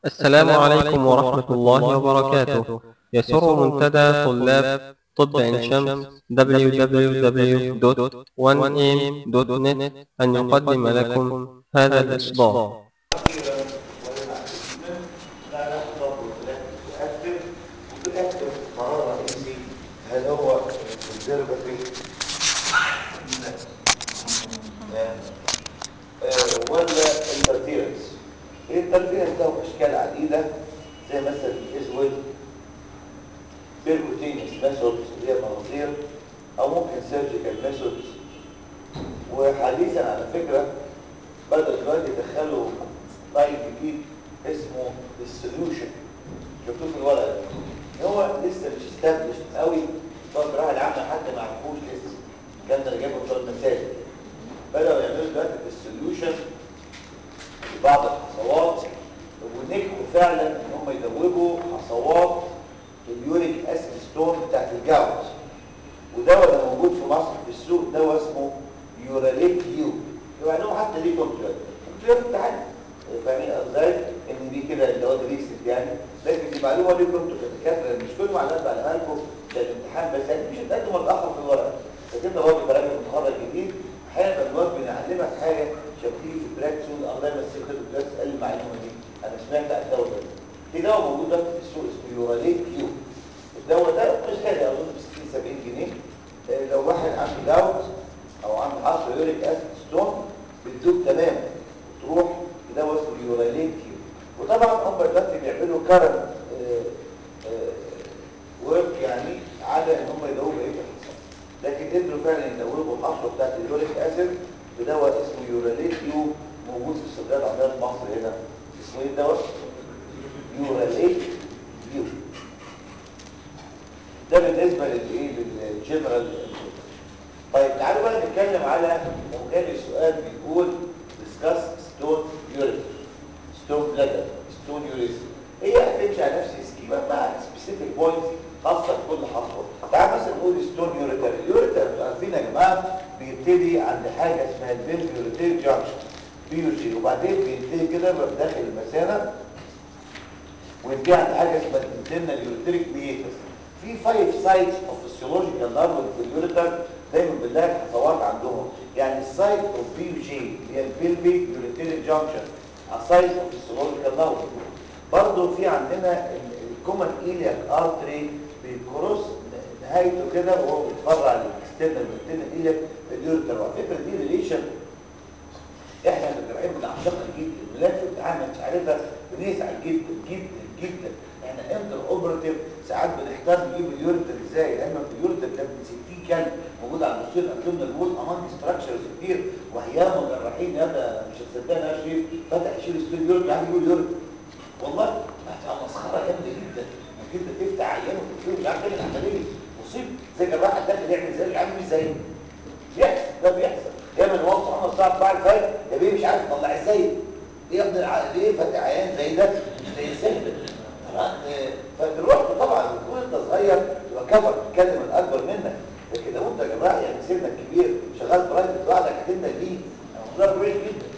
السلام عليكم ورحمة الله وبركاته يسر منتدى طلاب طب عين شمس www.1am.net أن يقدم لكم هذا الإصدار هل هو conservative ولا interference الانترفيرنس له اشكال عديده زي مثلا الاسود بيركوتينيوس ميثودز اللي هي مناظير او ممكن سيرجيكال ميثودز وحديثا على فكره بدأوا دلوقتي يدخلوا لاين جديد اسمه السوليوشن شفتوه في الورقه دي هو لسه مش استابلش قوي بتوع الجراحه العامه حتى ما عرفوش لسه الكلام ده اللي جابه بتوع المساجد بدأوا يعملوا دلوقتي السوليوشن بعض الحصوات ونجحوا فعلا ان هم يدوبوا حصوات اليوريك اسيد ستون بتاعت الجوز ودواء ده موجود في مصر في السوق دواء اسمه يوراليك يو يعني هو حتى ليه كونتراكت كونتراكت في امتحان فاهمين ازاي ان دي كده الدواء ده ريسنت يعني لكن دي معلومه ليكم انتوا كدكاتره مش كل معلومات بعلمها لكم ده الامتحان بس يعني مش هتقدم متاخر في الورقه لكن ده برضه براجع متخرج جديد احيانا الواد بنعلمك حاجه عشان تيجي في براكتس الله يمسك خير الدرس قال لي المعلومه دي انا سمعت عن الدواء ده في دواء موجود دلوقتي في السوق اسمه يوراليك كيو الدواء ده مش غالي اظن ب 60 70 جنيه آه، لو واحد عنده داوت او عنده حصر يوريك اسيد ستون بتدوب تماما تروح لدواء اسمه يوراليك كيو وطبعا هم دلوقتي بيعملوا كرم ورك يعني على ان هم يدوبوا بقيه الحصان لكن قدروا فعلا يدوبوا الحصوه بتاعت اليوريك اسيد بدواء اسمه يوراليك يو موجود في السودان عندنا في مصر هنا اسمه ايه الدواء؟ يوراليك يو ده بالنسبه للايه للجنرال طيب تعالوا بقى نتكلم على لو كان السؤال بيقول discuss stone urine stone bladder stone urine هي هتمشي على نفس السكيما مع specific points خاصه بكل حصوه تعال مثلا نقول stone urethra اليوريتر انتوا عارفين يا جماعه بيبتدي عند حاجه اسمها البيل يوريتير جانكشن بيوجي وبعدين بينتهي كده بقى داخل المثانه وينتهي عند حاجه اسمها الانترنال يوريتريك ميتس في فايف سايتس اوف فيسيولوجيكال نارف في اليوريتر دايما بنلاقي حصوات عندهم يعني السايت اوف بي جي اللي هي البيلبي يوريتريك جانكشن السايت اوف فيسيولوجيكال نارف برضه في عندنا الكومن ايلياك ارتري بيكروس نهايته كده وهو بيتفرع للاكسترنال والانترنال ايلياك اليوريتر وعلى فكره دي ريليشن احنا الجراحين بنعشقها جدا بنلاقي في الامتحان مش عارفها بنزعل جدا جدا جدا احنا انتر اوبراتيف ساعات بنحتاج نجيب اليوريتر ازاي لان اليوريتر ده ب 60 كلب موجود على النصين الابدومينال وول امام ستراكشرز كتير واحيانا مجرحين يا ده مش هتصدقني يا شريف فتح يشيل ستون يوريتر عايز يقول يوريتر والله هتبقى مسخره جامده جدا انك انت تفتح عيان وتقول مش عارف تعمل عمليه مصيبه زي جراح الداخل يعمل زي يعمل مش زي بيحصل ده بيحصل دايما هو محمد صاحب بعد الفجر يا بيه مش عارف يطلع ازاي ليه يا ابن الع... ليه فتح عيان زي ده مش زي السهل فدلوقتي طبعا بتكون انت صغير تبقى كفر تتكلم الاكبر منك لكن لو انت يا جماعه يعني سنك كبير شغال برايفت لوحدك هتبدا بيه الموضوع كويس جدا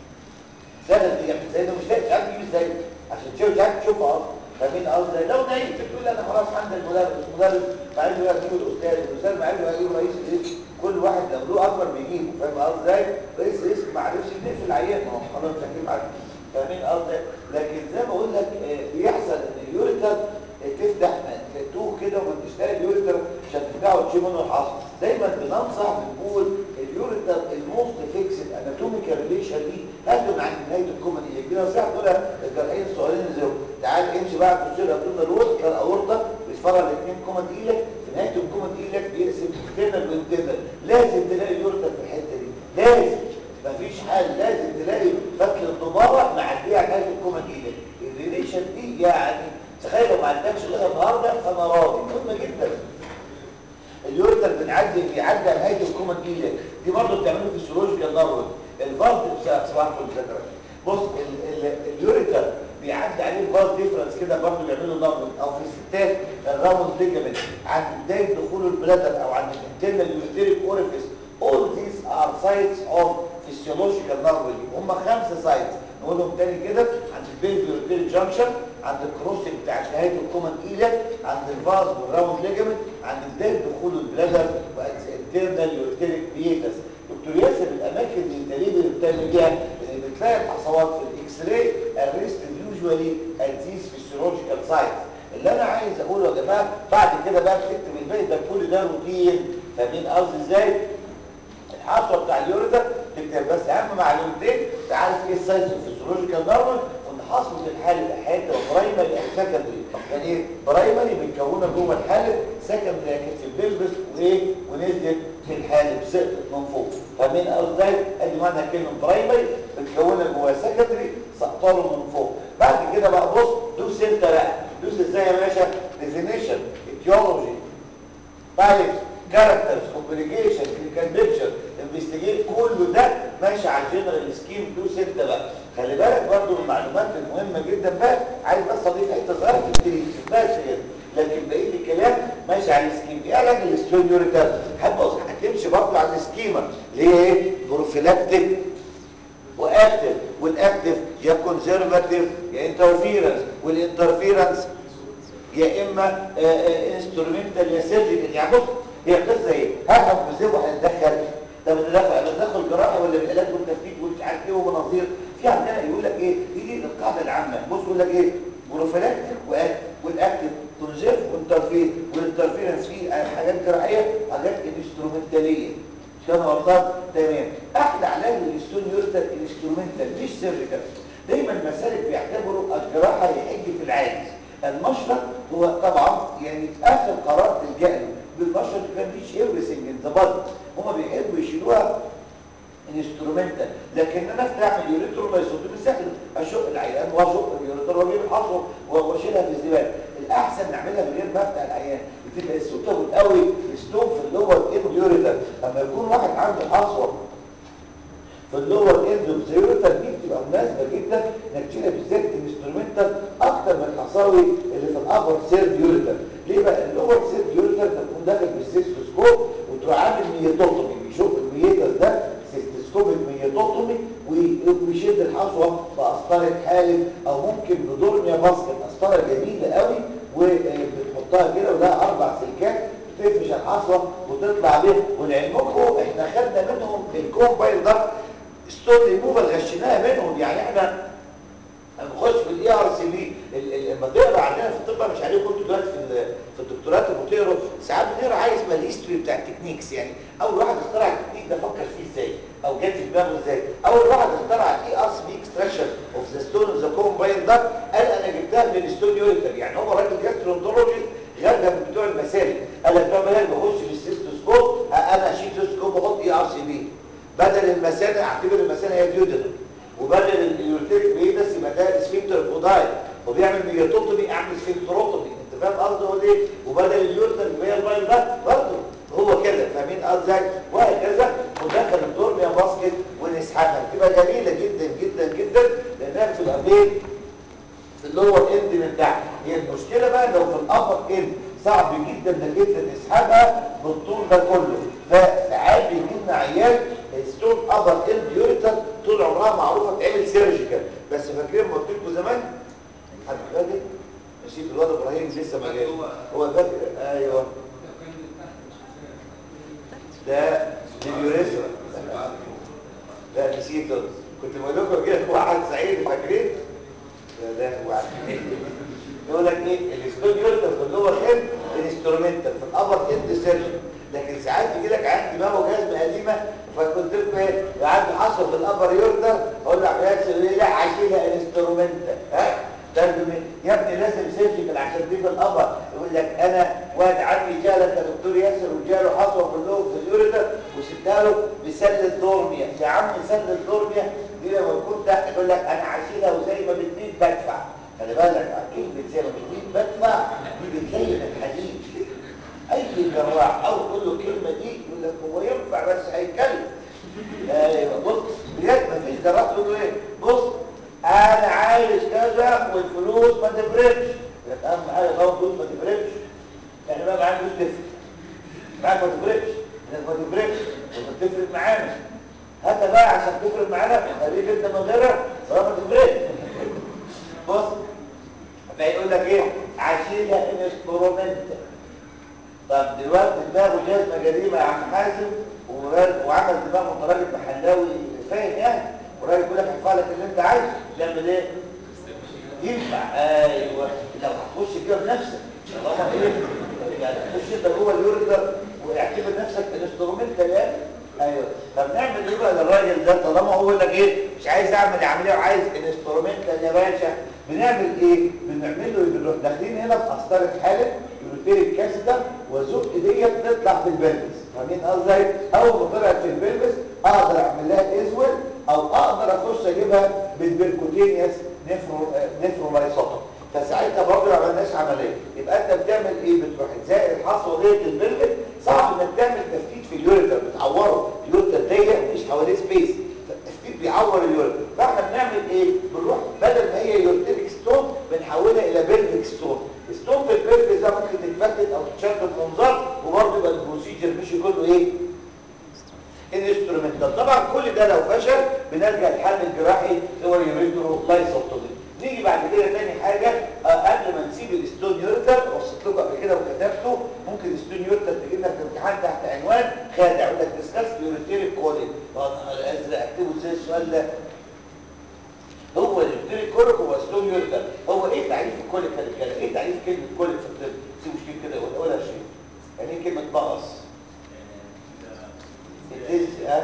سهل دي يعني زي ده مش لاقي مش عارف تجيب ازاي عشان تشوف مش عارف تشوفها اصلا فاهمين قصدي لو نايم بتقول انا خلاص عند المدرس المدرس معلش بقى يجيب الاستاذ الاستاذ معلش بقى يجيب رئيس القسم كل واحد لو له اكبر بيجيبه فاهم قصدي ازاي رئيس القسم ما عرفش يقفل العيان ما هو خلاص مش هجيب عارف فاهمين قصدي لكن زي ما اقول لك بيحصل ان اليوريتر تفتح توه كده وما تشتغل اليوريتر عشان تفتحه وتشيل منه الحصر دايما بننصح بنقول اليوريتر الموست فيكسد اناتوميكال ريليشن دي هاتوا من عند نهايه الكومن ايلك دي نصيحه تقولها للجراحين الصغيرين اللي زيهم تعال امشي بقى في السير ابدومينال الروس كان اورطه بيتفرع الاثنين كومن ايلك في نهايه الكومن ايلك بيقسم اكسترنال وانترنال لازم تلاقي اليوريتر في الحته دي لازم مفيش حال لازم تلاقي فتل الضبابه معديه على نهايه الكومن ايلك الريليشن دي يعني تخيل لو ما عندكش غيرها النهارده فانا راضي مهمه جدا اليوريتر بنعدي بيعدي على نهايه الكومن ايلك دي برضه بتعمله فيسيولوجيكال نارول الفالف صباح الفل بص اليوريتر بيعدي عليه الفاز ديفرنس كده برضه بيعملوا نارول او في الستات الراوند ليجامنت عند بدايه دخول البلادر او عند الانترنال يوريتريك اوريفيس all these are sites of physiological narrowing هم خمسه سايتس نقولهم تاني كده عند البيلفي يوريتريك جانكشن عند الكروسنج بتاع نهايه الكومن ايلك عند الفاز والراوند ليجمنت عند بدايه دخول البلادر والانترنال يوريتريك بيتس دكتور ياسر الاماكن اللي انت ليه بتعمل بيها لان بتلاقي الحصوات في الاكس راي الريست يوجوالي ات ذيس فيسيولوجيكال سايت اللي انا عايز اقوله يا جماعه بعد كده بقى بتكتب الباقي ده كل ده روتين فاهمين قصدي ازاي الحصوه بتاع اليوريتر تكتب بس اهم معلومتين تعرف ايه السايز الفيسيولوجيكال نورمال وان حصوه الحالب احيانا تبقى برايمري او سكندري يعني ايه برايمري متكونه جوه الحالب سكندري كانت في البلبس وايه ونزلت في الحالب سقطت من فوق فاهمين قصدي ادي معنى كلمه برايمري متكونه جوه سكندري سقطاله من فوق بعد كده بقى بص دوس انت بقى دوس ازاي يا باشا ديفينيشن ايتيولوجي طيب كاركترز كومبليكيشن كلينيكال بيكتشر انفستيجيت كله ده ماشي على الجنرال سكيم دوس انت بقى خلي بالك برضو من المعلومات المهمه جدا بقى عايز بس اضيف حته صغيره في التريد بس كده لكن بقيه الكلام ماشي على السكيم ايه علاج الاستوديوريتال حابب هتمشي برضه على السكيما اللي هي ايه بروفيلاكتيك واكتف والاكتف يا كونزرفاتيف يا انترفيرنس والانترفيرنس يا اما انسترومنتال يا سيرجيكال يعني بص هي قصه ايه هل هنكذب وهنتدخل ده بندخل بندخل جراحه ولا بالعلاج والتفتيت ومش عارف ايه ومناظير في عندنا يقول لك ايه دي دي القاعده العامه بص يقول لك ايه بروفيلاكتيك واكتف والاكتف كونزيرف وانترفير والانترفيرنس فيه حاجات جراحيه وحاجات انسترومنتاليه مش كده غلطان تمام احلى علاج للستون يورتال الانسترومنتال مش سيرجيكال دايما المسالك بيعتبروا الجراحه يحج في العاجز المشرط هو طبعا يعني اخر قرار تلجا له بالمشرط كان فيش ايفريثينج ان ذا بادي هما بيحبوا يشيلوها انسترومنتال لكن انا افتح اعمل يوريتر ما يصدني سهل اشق العيان واشق اليوريتر واجيب الحصوه واشيلها في الزباله الاحسن نعملها من غير ما افتح العيان بتبقى السوتابل قوي ستوب في اللور اند يوريتر اما يكون واحد عنده حصوه في اللور اند اوف يوريتر دي بتبقى مناسبه جدا انك تشيلها بالذات انسترومنتال اكتر من الحصاوي اللي في الابر سيرد يوريتر ليه بقى اللور سيرد يوريتر تكون داخل بالسيستوسكوب وتروح عامل ميتوتومي بيشوف الميتس ده سيستوسكوب الميتوتومي ويشد الحصوه بقسطره حالب او ممكن بدورميا باسكت قسطره جميله قوي وبتحطها كده ولها اربع سلكات تفرش الحصوه وتطلع بيها ولعلمكم احنا خدنا منهم الكومبايل ده ستون ريموفال غشيناها منهم يعني احنا هنخش في الاي ار سي بي لما تقرا عندنا في الطب مش عليكم انتوا دلوقتي في في الدكتورات بتقروا ساعات بنقرا عايز ما الهيستوري بتاع التكنيكس يعني اول واحد اخترع التكنيك ده فكر فيه ازاي او جت في دماغه ازاي اول واحد اخترع الاي ار سي بي اكستراكشن اوف ذا ستون اوف ذا كومباين ده قال انا جبتها من الستون يوريتر يعني هو راجل جاسترونتولوجي غالبا من بتوع المسالك قال لك بقى بدل ما اخش بالسيستوسكوب انا اشيل سيستوسكوب واحط اي ار سي بي بدل المثانه اعتبر المثانه هي ديودنم وبدل اليورتيك بيدس يبقى ده سفنكتر كوداي وبيعمل ميجاتوتومي اعمل سفنكتروتومي انت فاهم قصدي هو ايه وبدل اليورتر اللي هي البايل ده برضه هو كده فاهمين قصدي وهكذا ودخل الدور يا باسكت ونسحبها بتبقى جميله جدا جدا جدا لانها بتبقى فين في اللور اند من تحت هي المشكله بقى لو في الابر اند صعب جدا انك انت تسحبها بالطول ده كله فساعات بيجي لنا عيال ستون ابر اند يوريتر طول عمرها معروفه تعمل سيرجيكال بس فاكرين ما قلت لكم زمان حد فاكر نسيت الواد ابراهيم لسه ما جاش هو فاكر ايوه ده اليوريثرا لا نسيته كنت بقول لكم كده واحد سعيد فاكرين ده ده واحد يقول لك ايه الاستون يوريتر في اللور اند الانسترومنتال في الابر اند سيرجيكال لكن ساعات يجي لك عند دماغه جزمه قديمه فقلت لكم ايه عندي حصوه في الابر يوردر اقول له عمليات سريه لا عايزينها انسترومنتال ها ترجم يا ابني لازم سيرجيكال عشان دي في الابر يقول لك انا واحد عمي جالك يا دكتور ياسر وجاله حصوه كلهم في اليوردر وسبتها له بسله دورميا يا عم سله دورميا دي لما تكون تحت يقول لك انا عايزينها وزي ما بتميت بدفع خلي بالك كلمه زي ما بتميت بدفع دي بتلين الحديد اي جراح او تقول له الكلمه دي يقول لك هو ينفع بس هيتكلم ايوه بص بجد مفيش جراح تقول له ايه بص انا عايز كذا والفلوس ما تفرقش لك اهم حاجه طبعا الفلوس ما تفرقش يعني بقى معاك فلوس تفرق معاك ما تفرقش انك ما تفرقش وانت بتفرق معانا هاتها بقى عشان تفرق معانا خليك انت من غيرها ولا ما تفرقش بص فيقول لك ايه عشيلها انسترومنت طب دلوقتي دماغه جزمه جريمه يا عم حازم ورا- وعمل دماغه راجل محلاوي فاهم يعني وراجل يقول لك هيدفع لك اللي انت عايزه تعمل ايه؟ ينفع ايوه لو هتخش كده بنفسك طالما ايه يعني تخش انت جوه اليوريتر واعتبر نفسك انسترومنت يعني ايوه طب نعمل ايه بقى للراجل ده طالما هو يقول لك ايه مش عايز اعمل عمليه وعايز انسترومنت يا باشا بنعمل ايه بنعمل له بنروح داخلين هنا في قسطره حالب يوريتيريك كاسيتر وزق ايديا تطلع في البلبس فاهمين قصدي اول ما طلعت في البلبس اقدر اعمل لها ازول او اقدر اخش اجيبها بالبركوتينيوس نفرو نفرولايسوتوم فساعتها برضه ما عملناش عمليه يبقى انت بتعمل ايه بتروح تزائد الحصوه ديت البلبس صعب انك تعمل تفتيت في اليوريتر بتعوره اليوريتر ضيق مفيش حواليه سبيس التفتيت بيعور اليوريتر فاحنا بنعمل ايه بنروح بدل ما هي يوريتريك ستون بنحولها الى بلفيك ستون ستون في البلفيك ده ممكن تتفتت او تتشد بمنظار وبرضه يبقى البروسيجر مشي كله ايه الانسترومنتال طبعا كل ده لو فشل بنرجع للحل الجراحي هو اليوريترو لايسوتومي نيجي بعد كده تاني حاجه آه قبل ما نسيب الاستون يوريتر وصلت لكم قبل كده وكتبته ممكن الاستون يوريتر تجي لنا في الامتحان تحت عنوان خادع يقول لك ديسكاس يوريتيريك كولين ازرق اكتبه ازاي السؤال ده هو اليوريتيريك كولين هو استون يوريتر هو ايه تعريف الكوليك يا رجاله ايه تعريف كلمه كوليك في الطب سيبوا شيء كده ولا ولا شيء يعني ايه كلمه مغص it is a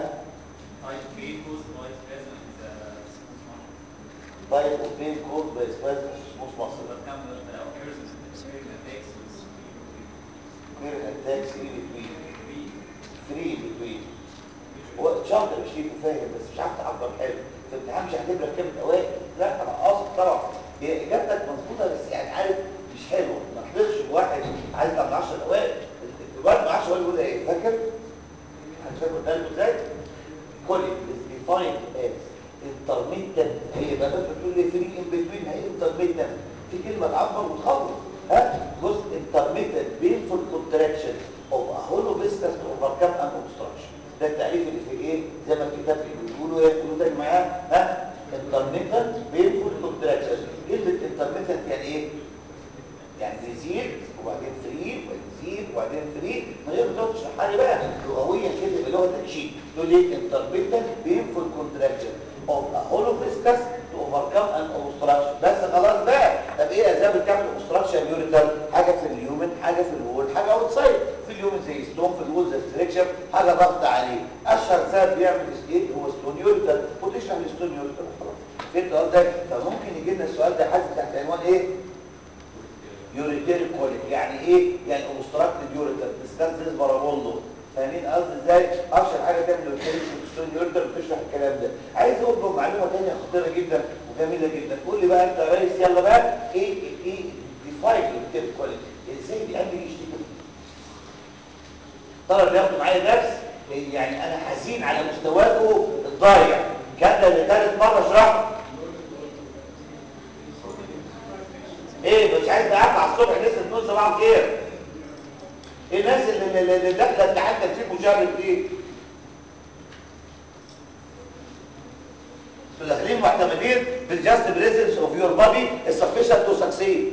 type of pain caused by spasm of smooth muscle clear attacks in between free between هو شاطر مش ليك فاهم بس مش عارف تعبر حلو في الامتحان مش هتبقى كلمه اوائل لا انا قاصد طبعا هي اجابتك مظبوطه بس يعني عارف مش حلوه ما تحضرش بواحد عايز يبقى من 10 الاوائل الواد من 10 يقول ايه فاكر؟ هتفكر ده ازاي؟ كولي is defined as intermittent هي بقى انت بتقول لي فري ان بتوين هي intermittent في كلمه تعبر وتخلص ها جزء intermittent painful contraction of a hollow viscous to overcome an obstruction ده التعريف اللي في ايه زي ما الكتاب بيقولوا ايه بيقولوا تاني معايا ها intermittent painful contraction كلمه intermittent يعني ايه يعني بيزيد وبعدين فري وبعدين يزيد وبعدين فري من غير ما تقعد تشرحها لي بقى لغويا كده بلغه التنشيط تقول لي انتربيتال بينفول كونتراكشن اوف ا هولو فيسكس تو اوفركم ان اوبستراكشن بس خلاص بقى طب ايه اسباب الكابل اوبستراكشن يوريتال حاجه في اليومن حاجه في الوول حاجه اوت سايد في اليومن زي ستون في الوول زي ستريكشر حاجه ضغط عليه اشهر سبب بيعمل سكيت هو ستون يوريتال وتشرح الستون يوريتال خلاص فهمت قصدي فممكن يجي لنا السؤال ده حاسس تحت عنوان ايه يوريتيريك كوليك يعني ايه يعني اوبستراكتد يوريتر ديستانسز بارابولو فاهمين قصدي ازاي اشهر حاجه تعمل يوريتيريك ستون يوريتر بتشرح الكلام ده عايز اقول لكم معلومه ثانيه خطيره جدا وجميله جدا قول لي بقى انت يا ريس يلا بقى ايه ايه ديفاين يوريتيريك كوليك ازاي بيعمل يشتكي طلب بياخدوا معايا درس يعني انا حزين على مستواكم الضايع كان ده لثالث مره اشرحه ايه مش عايز قاعد على الصبح لسه تقول صباح الخير ايه الناس اللي, اللي اللي داخله امتحان تدريب مشرف دي انتوا داخلين معتمدين بالجاست بريزنس اوف يور بادي sufficient تو سكسيد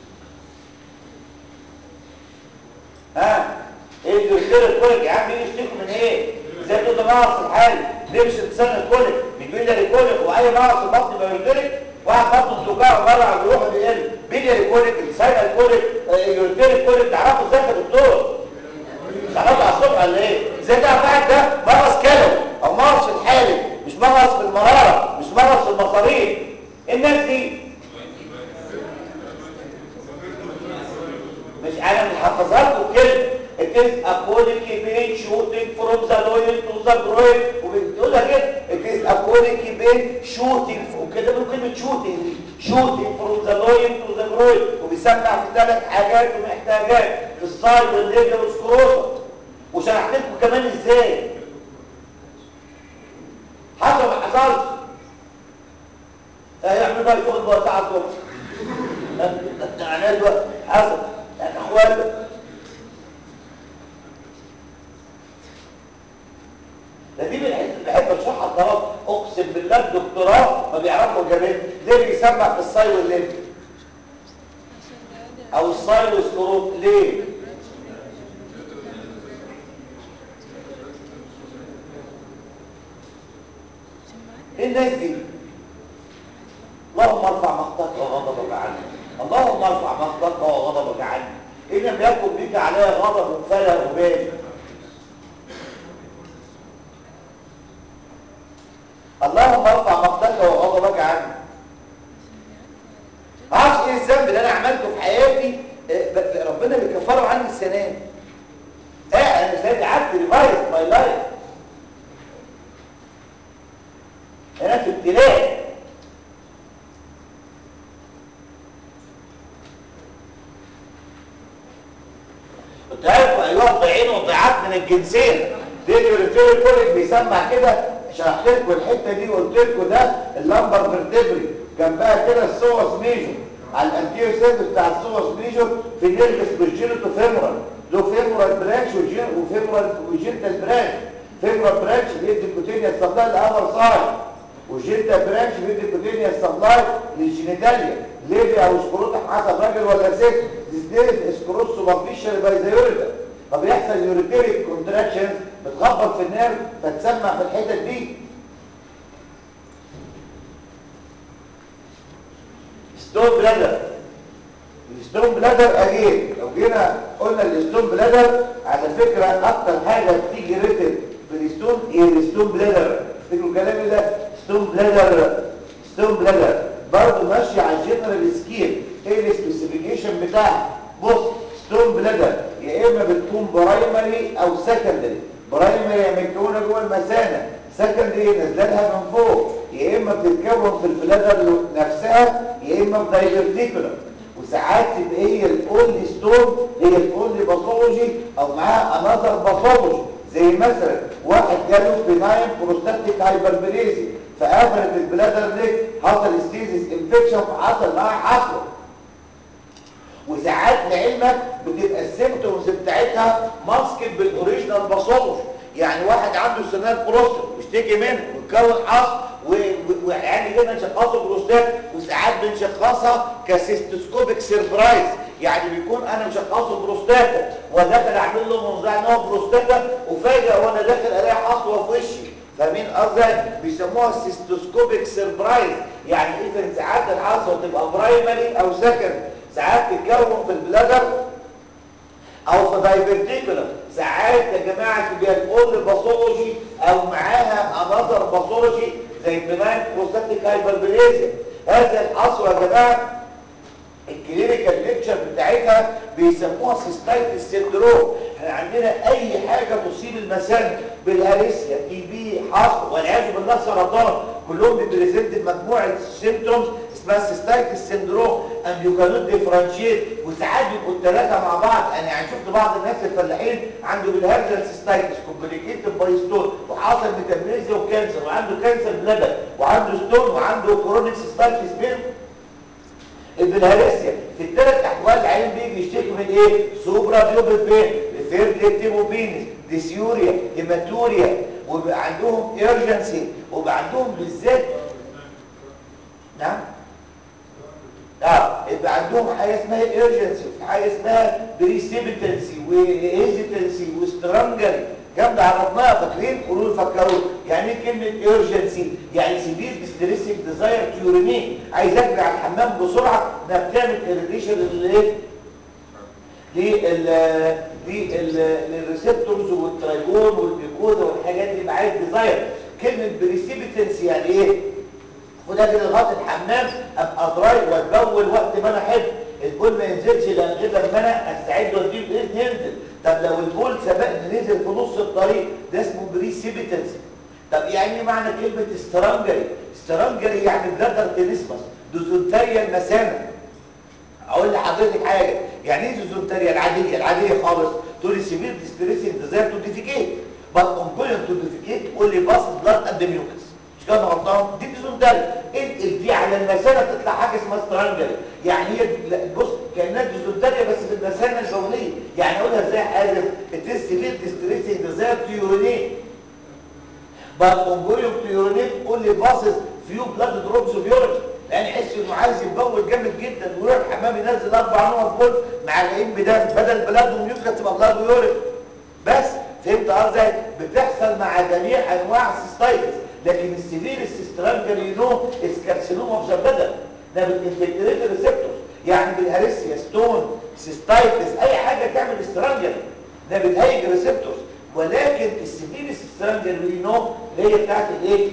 ها ايه اللي يشتري الكوليك يا عم يشتكوا من ايه ازاي تقول ده ناقص الحال ليه مش تستنى الكوليك بيجي كوليك واي ناقص البطن يبقى يشترك واحد بطنه بتوجعه بره على الروح بيقل بيلياري كوليك الساينال كوليك يوريتيري كوليك تعرفوا ازاي يا دكتور تعرفوا على الصبح ولا ايه زي ده واحد ده مغص كلوي او مغص في الحالب مش مغص في المراره مش مغص في المصاريف الناس دي مش انا مش حافظها لكم كلمه It is a colic vein shooting from the loin to the groin وبتقولها كده It is a colic vein shooting وكده بيقولوا كلمة shooting دي shooting from the loin to the groin وبيسمع في ثلاث حاجات ومحتاجات في الصاي والليجر والسكروتا وشرحت لكم كمان ازاي حصل ما حصلش هيعملوا بقى ياخد بقى ساعة الصبح معناه دلوقتي حصل يعني اخوان ده دي من الحته اللي بحب اشرحها الطلاب اقسم بالله الدكتوراه ما بيعرفوا اجابتها ليه بيسمع في الصاي والليل او السايلوسكروب ليه ايه الناس دي اللهم ارفع مقتك وغضبك عني اللهم ارفع مقتك وغضبك عني ان لم يكن بك علي غضب فلا ابالي اللهم ارفع مقتك وغضبك عني ما اعرفش ايه الذنب اللي انا عملته في حياتي آه، ب- ربنا بيكفره عني السنه دي اه انا سيدي عبد ريفايز ماي لايف انا في ابتلاء كنت عارف ايها الضيعين والضيعات من الجنسين ديلي ريفيري كوليج بيسمع كده شرحت لكم الحته دي وقلت لكم ده اللمبر فيرتبري جنبها كده السوس ميجور على الانتيريور سيرفيس بتاع السوس ميجور في نيرفس بالجينيتو فيمورال له فيمورال برانش وفيمورال وجينتال برانش فيمورال برانش بيدي كوتينيا سبلاي الاول سايد وجينتال برانش بيدي كوتينيا سبلاي للجينيتاليا ليبيا او سكروتم حسب راجل ولا ست ديسنيرس اسكروس سوبرفيشال باي ذا يوريتا فبيحصل يوريتيريك كونتراكشن بتخبط في النيرف فتسمع في الحتت دي ستون بلادر الستون بلادر اجين لو جينا قلنا الستون بلادر على فكرة اكتر حاجة بتيجي ريتد في الستون هي الستون بلادر فكروا كلامي ده ستون بلادر ستون بلادر برضه ماشي على الجنرال سكيم ايه السبيسيفيكيشن بتاعها بص ستون بلادر يا اما بتكون برايمري او سكندري برايمري يعني متكونه جوه المثانه سكندري نازله لها من فوق يا اما بتتكون في البلادر نفسها يا اما في دايفرتيكولار وساعات تبقى هي الاونلي ستون هي الاونلي باثولوجي او معاها انذر باثولوجي زي مثلا واحد جاله بناين بروستاتيك هايبربليزي فقفلت البلادر ليك حصل ستيزيس انفكشن فحصل معاه حصوه وساعات لعلمك بتبقى السيمتومز بتاعتها ماسكت بالاوريجينال باثولوجي يعني واحد عنده سنان بروستات بيشتكي منه ويتكون حص ويعني كده نشخصه بروستات وساعات بنشخصها كسيستوسكوبيك سيربرايز يعني بيكون انا مشخصه بروستاتا وداخل اعمل له منظار ان هو بروستاتا وفاجئ وانا داخل الاقي حصوه في وشي فاهمين قصدي بيسموها السيستوسكوبيك سيربرايز يعني اذا ساعات الحصوه تبقى برايمري او سكندري ساعات تتكون في البلادر او في دايفرتيكولار ساعات يا جماعه تبقى الاول باثولوجي او معاها انذر باثولوجي زي بناين بروستاتيك هايبربليزيا هذا الحصوه يا جماعه الكلينيكال ليكتشر بتاعتها بيسموها سيستايتس سيندروم احنا عندنا اي حاجه تصيب المثانه بالهاريسيا تي بي حصو والعياذ بالله سرطان كلهم بيبريزنت مجموعه سيمتومز اسمها سيستايتس سيندروم اند يو كانوت ديفرنشيت وساعات بيبقوا الثلاثه مع بعض انا يعني شفت بعض الناس الفلاحين عنده بالهرزل سيستايتس كومبليكيتد باي ستون وحاصل ميتابوليزيا وكانسر وعنده كانسر بلادر وعنده ستون وعنده كرونيك سيستايتس بين البلهارسيا في الثلاث احوال العين بيجي يشتكي من ايه سوبرا بيوبل بين ريفيرتيبوبينس ديسيوريا هيماتوريا وبقى عندهم ايرجنسي وبقى عندهم بالذات نعم اه يبقى عندهم حاجه اسمها ايرجنسي وحاجه اسمها بريسيبيتنسي وهيزيتنسي وسترانجري كم ده عرفناها فاكرين قولوا فكروا يعني ايه كلمه ايرجنسي يعني سيفير ستريسنج ديزاير تو يورينيت عايز اجري على الحمام بسرعه انها بتعمل اريتيشن للايه لل للريسبتورز والترايجون والميكوزا والحاجات دي يبقى عايز ديزاير كلمه بريسيبيتنسي يعني ايه خد اجري لغايه الحمام ابقى دراي واتبول وقت ما انا احب البول ما ينزلش الا غير لما انا استعد واديه باذن ينزل طب لو البول سبقني نزل في نص الطريق ده اسمه بريسيبيتنسي طب يعني ايه معنى كلمه استرانجري استرانجري يعني بلادر تنسمس دوزونتاريا المثانه اقول لحضرتك حاجه يعني ايه دوزونتاريا العاديه العاديه خالص تقول لي سيفير ديسبريسنج ديزاير تو ديفيكيت بس امبوليون تو ديفيكيت تقول لي باس بلاد اند ميوكس مش كده غلطان دي ديزونتاريا انقل دي على المثانه تطلع حاجه اسمها سترانجري يعني هي بص كانها ديزونتاريا بس في المثانه البوليه يعني اقولها ازاي حازم التست سيفير ديسبريسنج ديزاير تو يورينيت but on going to urinate only passes few blood drops of urine لان يحس انه عايز يتبول جامد جدا ويروح الحمام ينزل اربع نقط بول معلقين بدم بدل بلاد وميوكا تبقى بلاد ويورين بس فهمت قصدي بتحصل مع جميع انواع السيستايتس لكن السيفير السيسترانجر ينو اسكارسينوم اوف ذا بدن ده بالانفكتريت ريسبتور يعني بالهرسيا ستون سيستايتس اي حاجه تعمل استرانجر ده بتهيج ريسبتورز ولكن السيفير السيسترانجر ينو اللي هي بتاعت الايه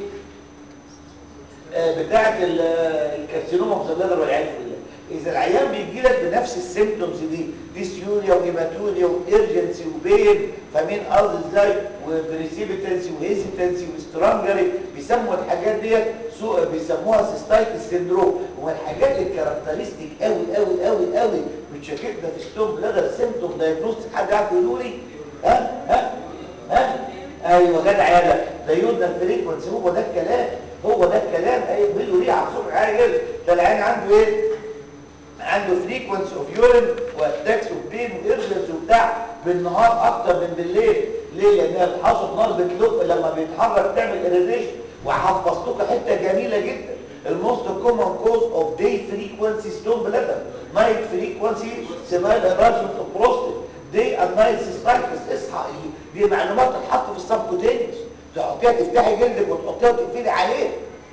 بتاعه الكارسينوم اوف ذا بلادر والعياذ بالله اذا العيان بيجي لك بنفس السيمبتومز دي ديسيوريا وهيماتوريا وارجنسي وبين فاهمين قصدي ازاي وبريسيبيتنسي وهيزيتنسي وسترانجري بيسموا الحاجات ديت سوء بيسموها سيستايتس سيندروم والحاجات الكاركترستيك قوي قوي قوي قوي بتشككنا في ستون بلادر سيمبتوم دايجنوستيك حد عارف يقول لي ها ها ها ايوه جدع يالا ده يودنا فريكونسي هو ده الكلام هو ده الكلام هيقبلوا ليه على الصبح عاجل ده العين عنده ايه عنده فريكونسي اوف يورين واتاكس اوف بين وارجنس وبتاع بالنهار اكتر من بالليل ليه لانها بتحصل نار بتلق لما بيتحرك تعمل اريزيشن وحفظتك حته جميله جدا الموست كومن كوز اوف داي فريكونسي ستون بلادر نايت فريكونسي سيمايل ايراجن اوف بروستيت دي النايت سيستايتس اصحى دي معلومات تتحط في السبكوتينيوس تحطيها تفتحي جلدك وتحطيها وتقفلي عليه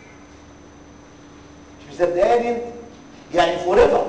مش مصدقاني انت يعني فور ايفر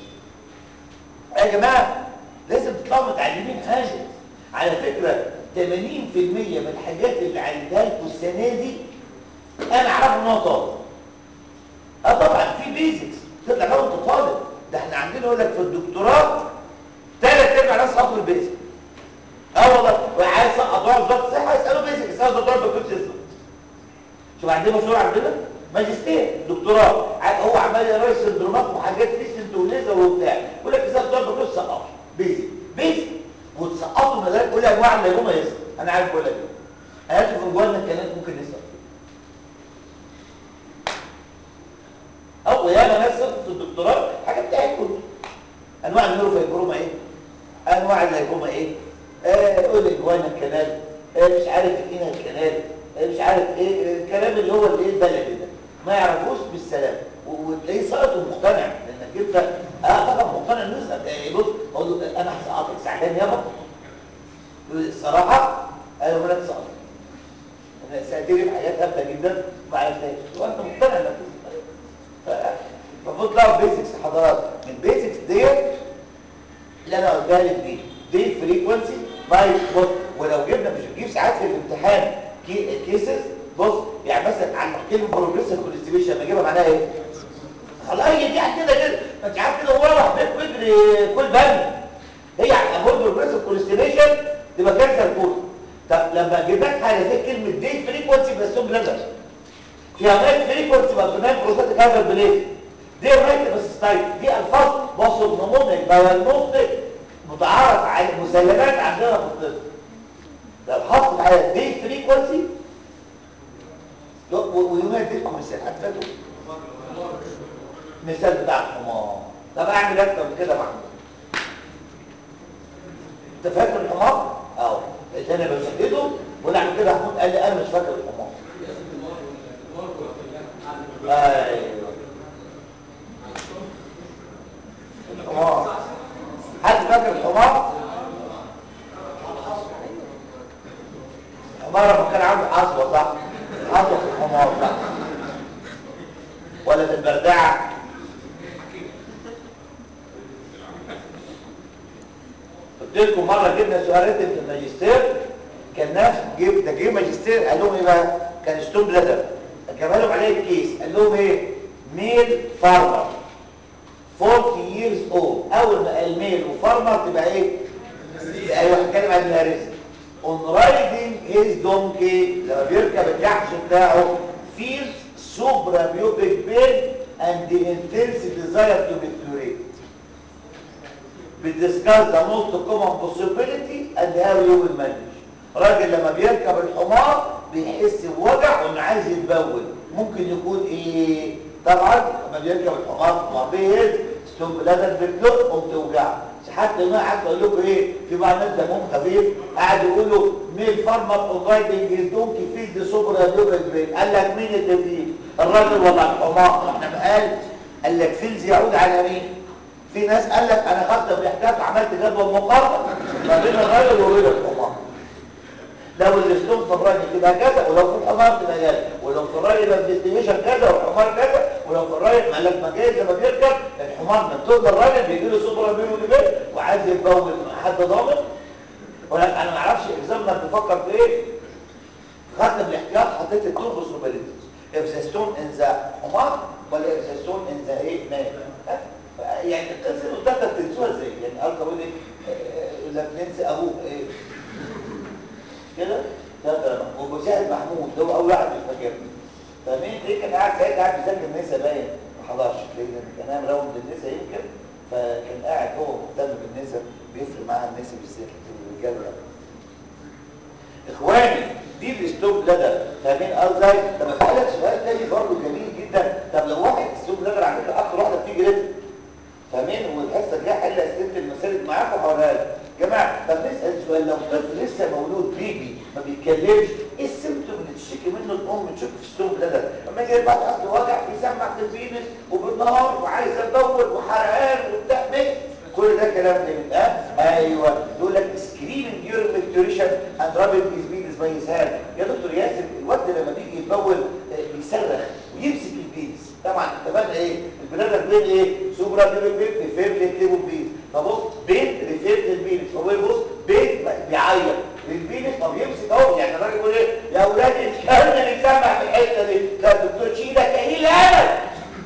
يا جماعه لازم تطلعوا متعلمين حاجه على فكره 80% من الحاجات اللي علمتها لكم السنه دي انا اعرفه ان هو طالب اه طبعا في بيزكس تطلع بقى وانت طالب ده احنا عندنا يقول لك في الدكتوراه ثلاث ارباع ناس سقطوا البيزك اه والله وعايز سقط واحد وزاره الصحه يسالوا بيزك يسالوا دكتور دكتور اسمه شوف عندنا مشهور عندنا ماجستير دكتوراه هو عمال يقرا سندرومات وحاجات في سنتوليزر وبتاع يقول لك ازاي دكتور دكتور سقط بيزك بيزك وتسقطوا من ذلك قول لي انواع الليموما يسقط انا عارف اقول لك ايه هاتوا من جوانا الكلام ممكن نسقط او ياما ناس سقطت في الدكتوراه حاجه بتاعتكم انواع النيوروفايبروما ايه انواع اللايبوما ايه آه قول لي جوانا الكنال آه مش عارف ايه الكنال آه مش عارف ايه الكلام اللي هو الايه البلدي ده ما يعرفوش بالسلام وتلاقيه سقط ومقتنع لانك انت اه طبعا مقتنع انه يسقط بص اقول له انا هسقطك ساعتين يابا الصراحه انا بقول لك سقط انا سالتني في حاجات هبله جدا ما عرفتهاش وانت مقتنع انك المفروض تطلعوا بيزكس حضرات من البيزكس ديت اللي انا قلتها لك دي دي فريكونسي نايت بص ولو جبنا مش بتجيب ساعات في الامتحان كي كيسز بص يعني مثلا على كلمه بروجريسيف كونستيبيشن لما اجيبها معناها ايه؟ خلاص هي دي كده كده ما انت عارف كده هو راح بيت ويجري كل بند هي على اقول بروجريسيف كونستيبيشن تبقى كانسر كود طب لما اجيب لك حاجه زي كلمه دي فريكونسي بس بلازر فيها نايت فريكونسي بقى في نايت بروستاتيك هايبر بليز دي الرايت بس ستايل دي الفاظ وصف نموذج دايجنوستيك متعارف على مسلمات عندنا في الطب لو حط على دي فريكونسي ويوم اديكم مثال حد فاكر مثال بتاع الحمار طب اعمل اكتر من كده محمود انت فاكر الحمار اهو اللي انا بشدده بقول اعمل كده محمود قال لي انا مش فاكر الحمار ايوه الحمار حد فاكر الحمار الحمار لما كان عنده حصوه صح حصوه في الحمار صح ولا في البردعه قلت لكم مره جبنا سؤالات في الماجستير كان ناس جيب ده جيب ماجستير قال لهم ايه بقى كان ستون بلادر جابها لهم عليه الكيس قال لهم ايه ميل فارمر 40 years old اول ما قال ميل وفارمر تبقى ايه ايوه هتكلم عن الهارس on riding his donkey لما بيركب الجحش بتاعه feels suprapubic pain and the intense desire to deteriorate بتدiscuss the most common possibility and how you will manage راجل لما بيركب الحمار بيحس بوجع وانه عايز يتبول ممكن يكون ايه طبعا لما بيركب الحمار ما بيهز ثم بلادر بتلق وبتوجعه حتى ما قعدت اقول لكم ايه في بعض الناس دمهم خفيف قاعد يقولوا ميل فارمر اون رايدنج هيز دونكي فيز دي سوبر بيوبل برين قال لك مين اللي فيه الرجل ولا الحمار احنا ما قال قال لك فلز يعود على مين في ناس قال لك انا خدت بالاحتياط عملت جدول مقارنه ما بين الرجل وبين الحمار لو الاستون في الراجل تبقى كذا ولو في الحمار تبقى كذا ولو في الراجل يبقى الديستنيشن كذا والحمار كذا ولو في الراجل قال لك مجاز لما بيركب الحمار من طول الراجل بيجي له سوبر بيرو وديبيل وعايز يتجوز حد ضامن ولا انا ما اعرفش اكزامنا بتفكر في ايه خدت بالاحتياط حطيت التو بوسيبيليتيز if the stone in the حمار ولا if the stone in the ايه مان يعني القصه الثالثه بتنسوها ازاي يعني قال بقول ايه لا بننسى ابوه ايه كده ده ده ومشاهد محمود ده هو اول واحد مش فاكرني فمين ليه كان قاعد ساعتها قاعد بيذاكر النسا باين ما حضرش لان كان قاعد راوند النسا يمكن فكان قاعد هو مهتم بالنسا بيفرق معاه النسا بالذات الرجاله ده اخواني دي الستوب لدر فاهمين قصدي طب اسالك سؤال تاني برضه جميل جدا طب لو واحد ستوب لدر على فكره اكتر واحده بتيجي رتم فاهمين والحصه الجايه حل اسئله المسالك معاكم هوريها لكم جماعه طب نسال سؤال لو طفل لسه مولود بيبي ما بيتكلمش ايه السيمتوم اللي تشتكي منه الام تشك في ستوب لدر اما يجي بقى عنده وجع بيسمع في الفينس وبالنهار وعايز ادور وحرقان وبتاع ماشي كل ده كلام جميل ها ايوه يقول لك سكريمنج ديورنج ميكتوريشن اند رابط از بين باي هاند يا دكتور ياسر الواد لما بيجي يتبول بيصرخ ويمسك البيز طبعا اتفقنا ايه البلادر بين ايه سوبرا بين بين ريفير للتيبو بيز فبص بين ريفير للبيز هو يبص بين بيعيط البينس ما بيمسك اهو يعني الراجل يقول ايه يا اولاد الكلام اللي بيسمع في الحته دي لا الدكتور شيلك ايه الهبل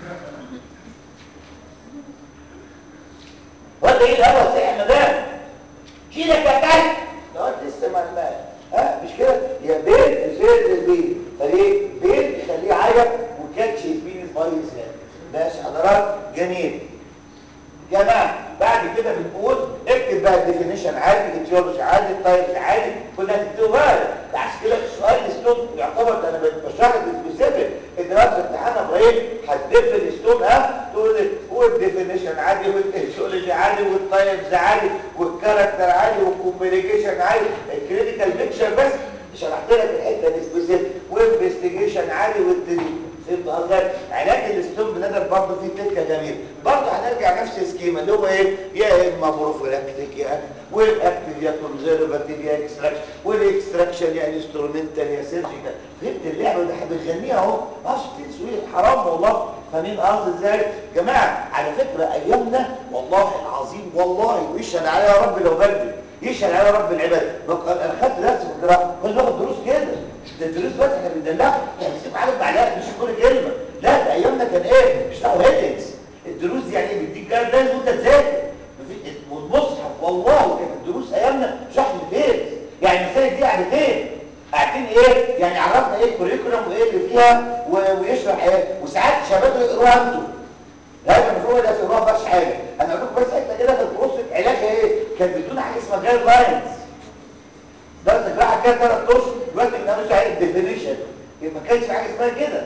ولا ايه الهبل صحيح يا مدام شيلك يا كلب لو انت لسه ما ها مش كده يا بين زي البين فليه بين يخليه عيط وكاتش البين بايظ ماشي حضرات جميل جماعه بعد كده بنقول اكتب بقى الديفينيشن عادي الاتيولوجي عادي التايبس عادي كلها تكتبه بقى عشان كده السؤال الستون يعتبر ده انا بشرح سبيسيفيك الدراسه امتحان ابراهيم هتدب الستون ها تقول لي هو الديفينيشن عادي والاتيولوجي عادي والتايبس عادي والكاركتر عادي والكوميونيكيشن عادي الكلينيكال بيكشر بس شرحت لك الحته السبيسيفيك وانفستيجيشن عادي والتريتمنت فهمت قصدي علاج الاستوم بندر برضه فيه تكه جميل برضه هنرجع نفس السكيما اللي هو ايه يا اما بروفيلاكتيك يا والاكتيف يا كونزرفاتيف يا اكستراكشن والاكستراكشن يا انسترومنتال يا سيرجيكال فهمت اللعبه ده بنغنيها اهو ما تنسويه حرام والله فاهمين قصدي ازاي جماعه على فكره ايامنا والله العظيم والله ويشهد عليا يا رب لو بكذب يشهد عليا رب العباد انا خدت درس في القراءه كنت باخد دروس كده ده الدروس بس احنا بندلعها يعني بنسيب عارف معلقه مش كل كلمه لا ده ايامنا كان ايه بيشرحوا هيدنجز الدروس دي يعني ايه بيديك جايد لاينز وانت تذاكر والمصحف والله كانت الدروس ايامنا شرح البيت يعني المسائل دي قعدتين قاعدين ايه يعني عرفنا ايه الكوريكولم وايه اللي فيها ويشرح ايه وساعات شباب يقروها انتوا لا المفروض ده تقروها ما حاجه انا اقول لكم بس حته كده في البروسيس علاجها ايه كان بدون حاجه اسمها جايد لاينز درس الجراحه كده ثلاث اشهر دلوقتي بنعمل عليه الديفينيشن ما كانش في حاجه اسمها كده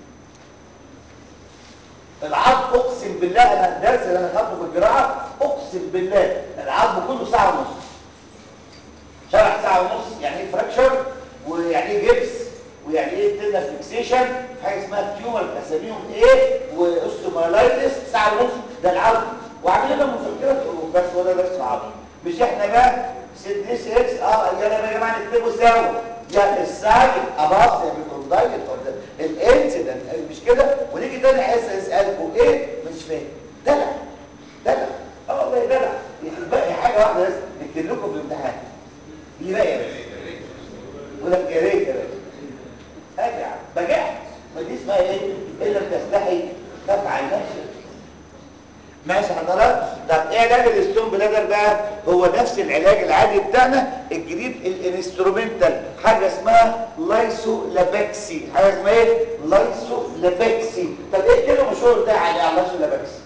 العظم اقسم بالله انا الدرس اللي انا خدته في الجراحه اقسم بالله العظم كله ساعه ونص شرح ساعه ونص يعني ايه فراكشر ويعني ايه جبس ويعني ايه تنا فيكسيشن حاجه اسمها تيومر اساميهم ايه واوستومايلايتس ساعه ونص ده العظم وعامل لنا مذكره بس هو ده درس العظم مش احنا بقى سيدني 6 اه يلا يا جماعه نكتبه سوا يا السايد اباص يا بيكوندايت الانسيدنت مش كده ونيجي تاني حصه يسالكم ايه مش فاهم دلع دلع اه والله دلع باقي حاجه واحده بس نكتب لكم في الامتحان دي بقى يا باشا يقول لك يا ريت يا باشا ارجع بجحت ما دي اسمها ايه الا تستحي تفعل نفسك ماشي حضرتك طب ايه علاج الاستون بلادر بقى هو نفس العلاج العادي بتاعنا الجديد الانسترومنتال حاجه اسمها لايسو لابكسي حاجه اسمها ايه لايسو لابكسي طب ايه كده مشهور ده على لايسو لابكسي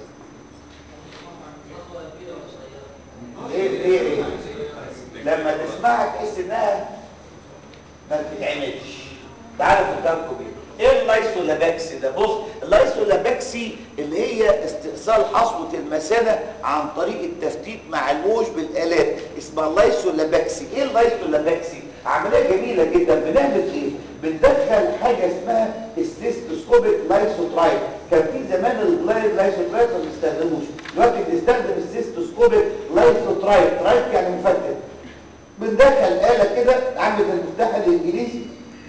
ايه ايه ايه لما تسمعها تحس انها ما بتتعملش تعالوا فكركم بيه ايه اللايسولاباكسي ده بص اللايسولاباكسي اللي هي استئصال حصوة المثانة عن طريق التفتيت مع الموج بالآلات اسمها اللايسولاباكسي ايه اللايسولاباكسي عمليه جميله جدا بنعمل ايه بندخل حاجه اسمها استيستوسكوبيك لايسوترايب كان في زمان الجلايد لايسوترايب ما بيستخدموش دلوقتي بنستخدم السيستوسكوبيك لايسوترايب ترايب يعني مفتت بندخل آلة كده عامله المفتاح الانجليزي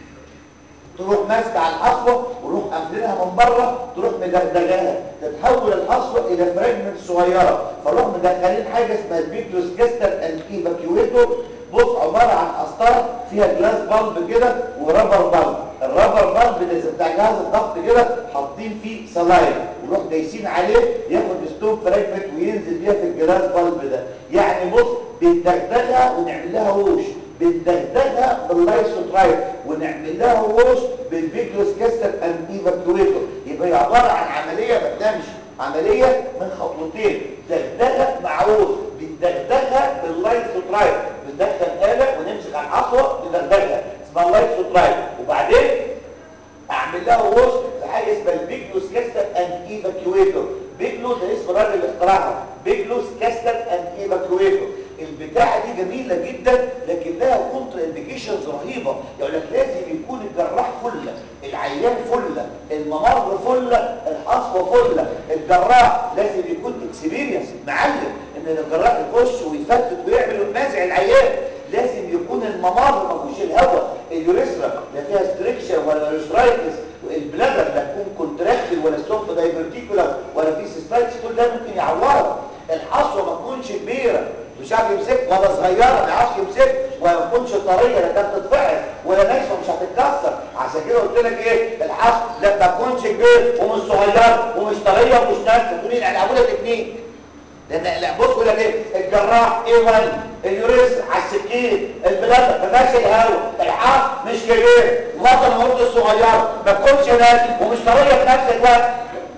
تروح ماسكه على الحصوه وروح قافلينها من بره تروح مدغدغاها تتحول الحصوه الى فراجمنت صغيره فنروح مدخلين حاجه اسمها البيكلوس كاستر اند ايفاكيويتور بص عباره عن قسطره فيها جلاس بالب كده ورابر بالب الرابر بالب ده بتاع جهاز الضغط كده حاطين فيه سلايم ونروح دايسين عليه ياخد ستون فراجمنت وينزل بيها في الجلاس بالب ده يعني بص بندغدغها ونعمل لها ووش بندغدغها باللايسوترايب ونعمل لها ووش بالفيكلوس كاستر اند ايفاكويتور يبقى هي عباره عن عمليه ما بتنامش عمليه من خطوتين دغدغه مع ووش بندغدغها باللايسوترايب بندخل آلة ونمسك على العصوه ندغدغها اسمها اللايسوترايب وبعدين اعمل لها ووش لحاجه اسمها البيكلوس كاستر اند ايفاكويتور بيكلوس ده اسم الراجل اللي اخترعها بيكلوس كاستر اند ايفاكويتور البتاعه دي جميله جدا لكن لها كونتر انديكيشنز رهيبه يقول لك لازم يكون الجراح فله العيان فله الممر فله الحصوه فله الجراح لازم يكون اكسبيرينس معلم ان الجراح يخش ويفتت ويعمل ويمازع العيان لازم يكون الممر ما فيهوش الهواء اليوريثرا لا فيها ستريكشر ولا ريسترايتس البلادر لا تكون كونتراكتد ولا ستوب دايفرتيكولار ولا في سيستايتس كل ده ممكن يعورك الحصوه ما تكونش كبيره مش عارف يمسك ولا صغيره ما يعرفش يمسك ولا ما تكونش طريه لا كانت تتفعل ولا ناشفه مش هتتكسر عشان كده قلت لك ايه الحص لا ما تكونش كبير ومش صغيره ومش طريه ومش ناشفه تقول لي يعني ابويا تكنيك لان لا بص يقول لك ايه الجراح ايه 1 اليوريس على السكين البلاد ما فيهاش الهواء الحص مش كبير ومطر المرض الصغيره ما تكونش ناشفه ومش طريه في نفس الوقت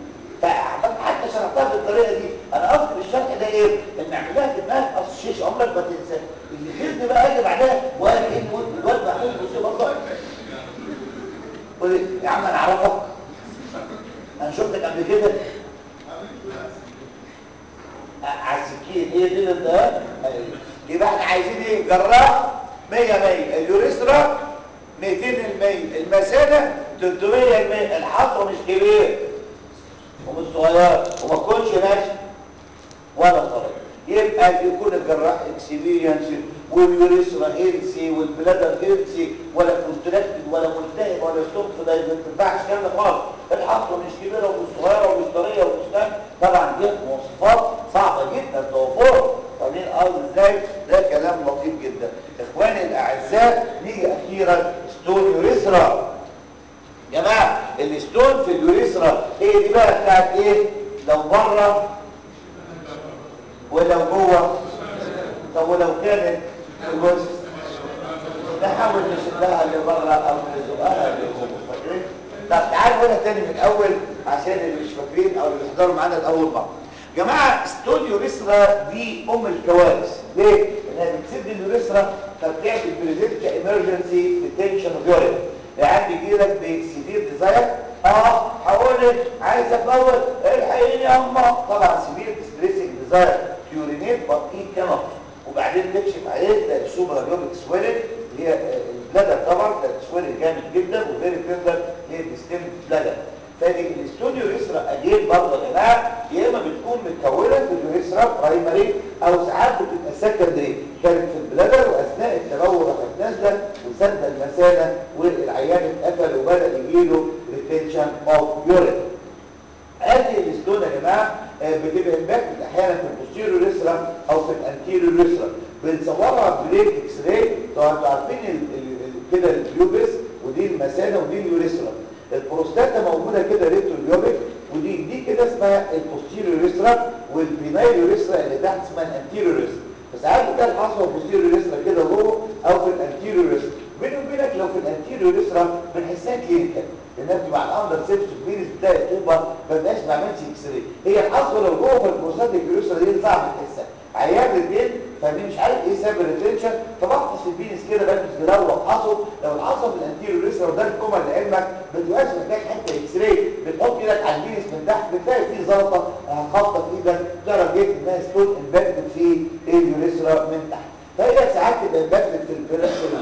حتى شرحتها بالطريقه دي انا قصدي بالشرح ده ايه ان اعملها في دماغك اصل الشيش عمرك ما تنساه اللي خدني بقى اجي بعدها وقال ايه نقول الواد محمود بص برضه قول يا عم انا اعرفك انا شفتك قبل كده على السكين ايه دي ده يبقى احنا عايزين ايه جراح 100 100 اليوريثرا 200% المثانه 300% الحصوه مش كبير ومش صغير وما تكونش ناشف ولا طري يبقى يكون الجراح اكسبيرينس واليوريثرا هيلسي والبلادر هيلسي ولا كونتراكتد ولا ملتهب ولا ستوب ده ما تنفعش الكلام ده خالص الحصوه مش كبيره ومش صغيره ومش طريه ومش ناشفه طبعا دي مواصفات صعبه جدا توفرها فاهمين قصدي ازاي ده كلام لطيف جدا اخواني الاعزاء نيجي اخيرا ستون يوريثرا يا جماعه الستون في اليوريثرا ايه دي بقى بتاعت ايه لو بره ولو جوه طب ولو كانت في الوسط نحاول نشدها لبره او نزقها لجوه فاكرين طب تعالوا هنا تاني من الاول عشان اللي مش فاكرين او اللي بيحضروا معانا الاول مره جماعه ستون يوريثرا دي ام الكوارث ليه؟ لانها بتسد اليوريثرا فبتعمل بريزنت ايمرجنسي ديتنشن اوف يورين يعني بيجي لك بسيفير ديزاير اه هقول عايز اتموت الحقيني يا اما طبعا سيفير ستريسنج ديزاير يورينيت بط ايه كانت وبعدين تكشف عليه تلاقي السوبر بيوبك سويلنج اللي هي البلادر طبعا تلاقي سويلنج جامد جدا وغير تندر هي ديستيم بلادر فدي الاستوديو يسرا اجيب برضه يا جماعه يا اما بتكون متكونه في اليوريثرا برايمري او ساعات بتبقى سكندري كانت في البلادر واثناء التبول راحت نازله وسد المثانه والعيان اتقفل وبدا يجيله ريتنشن اوف يورين ادي الاستون يا جماعه بتبقى امباكت احيانا في البوستيريور يسرا او في الانتيريور يسرا بنصورها بليك اكس راي طبعا انتوا عارفين كده البيوبس ودي المثانه ودي اليوريثرا البروستاتا موجوده كده ريتروبيوبيك ودي دي كده اسمها البوستيريور يسرا والبينايل يسرا اللي تحت اسمها الانتيريور يسرا فساعات بتلاقي الحصوه البوستيريور يسرا كده جوه او في الانتيريور يسرا بيني وبينك لو في الانتيريور يسرا بنحسها كلينيكال لانها بتبقى على الاندر سيبس فينس بتلاقي طوبه ما بقاش ما عملش اكس راي هي الحصوه لو جوه في البروستاتيك يسرا دي صعب تحسها عيان الاثنين فاهمين مش عارف ايه سبب الريتنشن فبفحص البينس كده بلبس جدار وافحصه لو العصب الانتيريور يسرا وده الكوما لعلمك بتبقاش محتاج حتى اكس راي بتحط ايدك على البينس من تحت بتلاقي فيه زلطه خبطه في ايدك تعرف جيت انها ستون امباكتد في اليوريثرا من تحت فهي ساعات تبقى امباكتد في البينس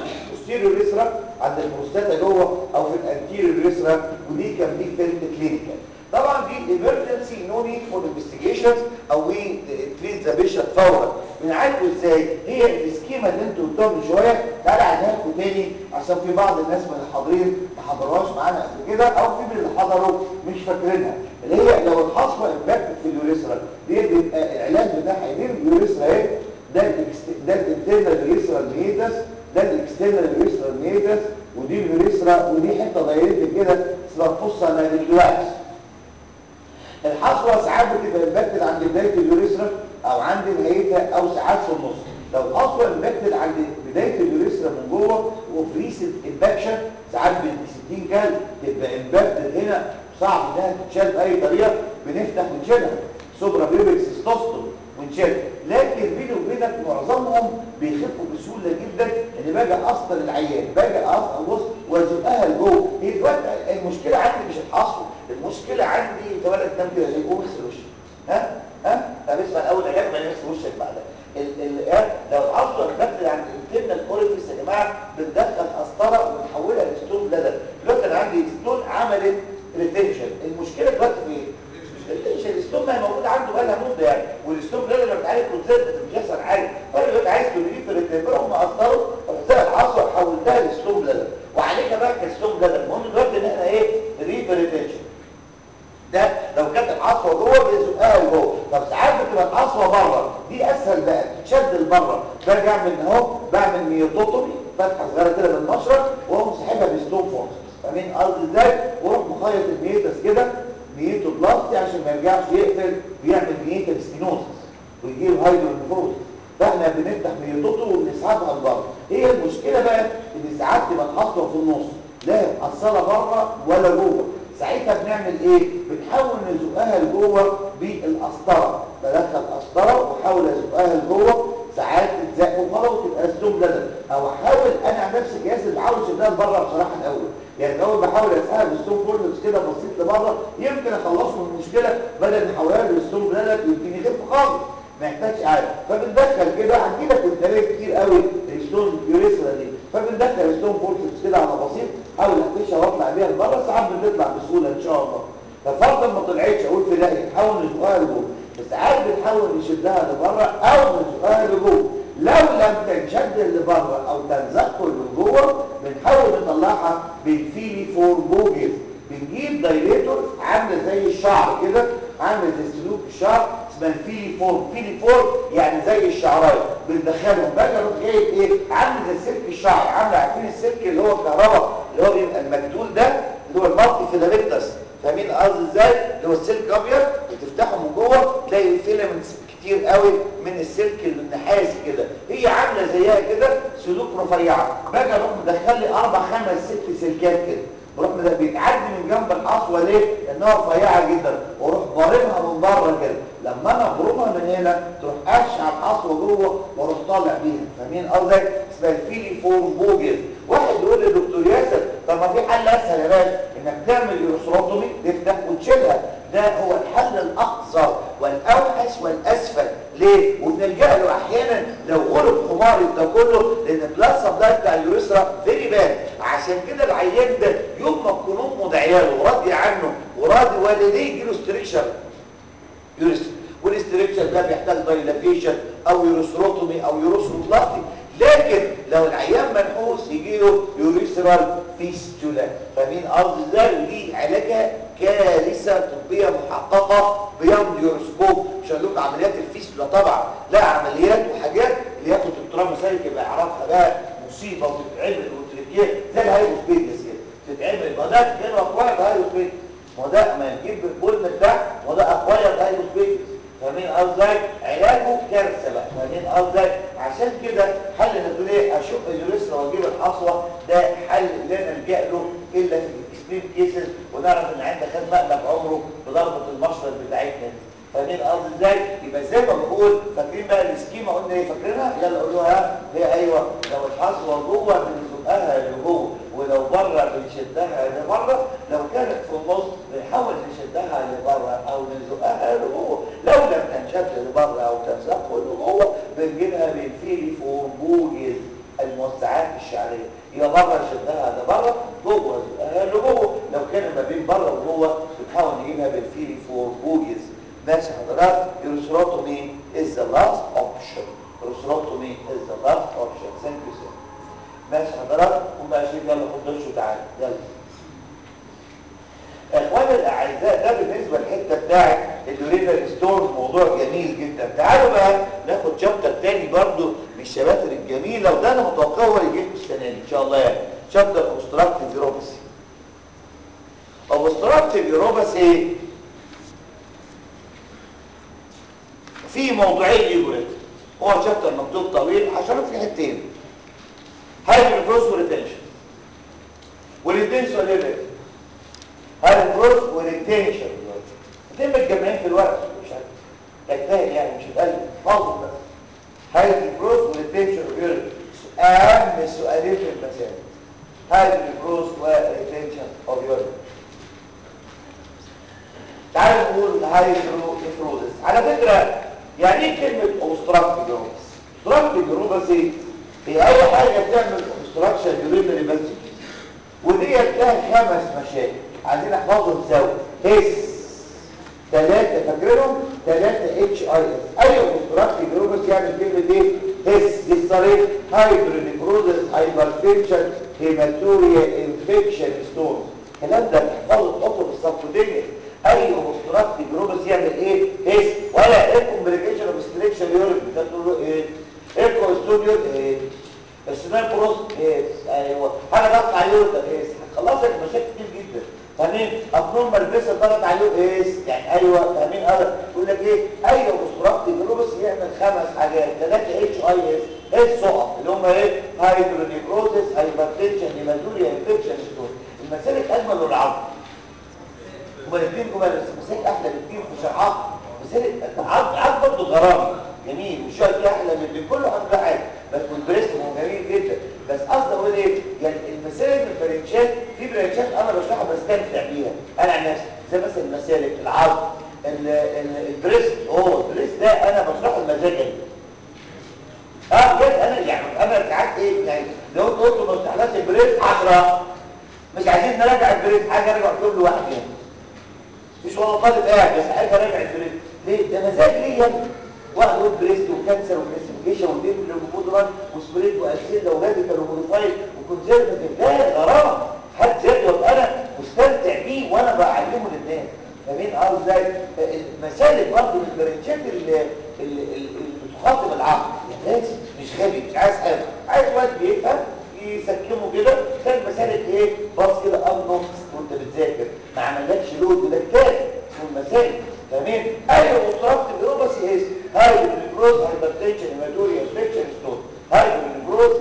البوستيريور يسرى عند البروستاتا جوه او في الانتيريور يسرى ودي كان دي فيلد كلينيكال طبعا دي ايمرجنسي نو نيد فور انفستيجيشنز او وي تريت ذا بيشنت فورا بنعالجه ازاي هي السكيما اللي انتوا قلتوها من شويه تعالى اعيدها لكم تاني عشان في بعض الناس من الحاضرين ما حضروهاش معانا قبل كده او في من اللي حضروا مش فاكرينها اللي هي لو الحصوه امباكت في اليوريثرا دي بيبقى العلاج بتاعها ايه اليوريثرا اهي ده الاكست- ده الانترنال يوريثرا ميتس ده الاكسترنال يوريثرا ميتس ودي اليوريثرا ودي حته دايرتك كده اسمها فصه ناديكلاس الحصوه ساعات بتبقى امباكتد عند بدايه اليوريثرا او عند نهايتها او ساعات في النص لو الحصوه امباكتد عند بدايه اليوريثرا من جوه وفي ريسنت امباكشن ساعات ب 60 كلب تبقى امباكتد هنا صعب انها تتشال باي طريقه بنفتح ونشيلها سوبرا بيبك سيستوستوم ونشيلها لكن بيني وبينك معظمهم بيخفوا بسهوله جدا ان باجي اسطر العيان باجي اسطر بص وازقها لجوه هي دلوقتي المشكله عندي مش الحصو المشكله عندي تولد دم كده زي قوم اغسل وشك ها ها طب اسمع الاول علاج ما نغسل وشك بعدها ال ال آه، لو الحصو اتبدل عند الانترنال اوريفيس يا جماعه بندخل قسطره ونحولها لستون بلدر دلوقتي انا عندي ستون عملت ريتنشن المشكله دلوقتي في ايه؟ التنشن الستون ما هي موجود عنده بقى لها مده يعني والستون ده لما بتعالج كونسنت مش هيحصل حاجه فانا دلوقتي عايز تدريب في الريتنشن هم قسطروا رحت العصا حولتها لستون بلدر وعليها بقى كستون بلدر المهم دلوقتي ان احنا ايه ريف ريتنشن ده لو كانت العصوه جوه بيزقها لجوه طب ساعات بتبقى العصوه بره دي اسهل بقى تتشد لبره باجي اعمل اهو بعمل ميوتوتومي فتحه صغيره كده بالمشرط واقوم ساحبها بستون فورس فاهمين قصدي ازاي واروح مخيط الميتس كده ميتو بلاستي عشان ما يرجعش يقفل بيعمل ميتا ستينوزس ويجيب هايدرونيفروز فاحنا بنفتح ميوتوتو وبنسحبها لبره هي المشكله بقى ان ساعات تبقى الحصوه في النص لا محصله بره ولا جوه ساعتها بنعمل ايه بنحاول نزقها لجوه بالقسطره بدخل قسطره واحاول ازقها لجوه ساعات تتزق وخلاص تبقى ستون بلدر او احاول انا عن نفسي الجهاز اللي بحاول اشدها لبره بصراحه الاول يعني الاول بحاول اسحبها بالستون فورلكس كده بسيط لبره يمكن اخلصه من المشكله بدل ما احولها للستون بلدر يمكن يخف خالص ما يحتاجش حاجه فبندخل كده عندنا كنتاليه كتير قوي الستون يوريثرا دي فبندخل الستون فورلكس كده على بسيط احاول احتشها واطلع بيها لبره ساعات بتطلع بسهوله ان شاء الله ففرضا ما طلعتش اقول في داهيه نحاول نزقها لجوه بس ساعات بنحاول نشدها لبره او نزقها لجوه لو لم تنشد لبره او تنزق لجوه بنحاول نطلعها بالفيلي فور بوجز بنجيب دايليتور عامله زي الشعر كده عامله زي سلوك الشعر اسمها الفيلي فور فيلي فور يعني زي الشعرايه بندخلهم باجي اروح جايب ايه عامل زي سلك الشعر عامله عارفين السلك اللي هو الكهرباء اللي هو بيبقى المجدول ده اللي هو المالتي فيلامنتس فاهمين قصدي ازاي اللي هو السلك ابيض وتفتحه من جوه تلاقي الفيلامنتس كتير قوي من السلك النحاسي كده هي عامله زيها كده سلوك رفيعه باجي اروح مدخل لي اربع خمس ست سلكات كده بروح ده بيتعدي من جنب الحصوه ليه؟ لانها رفيعه جدا واروح ضاربها من بره كده لما انا اضربها من هنا تروح قافشه على الحصوه جوه واروح طالع بيها فاهمين قصدي؟ اسمها الفيلي فورم بوجز واحد يقول لي دكتور ياسر طب ما في حل اسهل يا باشا انك تعمل يوروثروتومي تفتح وتشيلها ده هو الحل الاقصر والاوحش والاسفل ليه وبنلجا له احيانا لو غلب حماري ده كله لان البلاد سبلاي بتاع اليوريثرا فيري باد عشان كده العيان ده يوم ما تكون امه دعياله وراضي عنه وراضي والديه يجي له ستريكشر يوريثرا والاستريكشر ده بيحتاج دايلاتيشن او يوروثروتومي او يوروثروبلاستي لكن لو العيان منحوس يجي له يوريثرال فيستولا فاهمين قصدي ازاي ودي علاجها كارثه طبيه محققه بيمضي يوروسكوب مش هقول لكم عمليات الفيستولا طبعا لا عمليات وحاجات اللي ياخد دكتوراه مسالك يبقى يعرفها بقى مصيبه وتتعمل وتركيه زي الهايبوسبيديس كده تتعمل ما ده كده اقوال الهايبوسبيديس ما ده ما نجيب البولن بتاع ما ده اقوال الهايبوسبيديس فاهمين قصدي ازاي علاجه كارثه بقى فاهمين قصدي عشان كده حل نقول ايه اشق اليوريثرا واجيب الحصوه ده حل لا نلجا له الا في الاكستريم كيسز ونعرف ان عندك خد مقلب عمره بضربه المشرط بتاعتنا دي فاهمين قصدي ازاي يبقى زي ما بقول فاكرين بقى السكيما قلنا ايه فاكرينها يلا قولوا ها هي ايوه لو الحصوه جوه بنزقها لجوه ولو بره بنشدها لبره لو كانت في النص بنحاول نشدها لبره او نزقها لجوه لو لم تنشد لبره او تنزق لجوه بنجيبها بالفيلي فور بوجز الموسعات الشعريه يبقى بره شدها ده بره جوه اللي جوه لو كان ما بين بره وجوه بنحاول نجيبها بالفيري فور بوجز ماشي حضرتك الروسروتومي is the last option الروسروتومي is the last option thank you sir ماشي حضرتك قوم بقى شيخ يلا خد دش وتعالى يلا اخواني الاعزاء ده بالنسبه للحته بتاعت اليورينال ستون موضوع جميل جدا تعالوا بقى ناخد شابتر تاني برضو من الشباتر الجميله وده انا متوقعه هو اللي يجيب السنه دي ان شاء الله يعني شابتر اوبستراكتيف يوروباسي اوبستراكتيف يوروباسي في موضوعين يجوا لك هو شابتر مكتوب طويل عشان في حتتين هايدروفروس وريتنشن والريتنشن ليه هايدروفروس وريتنشن الاثنين متجمعين في الورق مش عارف تجتهد يعني مش هتقلب حافظ بس هايدروفروس وريتنشن ويورين اهم سؤالين في المسائل هايدروفروس وريتنشن اوف يورين تعالوا نقول هايدروفروزس على فكره يعني ايه كلمه اوبستراكتيف جروبس اوبستراكتيف جروبس ايه هي اي حاجه بتعمل اوبستراكشن يورينري باسج وديت لها خمس مشاكل عايزين نحفظهم سوا هيس ثلاثه فاكرينهم ثلاثه اتش اي اس اي اوبستراكتيف جروبس يعمل كلمه ايه هيس دي صريح هايدرونيكروزس هايبرتنشن هيماتوريا انفكشن ستون الكلام ده تحفظه تحطه في الصف الدنيا اي اوبستراكتيف جروبس يعمل ايه هيس ولا ايه كومبليكيشن اوف ستريكشن يورين ده تقول له ايه ايكو ستوديو ايه السنان بروس ايه ايوه حاجه ضغط على اليورين ايه خلصت مشاكل كتير جدا فاهمين ابنورمال بيس ضغط على اليورين ايه يعني ايوه فاهمين اه يقول لك ايه اي اوبستراكتيف جروبس يعمل خمس حاجات ثلاثه اتش اي اس ايه الصقع اللي هم ايه هايدرونيكروزس هايبرتنشن هيماتوريا انفكشن ستون المسالك اجمل والعظم هما الاثنين جمال بس مسالك احلى بكتير في شرحات مسالك عظم عظم برضه غرامي جميل والشويه دي احلى من اللي كله عنده حاجه بس والبريست هو جميل جدا بس قصدي اقول ايه يعني المسالك البرانشات في برانشات انا بشرحها بستمتع بيها انا عن نفسي زي مثلا المسالك العظم ال- ال- البريست هو البريست ده انا بشرحه بمزاجي اه بجد انا يعني انا ساعات ايه يعني لو انت قلت ما بتحلاش البريست 10 مش عايزين نراجع البريست حاجه ارجع كل لوحدي يعني مش ولا طالب قاعد بس عايز اراجع البريست ليه ده مزاج ليا واحد يقول بريست وكانسر وكلاسيفيكيشن وديفل ومودران وسبريت واسيلا وراديكال وموديفايد وكونسرفتيف ده غرام حد ذاته وابقى انا مستمتع بيه وانا بعلمه للناس فاهمين اه ازاي مسالك برضه من البرنشات اللي اللي اللي بتخاطب العقل يعني لازم مش غبي مش عايز حاجه عايز واحد بيفهم يسكمه كده كان مسالك ايه باص كده اب وانت بتذاكر ما عملكش لود ده كتاب اسمه المسالك تمام ايوه وصرفت الاوبس هيس هايدروجلوكوز هايبرتنشن هيماتوريا انفكشن ستون هايدروجلوكوز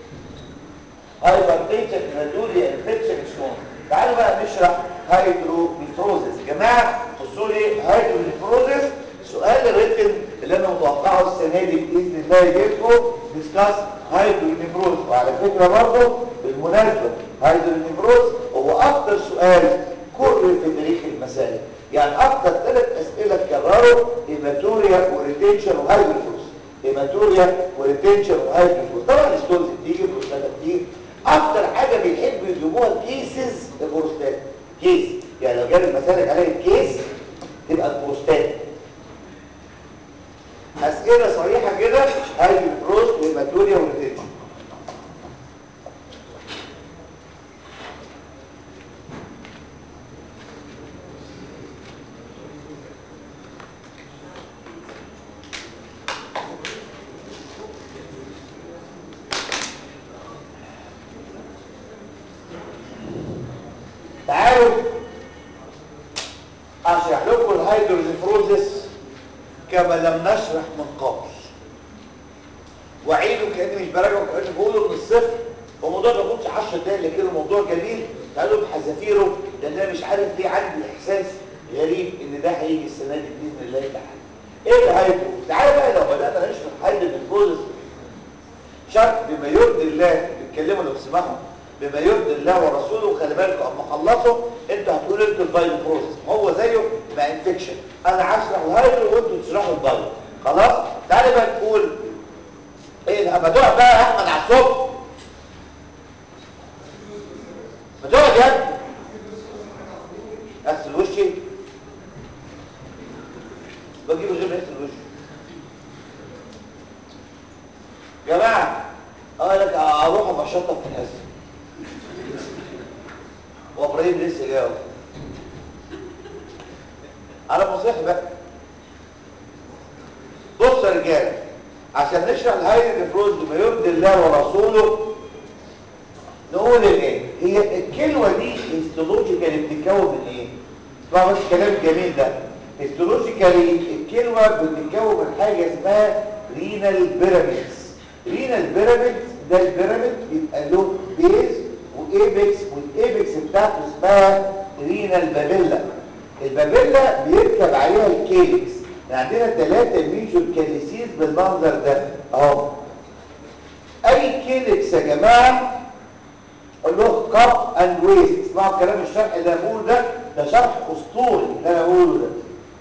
هايبرتنشن هيماتوريا انفكشن ستون تعالوا بقى نشرح هايدروجلوكوزس يا جماعه بصوا لي هايدروجلوكوزس سؤال الريتم اللي انا متوقعه السنه دي باذن الله يجيلكم ديسكاس هايدروجلوكوز وعلى فكره برضه بالمناسبه هايدروجلوكوز هو اكتر سؤال كل في تاريخ المسائل يعني اكتر ثلاث اسئله اتكرروا هيماتوريا وريتنشن وهايدروجلوكوز هيماتوريا وريتنشن وهايدروجلوكوز طبعا الستونز بتيجي بروستاتا بتيجي اكتر حاجه بيحبوا يجيبوها الكيسز البروستات كيس يعني لو جاب المسالك عليه الكيس تبقى البروستات اسئله صريحه كده هايدروجلوكوز وهيماتوريا وريتنشن تعالوا اشرح لكم الهيدروزيفروزس كما لم نشرح من قبل واعيده كاني مش براجعه كاني بقوله من الصفر الموضوع ما بياخدش 10 دقايق لكن الموضوع جميل تعالوا بحذافيره لان انا مش عارف ليه عندي احساس غريب ان ده هيجي السنه دي باذن الله تعالى ايه الهيدرو تعالى بقى لو بدانا نشرح هيدروزيفروزس شرط بما يرضي الله بيتكلموا لو تسمعوا بما يرضي الله ورسوله خلي بالكم اما خلصوا انتوا هتقولوا انتوا البايو بروسس هو زيه مع انفكشن انا هشرح الهايدرو وانتوا تشرحوا البايو خلاص تعالى بقى نقول ايه الهبدوع بقى يا احمد على الصبح جماعه اقول لك اروح ابشطب في الحصه وابراهيم لسه جاي اهو على مصيح بقى بص يا رجاله عشان نشرح الهاي نفروز بما يرضي الله ورسوله نقول ايه هي الكلمه دي هيستولوجيكالي بتتكون من ايه اسمعوا بس الكلام الجميل ده هيستولوجيكالي الكلمه بتتكون من حاجه اسمها رينال بيراميدز رينال بيراميدز ده البيراميد بيبقى له بيز وايبكس والايبكس بتاعته اسمها رينال بابيلا البابيلا بيركب عليها الكيلكس عندنا ثلاثة ميجور كاليسيس بالمنظر ده اهو اي كيلكس يا جماعه له كاب اند ويست اسمعوا الكلام الشرح اللي انا بقوله ده ده شرح اسطوري اللي انا بقوله ده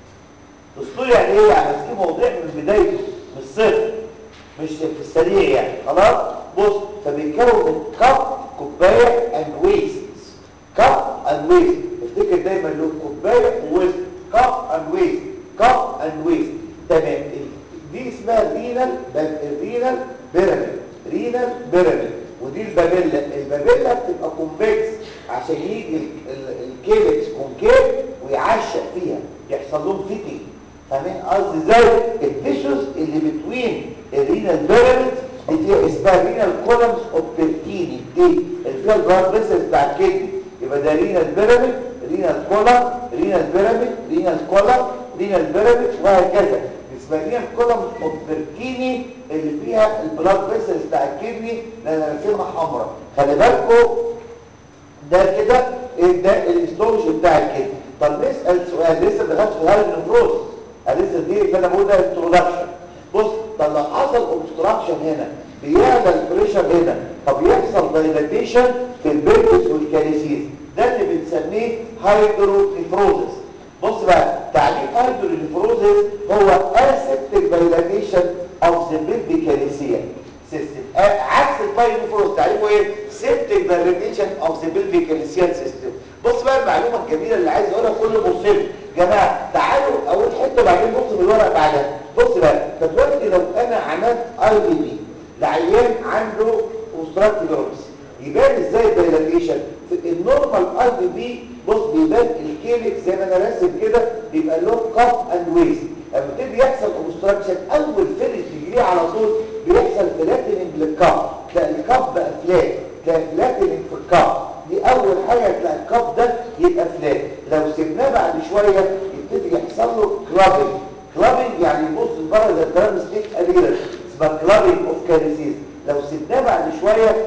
اسطوري يعني ايه يعني في موضوع من بدايته من الصفر مش في السريع يعني خلاص بص فبيتكون من كاب كوبايه اند ويست كاب اند ويست افتكر دايما له كوبايه وويست كاب اند ويست كاب اند ويست تمام دي اسمها رينال رينال بيراميد رينال بيراميد ودي البابيلا البابيلا بتبقى كونفكس عشان يجي الكيلكس كونكيف ويعشق فيها يحصل لهم فيتنج فاهمين قصدي ازاي التيشوز اللي بتوين الرينال بيراميد دي فيها اسمها رينال كولمز اوف بيرتيني دي اللي فيها البلاد فيسلز بتاع الكدني يبقى ده رينال بيراميد رينال كولم رينال بيراميد رينال كولم رينال بيراميد وهكذا اسمها رينال كولم اوف بيرتيني اللي فيها البلاد فيسلز بتاع الكدني لان رسمها حمراء خلي بالكم ده كده ده الاستورج بتاع الكدني طب نسال سؤال لسه ما دخلتش في هاي النفروز لسه دي اللي انا بقول ده انترودكشن بص طب لو حصل اوبستراكشن هنا بيعلى البريشر هنا طب يحصل دايلاتيشن في البيركس والكاليسيس ده اللي بنسميه هايدرونيفروزس بص بقى تعريف هايدرونيفروزس هو اسيبتيك دايلاتيشن اوف ذا بيلفيكاليسيا سيستم عكس الباينيفروز تعريفه ايه سيبتيك دايلاتيشن اوف ذا بيلفيكاليسيا سيستم بص بقى المعلومه الجميله اللي عايز اقولها كل مصيب جماعه تعالوا اول حته بعدين بص بالورق بعدها بص بقى دلوقتي لو انا عملت اي بي بي لعيان عنده اوستراكتيف يبان ازاي الدايلاتيشن النورمال اي بي بي بص بيبان الكيلك زي ما انا راسم كده بيبقى له كاب اند ويست لما تبتدي يحصل اوبستراكشن اول فينش تجريه على طول بيحصل فلاتننج للكاب تلاقي الكاب بقى فلات تلاقي فلاتننج في الكاب دي اول حاجه تلاقي الكاب ده يبقى فلات لو سيبناه بعد شويه يبتدي يحصل له كلابنج كلابنج يعني يبص لبره زي الكلام سنيك قليلا اسمها كلابنج اوف كاريسيس لو سيبناه بعد شويه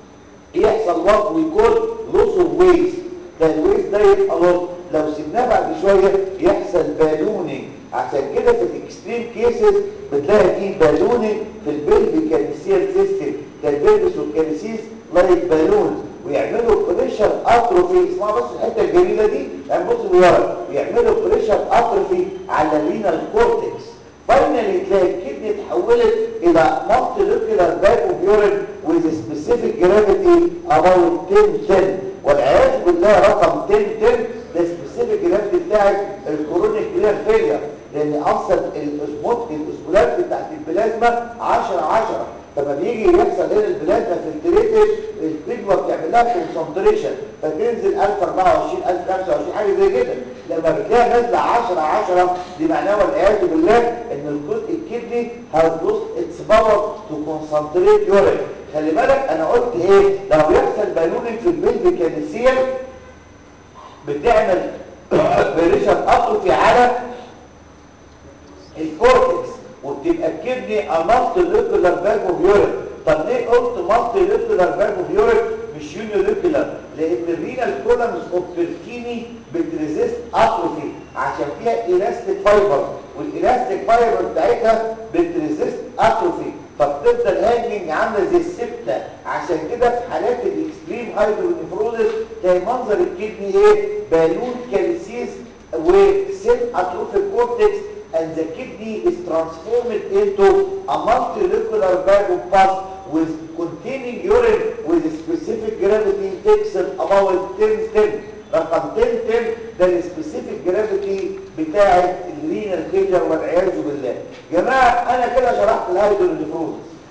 يحصل وات ويكون لوس اوف ويست ده الويست ده يبقى لوس لو سيبناه بعد شويه يحصل بالونينج عشان كده في الاكستريم كيسز بتلاقي فيه بالونينج في البلفي كالسيال سيستم ده البلفس والكالسيس لايك بالون ويعملوا بريشر اتروفي اسمها بص الحته الجميله دي يعني بص بالورق ويعملوا بريشر اتروفي على الرينال كورتكس فاينلي تلاقي الكدني اتحولت الى مالتيلوكيولار باك اوف يورين with specific gravity about 10 10 والعياذ بالله رقم 10 10 ده specific gravity بتاعت الكورونيك كلير فيلير لان اصلا الاسموت الاسبولات بتاعت البلازما 10 10 فما بيجي يحصل هنا البلازما فلتريتد البيجما بتعمل لها كونسنتريشن فتنزل 1024 1025 حاجه زي كده لما بتلاقيها نازله 10 10 دي معناها والعياذ بالله ان الجزء الكدني هاز لوست اتس باور تو كونسنتريت يورين خلي بالك انا قلت ايه لو بيحصل بالونينج في البلد كالسيال بتعمل بريشر اتروفي على الكورتكس وبتبقى الكدني امالتي ليكولار باك اوف يورين طب ليه قلت مالتي ليكولار باك اوف يورين مش يونيليكولار لان الرينال كولمز اوف بيركيني بتريزيست اتروفي عشان فيها الاستيك فايبر والالاستيك فايبر بتاعتها بتريزيست اتروفي فبتفضل هانجنج عامله زي السبته عشان كده في حالات الاكستريم هايدرونيفروزس تلاقي منظر الكدني ايه بالون كالسيس وسيل اتروفيك كورتكس and the kidney is transformed into a multilocular bag of pus with containing urine with a specific gravity fixed about 10 10 رقم 10 10 ده السبيسيفيك جرافيتي بتاعه الرينال فيلر والعياذ بالله جماعه انا كده شرحت الهايدرونيفروزس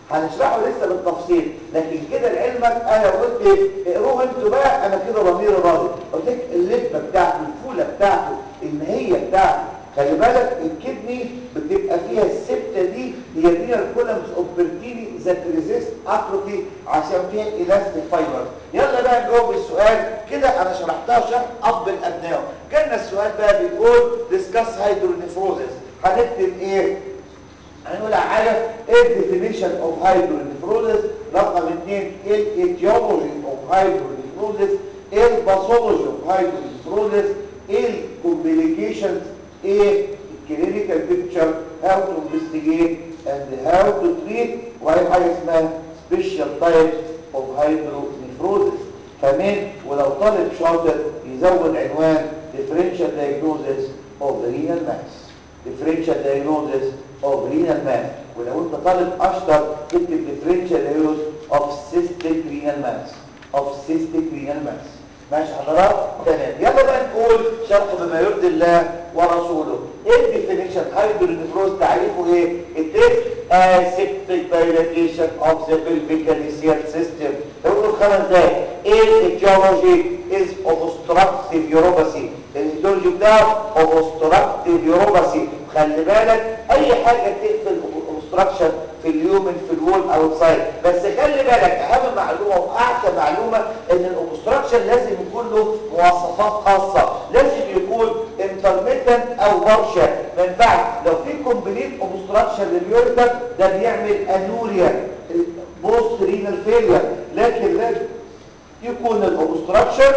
هنشرحه لسه بالتفصيل لكن كده لعلمك انا قلت ايه اقروه انتوا بقى انا كده ضميري راضي قلت لك اللبه بتاعته الفوله بتاعته المهيه بتاعته خلي بالك الكدني بتبقى فيها السبته دي هي رينال كولمز اوف بيرتيني ذات ريزيست اتروفي عشان فيها الاستيك فايبر يلا بقى نجاوب السؤال كده انا شرحتها شرح اب الابناء جالنا السؤال بقى بيقول ديسكاس هيدرونيفروزس هنكتب ايه هنقول حاجه ايه الديفينيشن اوف هايدرونيفروزس رقم اثنين ايه الايتيولوجي اوف هايدرونيفروزس ايه الباثولوجي اوف هايدرونيفروزس ايه الكومبليكيشنز ايه الكلينيكال بيكتشر هاو تو انفستيجيت اند هاو تو تريت وهي حاجه اسمها سبيشال تايب اوف هايدرونيفروزس كمان ولو طالب شاطر يزود عنوان differential diagnosis of the renal mass differential diagnosis of renal mass ولو انت طالب اشطر تكتب differential diagnosis of cystic renal mass of cystic renal mass ماشي حضرات تمام يلا بقى نقول شرح بما يرضي الله ورسوله ايه الديفينيشن هايدرونيفروز تعريفه ايه التست aseptic dilatation of the pelvic system نقول خمس دقايق ايه الايتيولوجي is obstructive uropathy الايتيولوجي بتاعه obstructive uropathy خلي بالك اي حاجه تقفل obstruction في اليومن في الوول اوتسايد بس خلي بالك اهم معلومه واحسن معلومه ان الاوبستراكشن لازم يكون له مواصفات خاصه لازم يكون انترميتنت او بارشل ما ينفعش لو في كومبليت اوبستراكشن لليوريتر ده بيعمل انوريا بوست رينال فيلير لكن لازم يكون الاوبستراكشن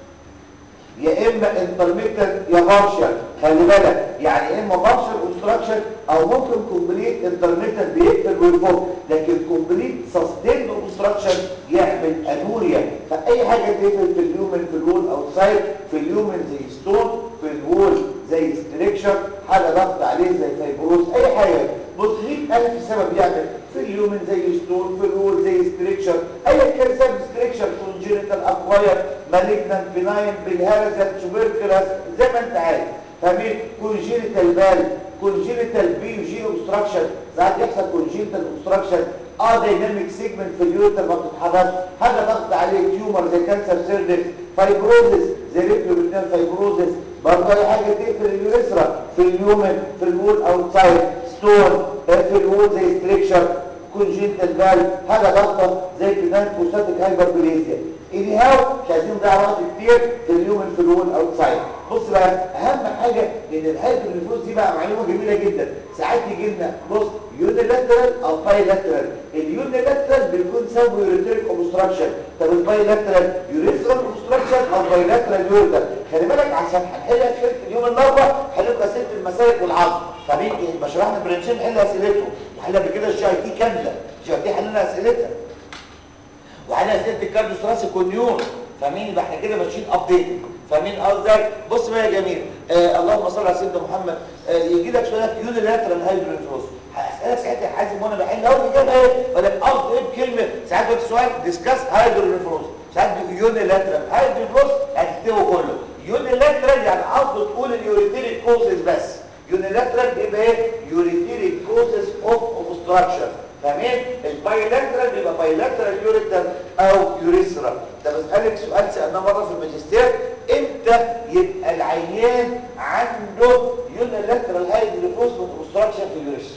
يا اما انترميتنت يا بارشل خلي بالك يعني يا اما بارشل اوبستراكشن او ممكن كومبليت انترميتنت بيقفل ويفك لكن كومبليت سستيند اوبستراكشن يعمل انوريا فاي حاجه تقفل في اليومن في الوول اوتسايد في اليومن زي ستون في الوول زي ستريكشر حاجه ضغط عليه زي فايبروز اي حاجه بص 100000 سبب يعمل في اليومن زي ستون في الوول زي ستريكشر اي كان سبب ستريكشر كونجينيتال اكواير مالجنان بناين بالهرزه تشوبركلاس زي ما انت عارف فاهمين كونجينيتال بال كونجينيتال بي جي اوبستراكشن ساعات يحصل كونجينيتال اوبستراكشن اه دايناميك سيجمنت في اليوتر ما بتتحركش حاجه ضغط عليه تيومر زي كانسر سيرفكس فايبروزس زي ريتروبيتنال فايبروزس برضه اي حاجه تقفل اليوريثرا في اليومن في الوول اوتسايد ستون في الوول زي ستريكشر كونجنتال فال حاجه ضغطه زي بنان بوستاتيك هايبربليزيا اني هاو مش عايزين نضيع وقت كتير في اليومن في الوول اوتسايد بص بقى اهم حاجه ان الهايبرنفوز دي بقى معلومه جميله جدا ساعات يجي لنا بص يونيلاترال او بايلاترال اليونيلاترال بيكون سببه يوريتريك اوبستراكشن طب البايلاترال يوريثرال اوبستراكشن او بايلاترال يوريتر خلي بالك عشان هنحل اسئله اليوم الاربعاء هنحل اسئله المسالك والعظم فريق بشرحنا برنشين حل اسئلته حل قبل كده الجي اي تي كامله الجي اي تي حلنا اسئلتها وحلنا اسئله الكارديو ثراسيك والنيور فاهمين يبقى احنا كده ماشيين ابديت فاهمين قصدك بص بقى يا جميل آه اللهم صل على سيدنا محمد آه يجي لك سؤال يونيلاترال هايدرونفروس هسالك ساعتها حازم وانا بحل اول اجابه ايه ولا قصد ايه بكلمه ساعات بقى السؤال ديسكاس هايدرونفروس ساعات يونيلاترال هايدرونفروس هتكتبه كله يونيلاترال يعني قصده تقول اليوريتيريك كوزز بس يونيلاترال بيبقى ايه يوريتيريك كوزز اوف اوبستراكشن فاهمين البايلاترال بيبقى بايلاترال يوريتر او يوريثرا ده بسالك سؤال سالناه مره في الماجستير امتى يبقى العيان عنده يونيلاترال هايدروفوس اوبستراكشن في اليوريثرا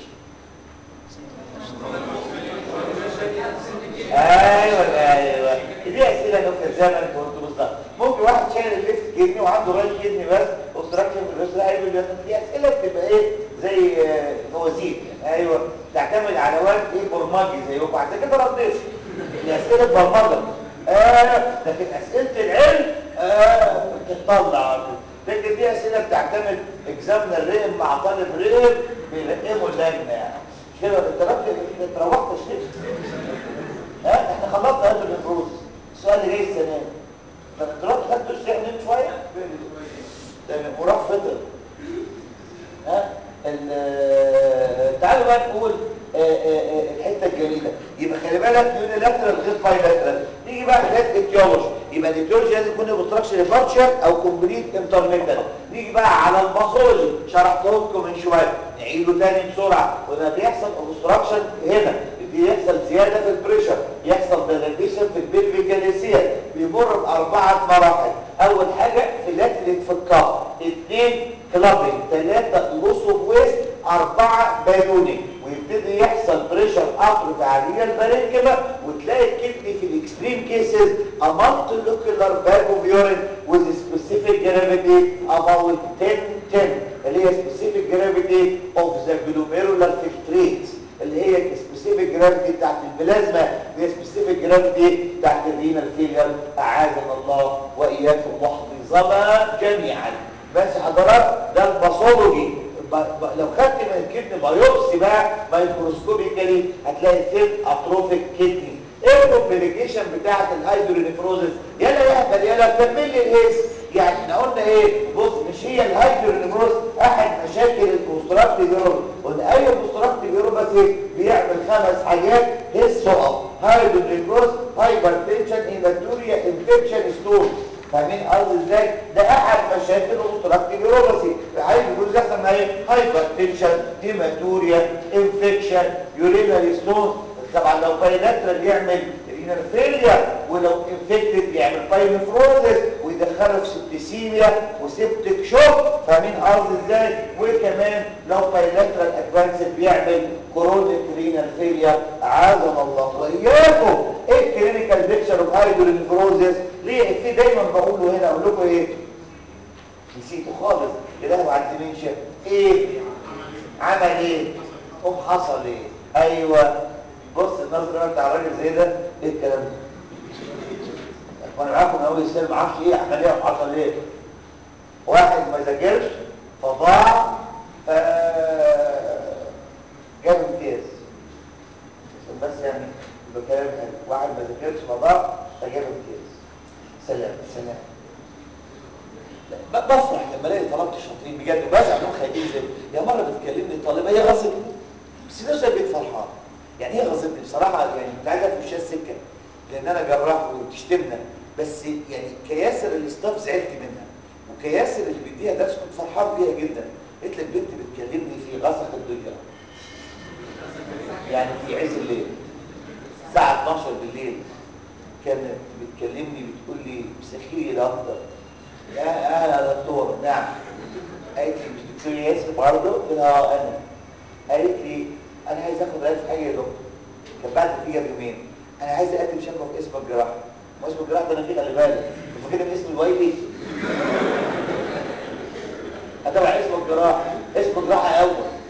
ايوه ايوه دي اسئله لو في الزمن كنت بالظبط ممكن واحد شايل الليفت كدني وعنده رايت كدني بس اوبستراكشن في اليوريثرا هيبقى دي اسئله بتبقى ايه زي فوازير ايوه تعتمد على وقت ايه برمجي زيكم عشان كده رديت دي اسئله برمجه اه لكن اسئله العلم اه بتطلع لكن دي اسئله بتعتمد اكزامنا الرئم مع طالب رئم بيلقموا اللجنه يعني كده انت انت روحت شريك ها احنا خلصنا هذا المفروض السؤال اللي جاي السنه دي طب انت رحت خدت دش نمت شويه تمام وراح فطر ها تعالوا بقى نقول الحته الجميله يبقى خلي بالك يونيلاترال غير بايلاترال نيجي بقى حاجات ايتيولوجي يبقى الايتيولوجي لازم يكون اوبستراكشن بارشال او كومبليت انترميتال نيجي بقى على الباثولوجي شرحته لكم من شويه نعيده تاني بسرعه وده بيحصل اوبستراكشن هنا بيحصل ثلاثة في البريشر يحصل ديلاتيشن في البلفيكاليسيا بيمر بأربعة مراحل أول حاجة فلاتلت في الطاق اثنين كلابنج ثلاثة لوس اوف ويست أربعة بالونينج ويبتدي يحصل بريشر اتروفي على البارينكما وتلاقي الكدني في الاكستريم كيسز امالت لوكيولار باج اوف يورين with specific gravity about 10 10 اللي هي specific gravity of the glomerular filtrates اللي هي specific gravity بتاعت البلازما اللي هي specific gravity بتاعت الرينال فيلير اعاذنا الله واياكم وحفظنا جميعا بس حضرات ده الباثولوجي ب... ب... لو خدت من الكدني بايوبسي بقى مايكروسكوبيكالي هتلاقي ثين اتروفيك كدني ايه الكومبليكيشن بتاعت الهايدرونيفروزس يلا يا اهبل يلا كمل لي الهيس يعني احنا قلنا ايه بص مش هي الهايدرونيفروز احد مشاكل الكونستراكتيف بيروب قلنا اي كونستراكتيف بيروب بس ايه بيعمل خمس حاجات هيس سقط هايدرونيفروز هايبرتنشن هيماتوريا انفكشن ستون فاهمين قصدي ازاي ده احد مشاكل الكونستراكتيف بيروباسي عايز يقول يحصل معايا ايه هايبرتنشن هيماتوريا انفكشن يورينري ستون طبعا لو بايلاترال يعمل رينال فيليا ولو انفكتد يعمل باينفروزس ويدخله في سبتيسيميا وسبتك شوك فاهمين قصدي ازاي وكمان لو بايلاترال ادفانسد بيعمل كرونيك رينال فيليا اعاذنا الله واياكم ايه الكلينيكال بيكتشر اوف هايدرونيفروزس ليه في دايما بقوله هنا اقول لكم ايه نسيته خالص يلهوا على الديمنشن ايه عمل ايه قوم حصل ايه ايوه بص النظر بتاع الراجل زي ده ايه الكلام ده وانا معاكم من اول السنه ما اعرفش ايه عمليه وحصل ايه واحد ما ذاكرش فضاع ف جاب امتياز بس يعني يبقى كلام حلو واحد ما ذاكرش فضاع فجاب امتياز سلام سلام بفرح لما الاقي طلبه شاطرين بجد وبزعل انهم خايفين زي يا مره بتكلمني طالبه هي غصبتني بس نفسي بقيت فرحان يعني هي غصبتني بصراحه يعني كنت عايز في وشها السكه لان انا جراح وبتشتمنا بس يعني كياسر الاستاف زعلت منها وكياسر اللي بيديها درس كنت فرحان بيها جدا قلت لك بنت بتكلمني في غسق الدنيا يعني في عز الليل الساعه 12 بالليل كانت بتكلمني بتقول لي مسخيري يا دكتور يا اهلا يا دكتور نعم قالت لي مش دكتور ياسر برضه قلت لها اه انا قالت لي انا عايز اخد رايك في حاجه يا دكتور كان بعد النتيجه بيومين انا عايز اقدم شكوى في اسم الجراحه ما اسم الجراحه ده انا فيه خلي بالك انت فاكر اسم الويلي اتبع اسم الجراحه اسم الجراحه اول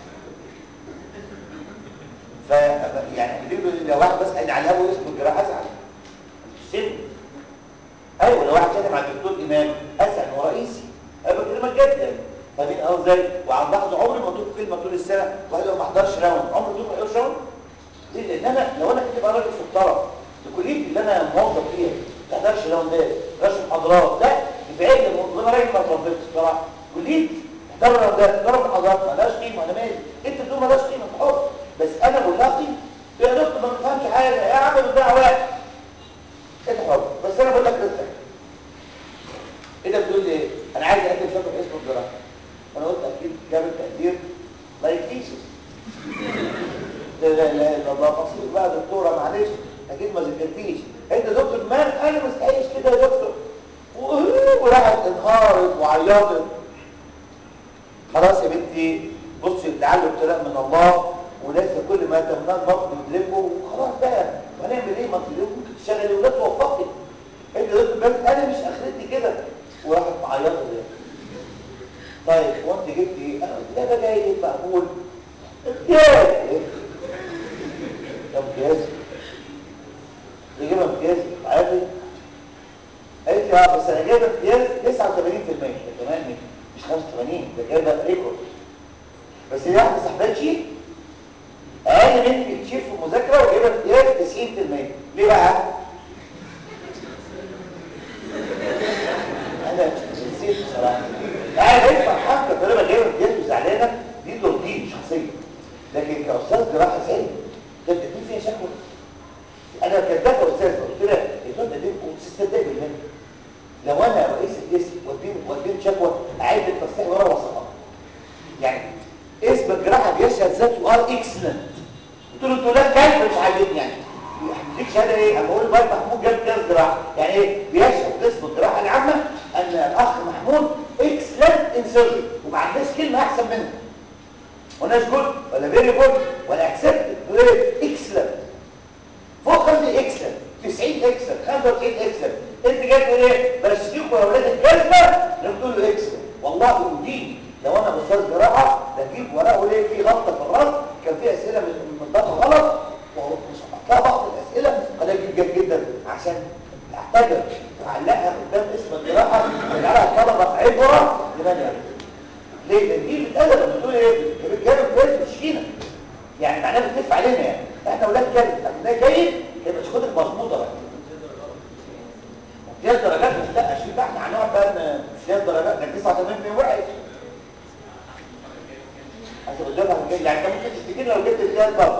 ف يعني لو واحد بس قال على ابو اسم الجراحه ازعل سن ايوه لو واحد كاتب على الدكتور امام ازعل هو رئيسي انا بكلمك جدا فاهمين قصدي ازاي وعن لحظ عمري ما قلت كلمه طول السنه واحد ما حضرش راوند عمري ما قلت ما راوند ليه لان انا لو انا كاتب راجل في الطرف لكليتي اللي انا موظف فيها ما تحضرش راوندات ما تحضرش محاضرات لا يبقى ايه وانا راجل ما اتربيتش بصراحه كليتي تحضر راوندات تحضر محاضرات ما لهاش قيمه انا مالي انت بتقول ما لهاش قيمه انت حر بس انا بقول لها قيمه يا دكتور ما بفهمش حاجه يا عم بتضيع وقت انت حر بس انا بقول لك رزقك انت بتقول لي ايه انا عايز اقدم شكوى في اسم الجراحه انا قلت اكيد جاب التقدير لايك ثيسس لا لا لا الا الله بصير بقى دكتوره معلش اكيد ما ذاكرتيش انت دكتور مان انا ما استحيش كده يا دكتور وراحت انهارت وعيطت خلاص يا بنتي بصي التعلم ابتلاء من الله وليس كل ما تمناه المرض بيدركه وخلاص بقى وهنعمل ايه ما ممكن تشتغلي ولا توفقي انت دكتور بس انا مش اخرتي كده وراحت معيطه زي طيب وانت جبت ايه انا قلت لها ده جاي ايه مقبول امتياز امتياز تجيبها امتياز عادي قالت لي اه بس انا جايبه امتياز 89% كمان مش 85 ده جايبه ريكورد بس هي واحده صاحبتي اقل مني بكتير في المذاكره وجايبه امتياز 90% ليه بقى؟ انا نسيت بصراحه انا بقيت فرحان كطالبه جايبه امتياز وزعلانه دي ترضيني شخصيا لكن كاستاذ جراحه زي كانت تدين فيها شكوى انا كدافه استاذ قلت لها يا تقعد تدين وتستدعي بالله لو انا رئيس القسم ودين ودين شكوى اعيد التصحيح ورا وسقط يعني اسم الجراحه بيشهد ذاته ار اكسلنت قلت له انتوا لا كيف مش عاجبني يعني شهاده ايه اما اقول الواد محمود جاب كاس جراحه يعني ايه بيشهد قسم الجراحه العامه ان الاخ محمود اكسلنت ان سيرجري وما عندناش كلمه احسن منه وناس جود ولا فيري جود ولا اكسبتد اكسلنت فوق خمسة اكسلنت 90 اكسلنت 95 اكسلنت انت جاي تقول ايه برشيكوا يا اولاد الكذبه نقول له اكسلنت والله وديني لو انا استاذ جراحه بجيب ورقه اقول ايه في غلطه في الراس كان في اسئله من من ضغط غلط ومش هحطها بعض الاسئله قال اجيب جد جدا عشان اعتبر واعلقها قدام اسم الجراحه يجعلها الطلبه عبره لمن يعرف ليه؟ لان دي بتقدر لما تقول ايه؟ جايب كويس مش فينا يعني معناه بتلف علينا يعني احنا اولاد كده ده جيد يبقى شخوطك مظبوطه بقى امتياز درجات مش لا شيل بقى احنا هنقعد بقى امتياز درجات ده 89 من وحش عشان بتجيبها من يعني انت ممكن تشتكي لو جبت امتياز برضه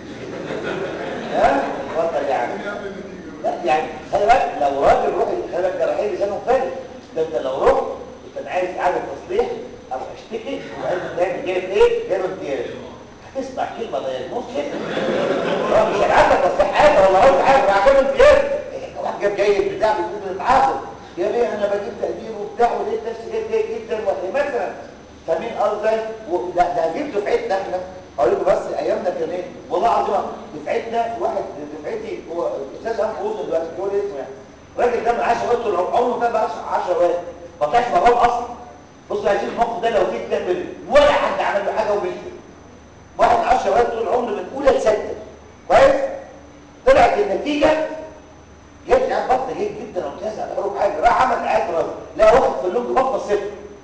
ها اتفضل يعني لا يعني خلي بالك لو راجل روح خلي بالك جراحين لسانه فارغ ده انت لو رحت انت عايز اعاده تصليح او اشتكي وعايز تعمل جايب ايه جايب امتياز هتسمع كلمه زي المسلم هو مش هيعمل تصليح حاجه ولا هو عارف بعمل امتياز واحد جاب جيد بتاع بيقول نتعاقد يا بيه انا بجيب تقدير وبتاع ولقيت نفسي جايب جيد جدا مثلا فمين قصدي ده ده جيب دفعتنا احنا اقول لكم بس ايامنا كان ايه والله العظيم دفعتنا في واحد دفعتي هو استاذ انف وزن دلوقتي بيقول اسمه يعني الراجل ده من 10 وقت طول عمره ما بقى 10 وقت ما طلعش مغرب اصلا بص يا شيخ الموقف ده لو جيت تعمل ولا حد عمل له حاجه وبيكتب واحد 10 وقت طول عمره من اولى لسته كويس طلعت النتيجه جت يعني بطه جيد جدا وامتياز على حروف حاجه راح عمل قاعد راجل لا واخد في اللونج بطه صفر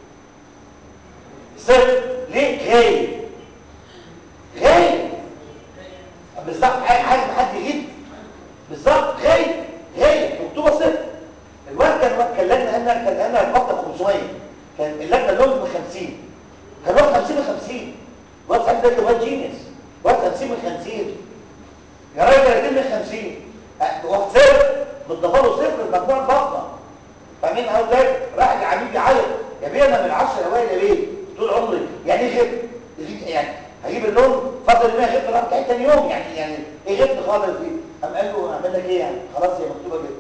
صفر ليه غايب غايب بالظبط عايز حد يجيب بالظبط غايب غايب مكتوبه صفر الواد كان كان لجنه انا كان انا البطه 500 كان اللجنه اللونج ب 50 كان واخد 50 ب 50 الواد صاحب ده واد جينيس واخد 50 من 50 يا راجل 30 من 50 واخد صفر بالضبط له صفر المجموع البطنه فمين قال ده راح العميد يعيط يا بيه انا من 10 اوائل يا بيه طول عمري يعني ايه غبت يعني هجيب اللون فضل ان انا غبت راح بتاعي تاني يوم يعني يعني ايه غبت خالص دي قام قال له اعمل لك ايه يعني خلاص هي مكتوبه كده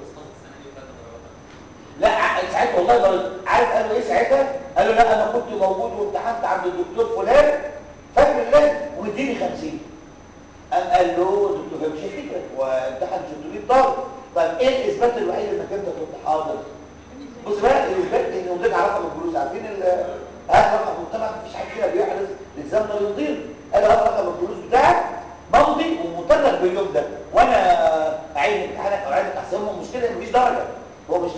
لا ساعتها والله برد. عارف قال له ايه ساعتها قال له لا انا كنت موجود وامتحنت عند الدكتور فلان فاكر الله ومديني 50 قام قال له دكتور مش هفتكرك وامتحن 600 ضرب طيب ايه الاثبات الوحيد انك انت كنت حاضر بص بقى الاثبات ان وديك على رقم الفلوس عارفين هذا رقم المجتمع مفيش حد كده بيحرص للزمن يضيل قال هذا رقم الفلوس بتاعك ممضي ومطلق باليوم ده وانا اعيد امتحانك او اعيد احسنهم المشكله ان مفيش درجه هو مش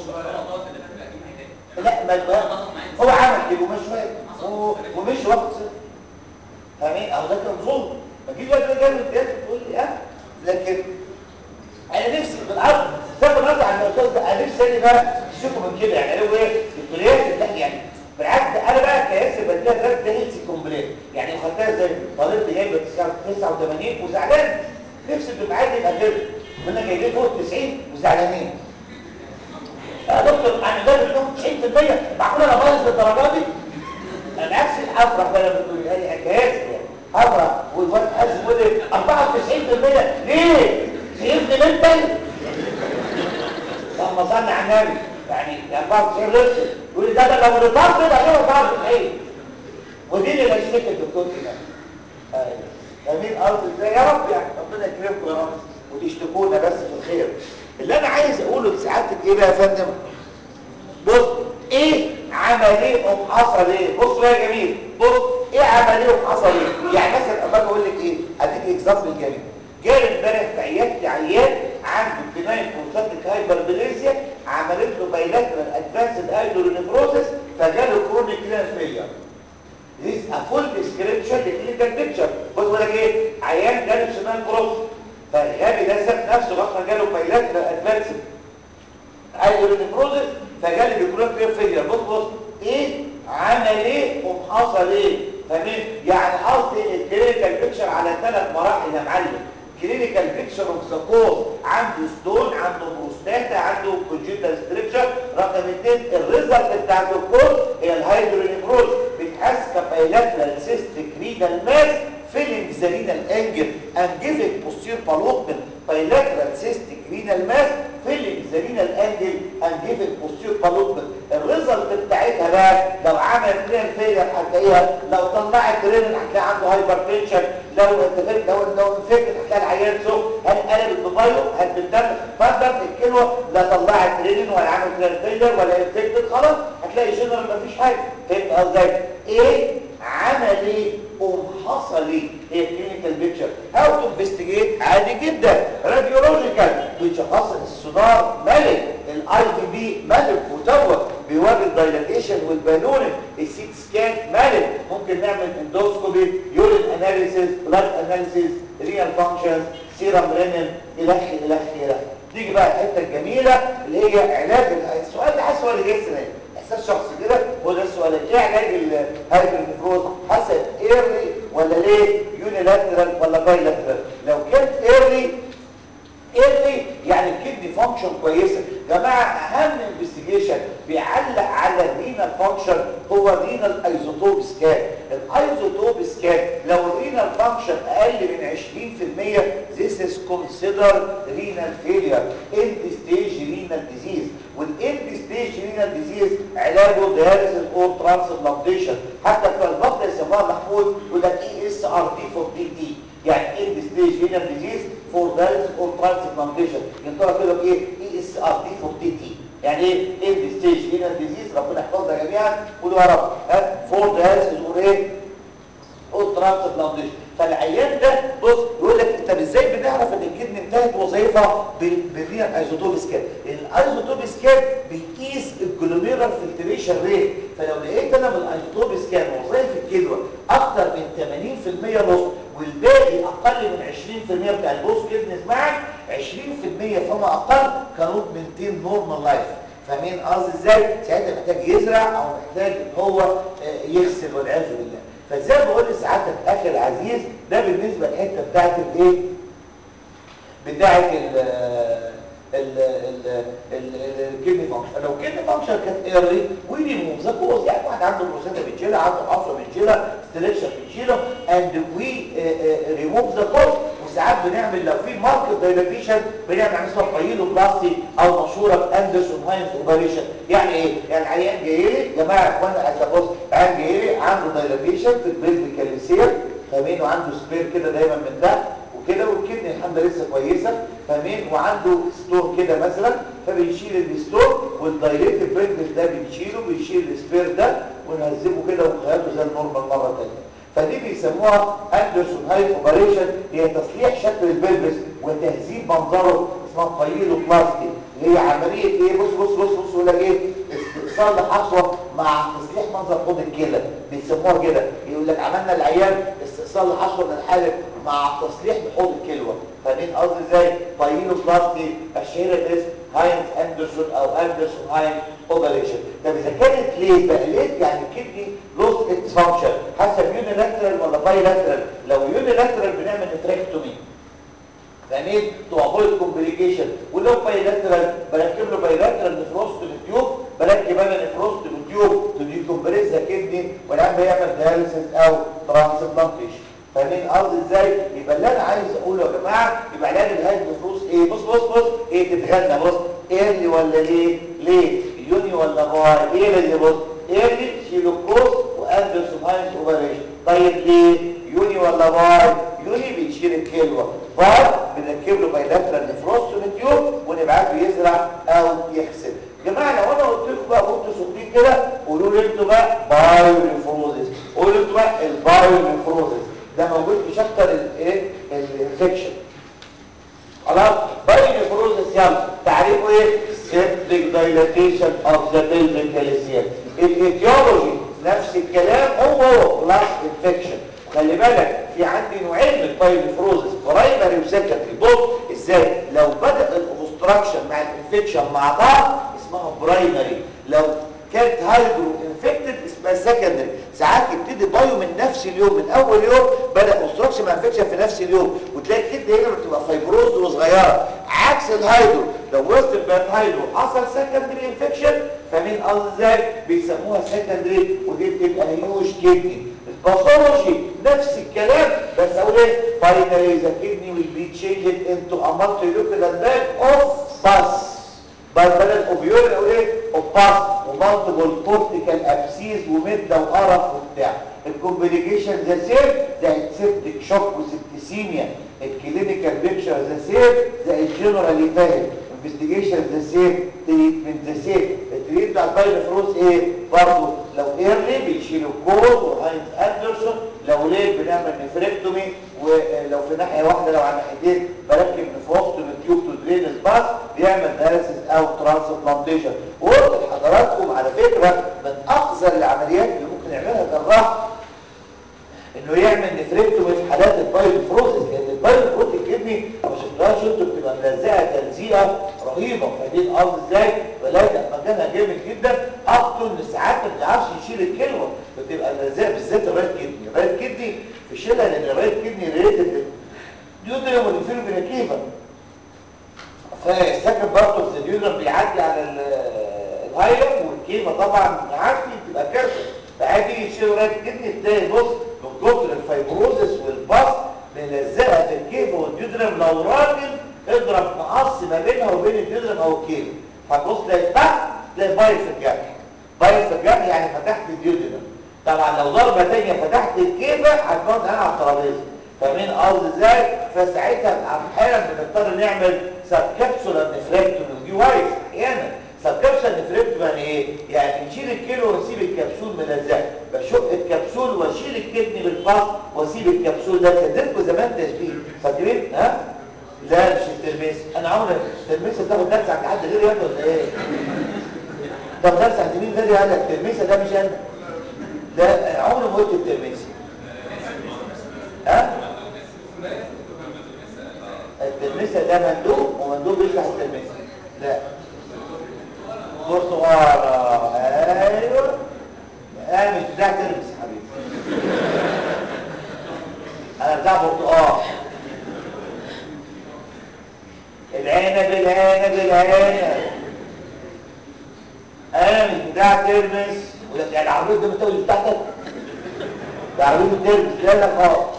لا ما هو عمل كده ومش فاهم ومش واخد صفر فاهمين اهو ده كان ظلم ما تجيش بقى تلاقي جامد امتياز وتقول لي ها لكن انا نفسي بالعرض تاخد نظر عن الاستاذ ده انا نفسي اني بقى تشوفوا من كده يعني هو ايه الكليات لا يعني بالعكس ده انا بقى كياسر بديها درجه ده هيلثي كومبليت يعني لو خدتها زي طالب جايب 89 وزعلان نفسي الدفعات دي يبقى غير كنا جايبين فوق 90 وزعلانين يا دكتور انا جايب لهم 90% معقول انا بايظ للدرجه دي انا نفسي افرح بقى لما تقول لي حكايات يعني افرح والواد حاسس يقول لي 94% ليه؟ خيرني من تاني اللهم صل على النبي يعني 94 رسل يقول لي ده ده لو رطاب كده غير 94 ودي اللي بشتكي الدكتور كده ايوه جميل ارض ازاي يا رب يعني ربنا يكرمكم يا رب وتشتكونا بس في الخير اللي انا عايز اقوله لسعادتك ايه بقى يا فندم بص ايه عمل ايه ام حصل ايه بص بقى يا جميل بص ايه عمل ايه ام حصل ايه يعني مثلا اما اقول لك ايه اديك اكزامبل جميل جالي امبارح في عيادتي عيان عنده بناين كونسنتريك هايبربليزيا عملت له بايلاترال ادفانسد ايدولونيفروزس فجاله كرونيك كلينس فيلير This is a full description لكلينيكال بيكتشر بص بقول لك ايه عيان جاله شمال كروس فالغبي ده ساب نفسه لغايه ما جاله بايلاترال ادفانسد ايدولونيفروزس فجاله بكرونيك فيلير بص بص ايه عمل ايه وحصل ايه فاهمين يعني قصدي الكلينيكال بيكتشر على ثلاث مراحل يا معلم كلينيكال بيكتشر اوف ذا كوز عنده ستون عنده بروستاتا عنده كونجيتال ستريكشر رقم اثنين الريزلت بتاع الكوز هي الهيدرونيفروز بتحس كبايلاترال سيستيك رينال ماس filling the renal angle and giving posterior ballotment bilateral cystic renal mass filling the renal angle and giving posterior ballotment الريزلت بتاعتها بقى لو عملت رينال فيلر هتلاقيها لو طلعت رينال هتلاقي عنده هايبرتنشن لو انت فاهم لو لو انفكت هتلاقي العيان سخن هل قلبت بميه هل بالدم فضل الكلوه لا طلعت رينال ولا عملت رينال فيلر ولا انفكتد خلاص هتلاقي جنرال مفيش حاجه فهمت قصدي ايه عمل ايه قوم حصل ايه هي كلينيكال بيكتشر هاو تو انفستيجيت عادي جدا راديولوجيكال بيشخص السونار ملك الاي في بي ملك وتوه بيوري الدايلاتيشن والبالونين السيت سكان ملك ممكن نعمل اندوسكوبي يورين اناليسيس بلاد اناليسيس ريال فانكشنز سيرم رينين الخ الخ الخ تيجي بقى الحته الجميله اللي هي علاج السؤال ده حاسس هو اللي جاي السنه احساس شخصي كده هو ده السؤال ايه علاج الهايبرنفروز حسب ايرلي ولا ليه يونيلاترال ولا بايلاترال لو كانت ايرلي ايرلي يعني الكدني فانكشن كويسه جماعه اهم انفستيجيشن بيعلق على الرينال فانكشن هو الرينال ايزوتوب سكان الايزوتوب سكان لو الرينال فانكشن اقل من 20% this is considered renal failure end stage renal disease والاند ستيج رينال ديزيز علاجه دياليسيس اور ترانسبلانتيشن حتى بتوع البطن يسموها محمود يقول لك اي اس ار دي فور دي تي يعني اند ستيج رينال ديزيز فور دياليسيس اور ترانسبلانتيشن ينطق كده بايه اي اس ار دي فور دي تي يعني ايه اند ستيج رينال ديزيز ربنا يحفظنا جميعا قولوا يا رب ها فور دياليسيس اور ايه اور ترانسبلانتيشن فالعيان ده بص يقول لك طب ازاي بنعرف ان الكدني انتهت وظيفه بالريال ايزوتوب سكان الايزوتوب سكان بيقيس الجلوميرال فلتريشن ريت فلو لقيت انا من الايزوتوب سكان وظائف الكلوه اكتر من 80% نص والباقي اقل من 20% بتاع البوست كدنس معك 20% فما اقل كانوا مينتين نورمال لايف فاهمين قصدي ازاي ساعتها محتاج يزرع او محتاج ان هو يغسل والعياذ بالله فزي ما بقول لسعادتك اخي العزيز ده بالنسبه للحته بتاعت الايه بتاعت ال ال ال الكدني فانكشن لو الكدني فانكشن كانت ايرلي وي ريموف ذا كوز يعني واحد عنده بروسيتا بتشيلها عنده حفره بتشيلها ستريكشن بتشيله اند وي ريموف ذا كوز وساعات بنعمل لو في ماركت دايلاتيشن بنعمل حاجه اسمها بايلو بلاستي او مشهوره باندرسون هاينز اوبريشن يعني ايه يعني عيان جاي لي يا جماعه يا اخوانا عايز ابص عيان جاي لي عنده دايلاتيشن في البيلد كاليسير فاهمين وعنده سبير كده دايما من ده وكده والكدني الحمد لله لسه كويسه فاهمين وعنده ستون كده مثلا فبنشيل الستون والدايليتد برينجز ده بنشيله بنشيل السبير ده ونهذبه كده ونخيطه زي النورمال مره ثانيه فدي بيسموها اندرسون هايت اوبريشن هي تصليح شكل البلبس وتهذيب منظره اسمها بايلو بلاستي اللي هي عمليه ايه بص بص بص بص ولا ايه استئصال لحصوه مع تصليح منظر حوض الكلى بيسموها كده يقول لك عملنا العيان استئصال لحصوه من الحالب مع تصليح بحوض الكلوه فاهمين قصدي ازاي بايلو بلاستي الشهيره باسم هاينز اندرسون او اندرسون هاينز اوبريشن طب اذا كانت ليه بقى ليه يعني الكدني لوست اتس فانكشن حسب يونيلاترال ولا بايلاترال لو يونيلاترال بنعمل نفريكتومي فاهمين تو افويد كومبليكيشن ولو بايلاترال بركب له بايلاترال نفروست بالتيوب بركب انا نفروست بالتيوب تو ديكومبريس ذا كدني والعيان بيعمل دياليسيس او ترانسبلانتيشن فاهمين قصدي ازاي يبقى اللي انا عايز اقوله يا جماعه يبقى علاج الهايد نفروس ايه بص بص بص ايه تتغنى بص ايرلي ولا ليه ليه يوني ولا باي ايه اللي بص ايرلي شيلوكوز واندرسون هاينز اوبريشن طيب ليه يوني ولا باي يوني بنشيل الكلوه باي بنركب له بايلاترال نفروس تيوب ونبعته يزرع او يغسل جماعه لو انا قلت لكم بقى وانتوا صوتين كده قولوا لي انتوا بقى بايو نفروزس قولوا انتوا بقى البايو نفروزس ده موجود في شابتر الايه الانفكشن خلاص بايو نفروزس يلا تعريفه ايه سيبتيك دايلاتيشن اوف ذا بيلفيك كاليسيوم الايتيولوجي نفس الكلام هو هو بلس انفكشن خلي بالك في عندي نوعين من البايونيفروزس برايمري وسكندري بص ازاي لو بدا الاوبستراكشن مع الانفكشن مع بعض اسمها برايمري لو كانت هايدرو انفكتد اسمها سكندري ساعات يبتدي بايو من نفس اليوم من اول يوم بدا اوبستراكشن مع انفكشن في نفس اليوم وتلاقي الكدنه هنا بتبقى فايبروز وصغيره عكس الهايدرو لو وصلت بقت هايدرو حصل سكندري انفكشن فمين قصدي ازاي بيسموها سكندري ودي بتبقى هيوش كدني الباثولوجي نفس الكلام بس اقول ايه finally the kidney will be changed into a multilocular bag of pus بدل of urine اقول ايه of pus ومالتيبل كورتيكال ابسيز ومده وقرف وبتاع الكومبليكيشن ذا سيم زي سيبتك شوك وسبتسيميا الكلينيكال بيكتشر ذا سيم زي الجنرالي فاهم انفستيجيشن ذا سيم تريتمنت ذا سيم التريتمنت بتاع البايلفروس ايه برضه لو ايرلي بيشيلوا كول وهاينز اندرسون لو ليه بنعمل نفريكتومي ولو في ناحيه واحده لو على ناحيتين بركب نفوستومي تيوب تو درين الباس بيعمل دايلسيس او ترانسبلانتيشن وقلت لحضراتكم على فكره من اقذر العمليات اللي ممكن يعملها جراح انه يعمل نفريكتومي في حالات البايلفروسيس لان البايلفروسيس الكدني ما شفتهاش انتوا بتبقى ملزقه تلزيقه رهيبه فاهمين قصدي ازاي بلاقي مكانها جامد جدا اكتر من ساعات ما بيعرفش يشيل الكلمه بتبقى ملزقه بالذات الرايت كدني الرايت كدني في شيلها لان الرايت كدني ريتد ديودريم والانفيرو فيناكيفا فالسكن بارت اوف ذا ديودريم بيعدي على الهايلم والكيفا طبعا معدي بتبقى كارثه فعادي يشيل رايت كدني تلاقي بص من كتر الفايبروزس والباص ملزقه في الكيفا والديودريم لو راجل اضرب مقص ما بينها وبين الديودريم او الكيفا هتبص تلاقي تحت تلاقي بايظ في الجرح بايظ في الجرح يعني فتحت الديودريم طبعا لو ضربه ثانيه فتحت الكيفه هتقعد انا على الترابيزه فاهمين قصدي ازاي فساعتها احيانا بنضطر نعمل سب كابسولار نفريكتومي ودي وايز احيانا سب كابسولار نفريكتومي يعني ايه يعني نشيل الكيلو ونسيب الكبسول ملزق بشق الكبسول واشيل الكدني بالفص واسيب الكبسول ده كدتكم زمان تشبيه فاكرين ها لا مش الترميس انا عمري الترميس بتاخد درس عند حد غيري يعني ولا ايه طب درس عند مين غيري قال لك الترميسه ده مش انا لا عمري ما قلت الترميسه ها التلمسة ده مندوب ومندوب يشرح التلمسة لا برتقالة ايوه انا مش بتاع تلمس حبيبي انا بتاع برتقال العنب العنب العنب انا مش بتاع تلمس يعني العربية ده متولي بتاعتك ده عربية تلمس لا لا خالص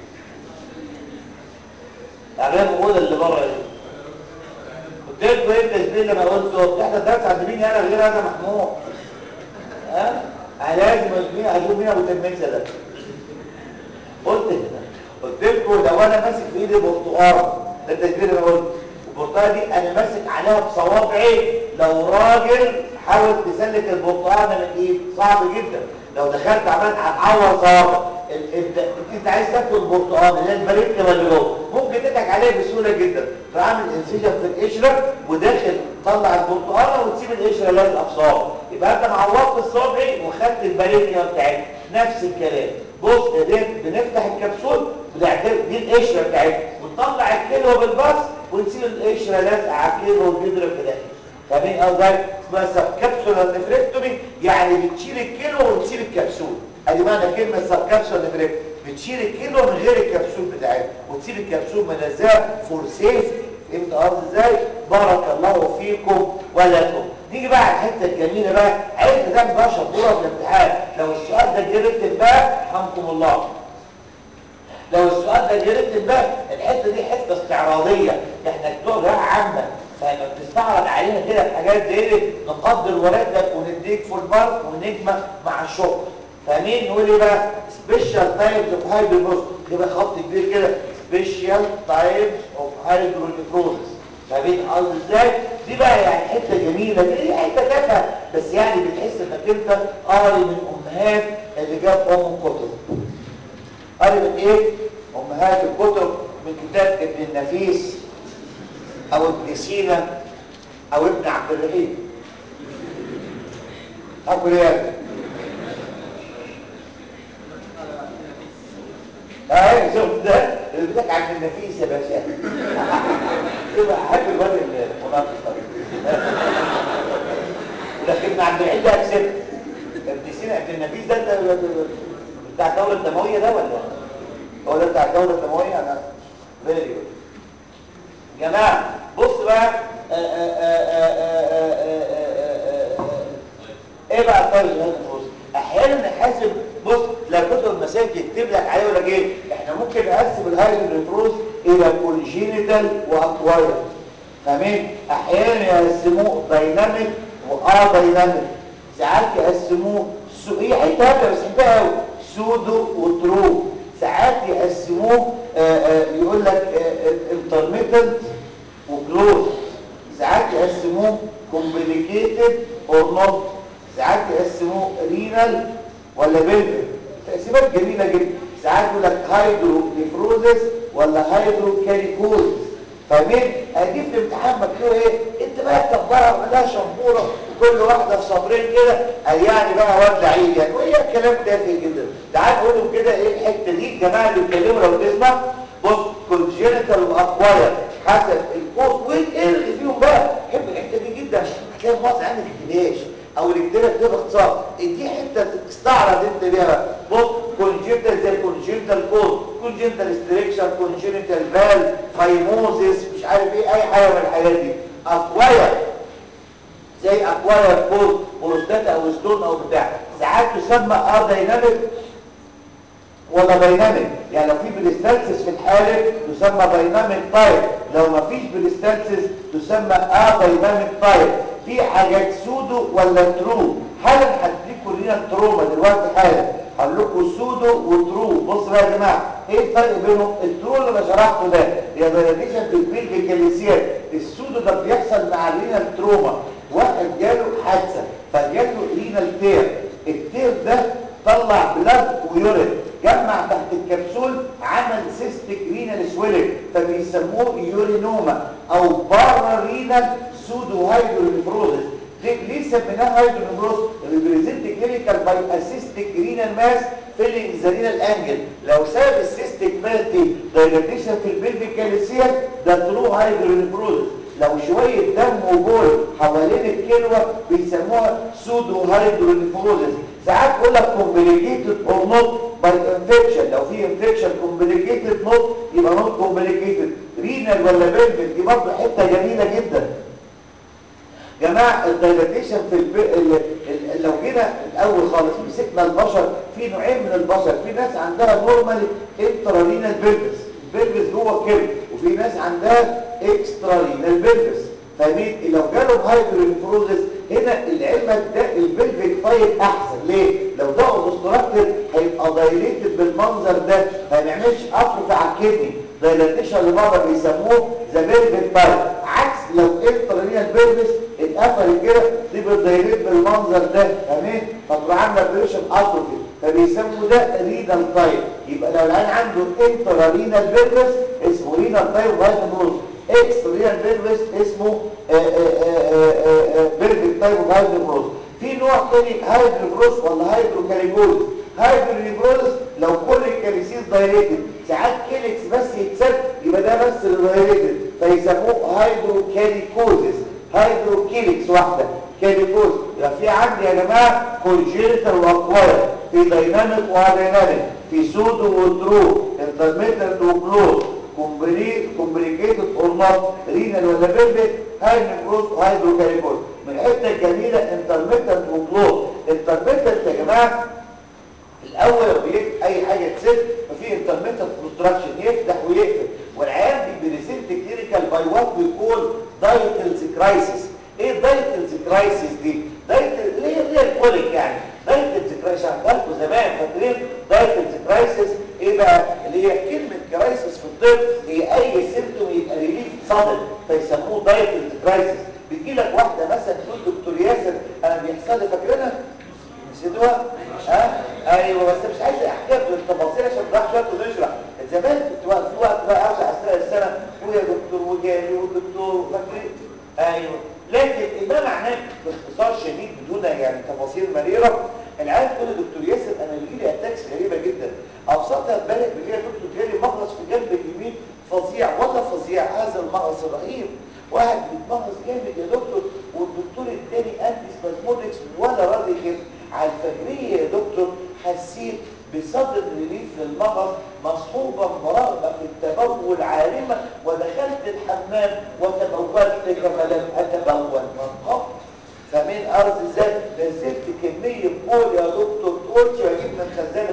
العربية الأولى اللي بره دي قلت لكم ايه التشبيه اللي انا قلته بتحضر درس عند مين انا غير انا محمود ها انا لازم مين اشوف مين ابو تلميذه ده قلت قلت لكم لو انا ماسك في ايدي برتقال ده التشبيه اللي انا قلته البرتقاله دي انا ماسك عليها بصوابعي لو راجل حاول تسلك البرتقاله من ايد صعب جدا لو دخلت عملت هتعور صوابعك انت انت عايز تاكل برتقال اللي هي البريكه اللي جوه ممكن تضحك عليها بسهوله جدا فاعمل انسجن في القشره وداخل طلع البرتقاله وتسيب القشره لازقه في صابعك يبقى انت معوضت الصابعي وخدت البريكه بتاعتك نفس الكلام بص ايديك بنفتح الكبسول بنعتبر دي القشره بتاعتك ونطلع الكيلو بالباص ونسيب القشره لازقه على الكيلو والجدر في داخل فاهمين قصدي اسمها كبسوله نفريكتومي يعني بتشيل الكيلو وتسيب الكبسول ادي معنى كلمه سب كابسول نفريك بتشيل الكيلو من غير الكبسول بتاعتها وتسيب الكبسول ملزقه فور سيفتي فهمت قصدي ازاي بارك الله فيكم ولكم نيجي بقى على الحته الجميله بقى عايز تعمل بقى شطوره في الامتحان لو السؤال ده جه رتب بقى رحمكم الله لو السؤال ده جه رتب بقى الحته دي حته استعراضيه احنا بتوع عامه فلما بتستعرض علينا كده الحاجات دي نقدر ورقتك ونديك فول مارك ونجمه مع الشغل فاهمين نقول ايه بقى سبيشال تايبز اوف هايدروبروز يبقى خط كبير كده سبيشال تايبز اوف هايدروبروز فاهمين قصدي ازاي دي بقى يعني حته جميله دي حته تافهه بس يعني بتحس انك انت قاري من امهات اللي جاب ام الكتب قاري من ايه امهات الكتب من كتاب ابن النفيس او ابن سينا او ابن عبد الرحيم هاكل ايه اهي شفت ده اللي بدك عند النفيس يا باشا يبقى احب الواد المناقص ولكن عند العيد ده اكسبت ابن سينا ابن النفيس ده انت بتاع الدوله الدمويه ده ولا هو ده بتاع الدوله الدمويه انا فيري جود جماعه بص بقى ايه بقى الطرز هذا الفلوس احيانا نحاسب بص لا كتب المسائل يكتب لك عليه يقول لك ايه احنا ممكن نقسم الهايدروفروز الى كونجينيتال واكواير فاهمين احيانا يقسموه دايناميك واه دايناميك ساعات يقسموه سو... هي حته هبله بس حته قوي سودو وترو ساعات يقسموه آآ آآ يقول لك انترميتنت وكلوز ساعات يقسموه كومبليكيتد اور نوت ساعات يقسموه رينال ولا بيلفر تقسيمات جميله جدا ساعات يقول لك هايدرو نيفروزس ولا هايدرو كاليكوزس فاهمين هجيب في امتحان مكتوب ايه انت بقى تكبرها وعملها شمبوره وكل واحده في صبرين كده قال يعني بقى واد لعيب يعني وهي الكلام تافه جدا تعال نقولهم كده ايه الحته دي الجماعه اللي بيتكلموا لو تسمع بص كونجينيتال واكواير حسب الكورس وايه اللي فيهم بقى بحب الحته دي جدا هتلاقي المواضيع عندك ما تكتبهاش او اللي كتبها كده باختصار دي حته تستعرض انت بيها بقى بص كونجينيتال زي كونجينيتال كود كونجينيتال ستريكشن كونجينيتال فال فايموزيس مش عارف ايه اي حاجه من الحاجات دي اكواير زي اكواير كود بروستاتا او ستون او بتاع ساعات تسمى اه دايناميك ولا دايناميك يعني لو في بليستالسيس في الحالب تسمى دايناميك تايب لو ما فيش بليستالسيس تسمى اه دايناميك تايب في حاجات سودو ولا ترو حالا هديكوا لينا التروما دلوقتي حالا هقول لكم سودو وترو بصوا بقى يا جماعه ايه الفرق بينهم الترو اللي انا شرحته ده هي دايلاتيشن في البيلفيكاليسيات السودو ده بيحصل مع رينال تروما واحد جاله حادثه فجاله رينال تير التير ده طلع بلاد ويورين جمع تحت الكبسول عمل سيستيك رينال سويلنج فبيسموه يورينوما او بارا رينال سودو هايدرونيفروزس ليه سميناه هايدرونيفروز ريبريزنت كلينيكال باي اسيستيك رينال ماس فيلينج ذا رينال انجل لو سبب السيستيك ماس دي دايلاتيشن في البلفيكاليسيات ده ترو هايدرونيفروزس لو شوية دم وبول حوالين الكلوة بيسموها سودو هايدرونيفروزس ساعات يقول لك كومبليكيتد اور نوت باي انفكشن لو في انفكشن كومبليكيتد نوت يبقى نوت كومبليكيتد رينال ولا بلفيك دي برضه حته جميله جدا جماعه الدايلاتيشن في الب... ال... ال... لو جينا الاول خالص مسكنا البشر في نوعين من البشر في ناس عندها نورمالي انترارينال بلفس البلفس جوه الكلى وفي ناس عندها اكسترارينال بلفس فاهمين لو جالهم هايدرونيفروزس هنا العلم ده البلفيك طيب احسن ليه لو ده اوبستراكتد هيبقى دايليتد بالمنظر ده ما بيعملش اتروفي على الكدني دايلاتيشن اللي بره بيسموه ذا بلفيك طيب عكس لو انترارينال بلفس اتقفل كده تبقى دايليت بالمنظر ده فاهمين فتروح عامله بريشن اتروفي فبيسموا ده رينال تايب يبقى لو العين عنده انترارينال بلفس اسمه رينال تايب هايدروز اكس ريال بيرفس اسمه بيرفكت تايب اوف هايدروفروز في نوع تاني هايدروفروز ولا هايدروكاليكوز هايدروفروز لو كل الكاليسيس دايريتد ساعات كيلكس بس يتسد يبقى ده بس اللي دايريتد فيسموه هايدروكاليكوزس هايدروكيلكس واحده كاليكوز يبقى في عندي يا جماعه كونجينيتال واكواير في دايناميك وهايديناميك في سودو وترو انترميتنت وكلوز كومبليكيتد اور نوت رينال ولا بيرفكت هايدروكروز وهايدروكاليكوز من الحته الجميله انترميتنت وكلوز انترميتنت يا جماعه الاول بيفتح اي حاجه تسد ففي انترميتنت كونستراكشن يفتح ويقفل والعيان بيبريزنت كلينيكال باي وات وي كول دايتلز كرايسيس ايه دايتلز كرايسيس دي دايتل ليه ليه الكوليك يعني دايتلز كرايسيس عندكم زمان فاكرين دايتلز كرايسيس ايه بقى اللي هي كلمه كرايسيس في الطب هي اي سيمتوم يبقى ريليف صدر فيسموه دايتلز كرايسيس بيجي لك واحده مثلا تقول دكتور ياسر انا بيحصل لي فاكرينها نسيتوها ها ايوه بس مش عايز احكي لك بالتفاصيل عشان نروح شويه ونشرح زمان كنت وقت في وقت بقى اوسع اثناء السنه ويا دكتور وجالي والدكتور فاكرين ايوه لكن ما معناه باختصار شديد بدون يعني تفاصيل مريره العيال تقول دكتور ياسر انا بيجي لي اتاكس غريبه جدا ابسطها بالك بيجي لي دكتور جالي مغص في جنب اليمين فظيع ولا فظيع هذا المغص الرهيب واحد بيتمغص جامد يا دكتور والدكتور الثاني انتي سبازمودكس ولا راضي كده على الفجريه يا دكتور حسيت بصدر ريليف للمغص مصحوبا برغبه في التبول عارمه ودخلت الحمام وتبولت كما لم اتبول من قبل فمين ارض ازاي نزلت كميه بول يا دكتور قلت واجيب من خزان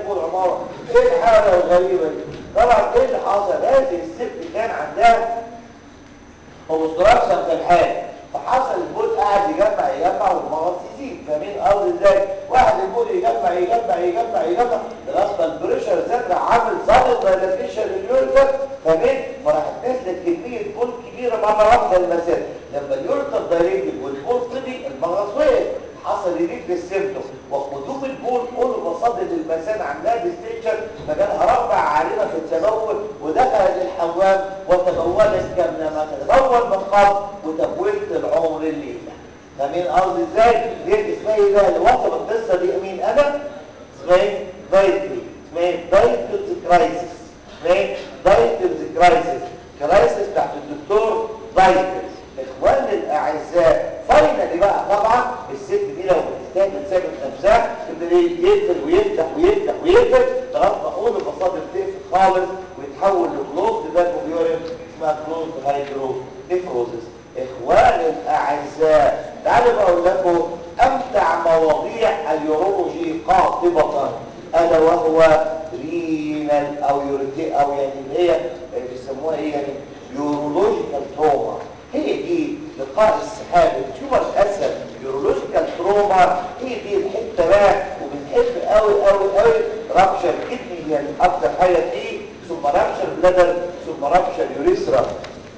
ايه الحاله الغريبه دي طبعا ايه اللي حصل هذه الست كان عندها اوبستراكشن في الحال فحصل البول قاعد يجمع يجمع والمغص يزيد فاهمين قصدي ازاي واحد البول يجمع يجمع يجمع يجمع لغايه ما البريشر زاد راح عامل ضغط دايلاتيشن لليوريتر فاهمين فراحت نزلت كميه بول كبيره مره واحده المسافه لما اليوريتر دايليتد والبول فضي المغص وقف حصل يريد للسيمتوم وقدوم البول كله بصدد المثانه عندها ديستنشن فجالها رفع عارمه في التبول ودخلت الحمام وتبولت كما تتبول من قبل وتبولت العمر الليله فاهمين قصدي ازاي؟ دي اسمها ايه بقى اللي وصف القصه دي مين انا؟ اسمها ايه؟ دايتل اسمها ايه؟ دايتلز كرايسيس اسمها ايه؟ دايتلز كرايسيس كرايسيس بتاعت الدكتور دايتلز اخواني الاعزاء فاينلي بقى طبعا الست دي لو بتستهبل سابت نفسها تبدا يقفل ويفتح ويفتح ويقفل لغايه ما اول المصادر تقفل خالص ويتحول لكلوز باك اوف يورين اسمها كلوز هايدرو نيفروزس اخواني الاعزاء تعالوا بقول لكم امتع مواضيع اليورولوجي قاطبه الا وهو رينال او يوريتي او يعني اللي هي بيسموها ايه يعني يورولوجيكال تروما هي دي لقاء السحاب التيومر الاسد يورولوجيكال تروما هي دي الحته بقى وبنحب قوي قوي قوي رابشر كدني يعني اكتر حاجه فيه ثم رابشر بلادر ثم رابشر يوريثرا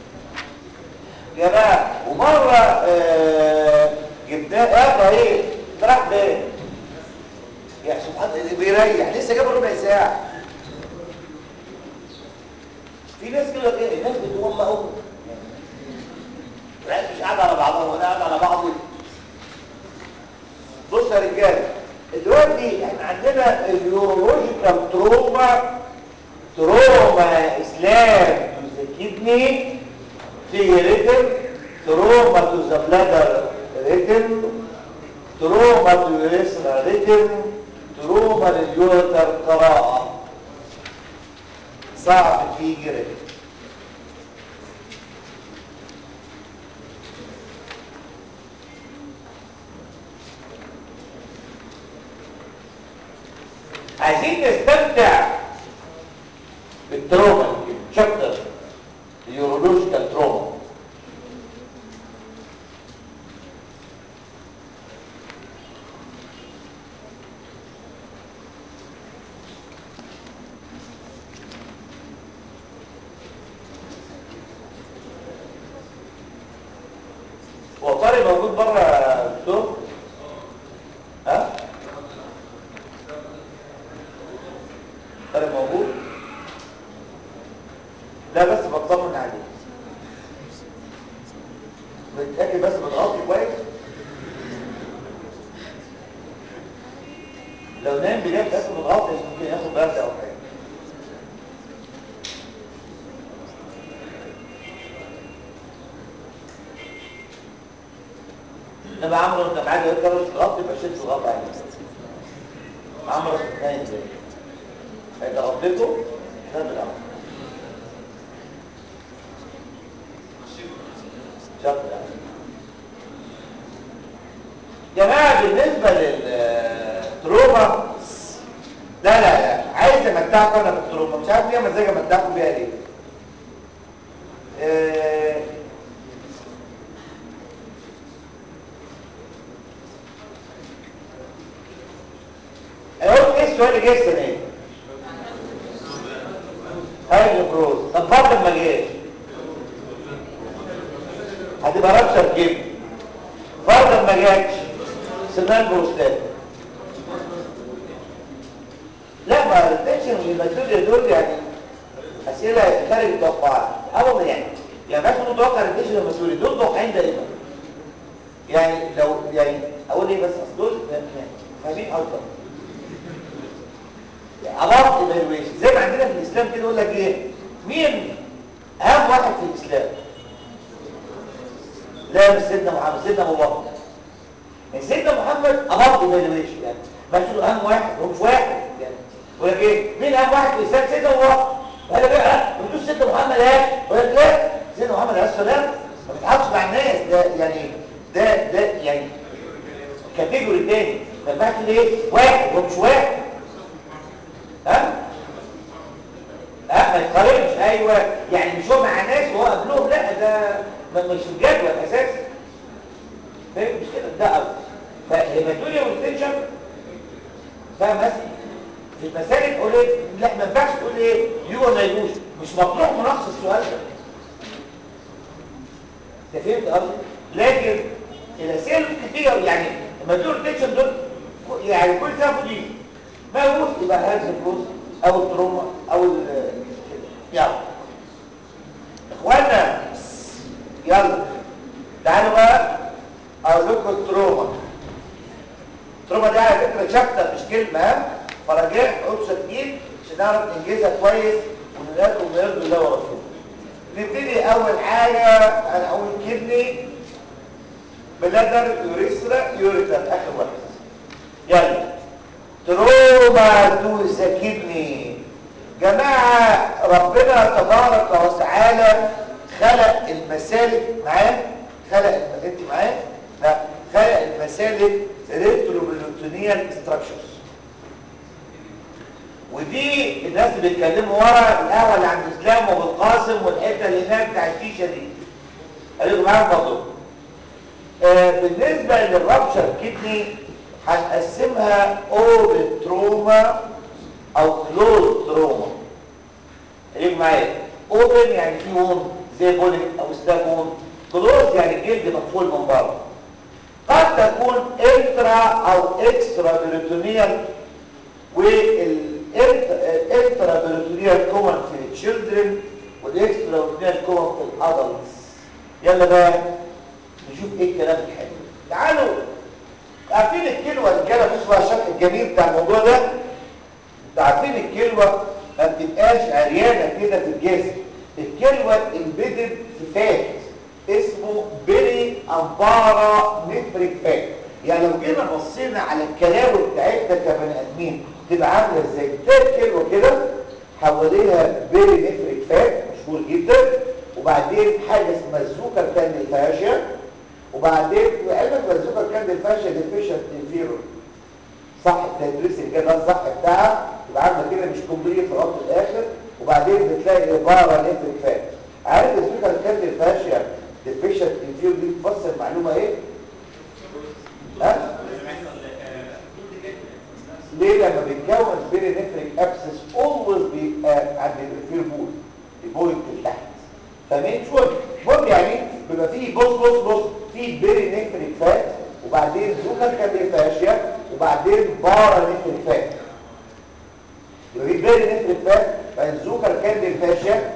يا جماعه ومره آه جبناه يا ابراهيم راح فين يا سبحان الله بيريح لسه جاب ربع ساعه في ناس كده ايه الناس بتقوم قوي العيال مش قاعده على بعضها ولا قاعده على بعضه بص يا رجاله دلوقتي احنا عندنا اليورولوجيكال تروما تروما اسلام تو ذا كيدني في ريتم تروما تو ذا بلادر ريتم تروما تو يوريثرا ريتم تروما لليورتر قراءه صعب تيجي ريتم عايزين نستمتع بالتروما شابتر اليورولوجيكال تروما هو طارق موجود بره يا دكتور ها طارق موجود لا بس بطمن عليه بتأكد بس بتغطي كويس لو نام بجد بس بتغطي ممكن ياخد برد او حاجه انما عمرو انت معاك لو انت تغطي يبقى شد الغطا عليه عمرو نايم زي انت غطيته ده بالامر شرط يعني جماعة بالنسبة للتروما لا لا لا عايز امتعكم انا بالتروما مش عارف ليه مزاج امتعكم بيها ليه آه، انا قلت ايه السؤال اللي جاي السنه دي هاي البروز طب فرض ما جاش هتبقى رابشر جيب فرض ما جاش سنان بروستات لا ما التنشن والماتيريال دول يعني اسئله خارج التوقعات ابدا يعني يعني مش متوقع التنشن والماتيريال دول توقعين دايما يعني لو يعني اقول ايه بس اصل دول فاهمين اكتر علاقه ايفالويشن زي ما عندنا في الاسلام كده يقول لك ايه مين اهم واحد في الاسلام لا مش سيدنا محمد سيدنا ابو بكر يعني سيدنا محمد علاقه ايفالويشن يعني ما تقول اهم واحد هو مش واحد يعني يقول لك ايه مين اهم واحد في الاسلام سيدنا ابو بكر قال لك لا ما بتقولش سيدنا محمد ايه يقول لك لا سيدنا محمد عليه السلام ما بيتحطش مع الناس ده يعني ده ده يعني كاتيجوري تاني ما ينفعش ليه واحد هو مش واحد ها ما مش في الجدول اساسا فاهم مش كده ده قصدي فالهيماتوريا والتنشن فاهم بس في المسائل تقول ايه لا ما ينفعش تقول ايه يو ولا يجوز مش مطلوب مناقشه السؤال ده انت فهمت قصدي لكن الاسئله كتير يعني الماتور تنشن دول يعني كل سنه فوق ما يجوز يبقى هذا الفلوس او التروما او ال يلا اخوانا يلا تعالوا بقى اقول لكم التروما التروما دي على فكره شابتر مش كلمه ها فراجعت قدس تقيل عشان نعرف ننجزها كويس ونلاقيكم نرضوا الله ورسوله نبتدي اول حاجه انا اقول كدني بلادر يوريثرا يوريتر اخر واحد يلا تروما تو ذا كدني جماعه ربنا تبارك وتعالى خلق المسالك معاه خلق الم... انت معاه لا خلق المسالك ريتروبلوتونيال ستراكشرز ودي الناس اللي بيتكلموا ورا القهوه اللي عند اسلام وابو القاسم والحته اللي هناك بتاع الشيشه دي قالوا معاهم برضه آه بالنسبه للرابشر كدني هنقسمها اوبن تروما او كلوز تروما خليك معايا اوبن يعني في وون زي بوليك او ستابون كلوز يعني الجلد مقفول من بره قد تكون انترا او اكسترا بريتونيال والانترا بريتونيال كومن في التشيلدرن والاكسترا بريتونيال كومن في الادلتس يلا بقى نشوف ايه الكلام الحلو تعالوا عارفين الكلوه الرجاله بصوا على الشكل الجميل بتاع الموضوع ده انتوا عارفين الكلوه ما بتبقاش عريانه كده في الجسم الكلوه امبيدد في فات اسمه بيري امبارا نفريك فات يعني لو جينا بصينا على الكلاوي بتاعتنا كبني ادمين تبقى عامله ازاي بتلاقي كلوه كده حواليها بيري نفريك فات مشهور جدا وبعدين حاجه اسمها الزوكر كاندل فاشيا وبعدين علمك الزوكر كاندل فاشيا دي فيشن انفيرور صح التدريس الجدول الصح بتاعها يبقى عامله كده مش كومبليت لغايه الاخر وبعدين بتلاقي عباره نفرك فات عارف الزوكر كاندل فاشيا ديفيشن انفيرور دي بتفسر معلومه ايه ها ليه لما بيتكون بين نفرك ابسس اولويز بيبقى عند الانفير بول البوينت اللي تحت فاهمين شو المهم يعني بيبقى فيه بص بص بص في بيري نفرك فات وبعدين زوكر كاندل فاشيا وبعدين بارا نفرك فات يبقى في بيري نفرك فات بعدين زوكر كاندل فاشيا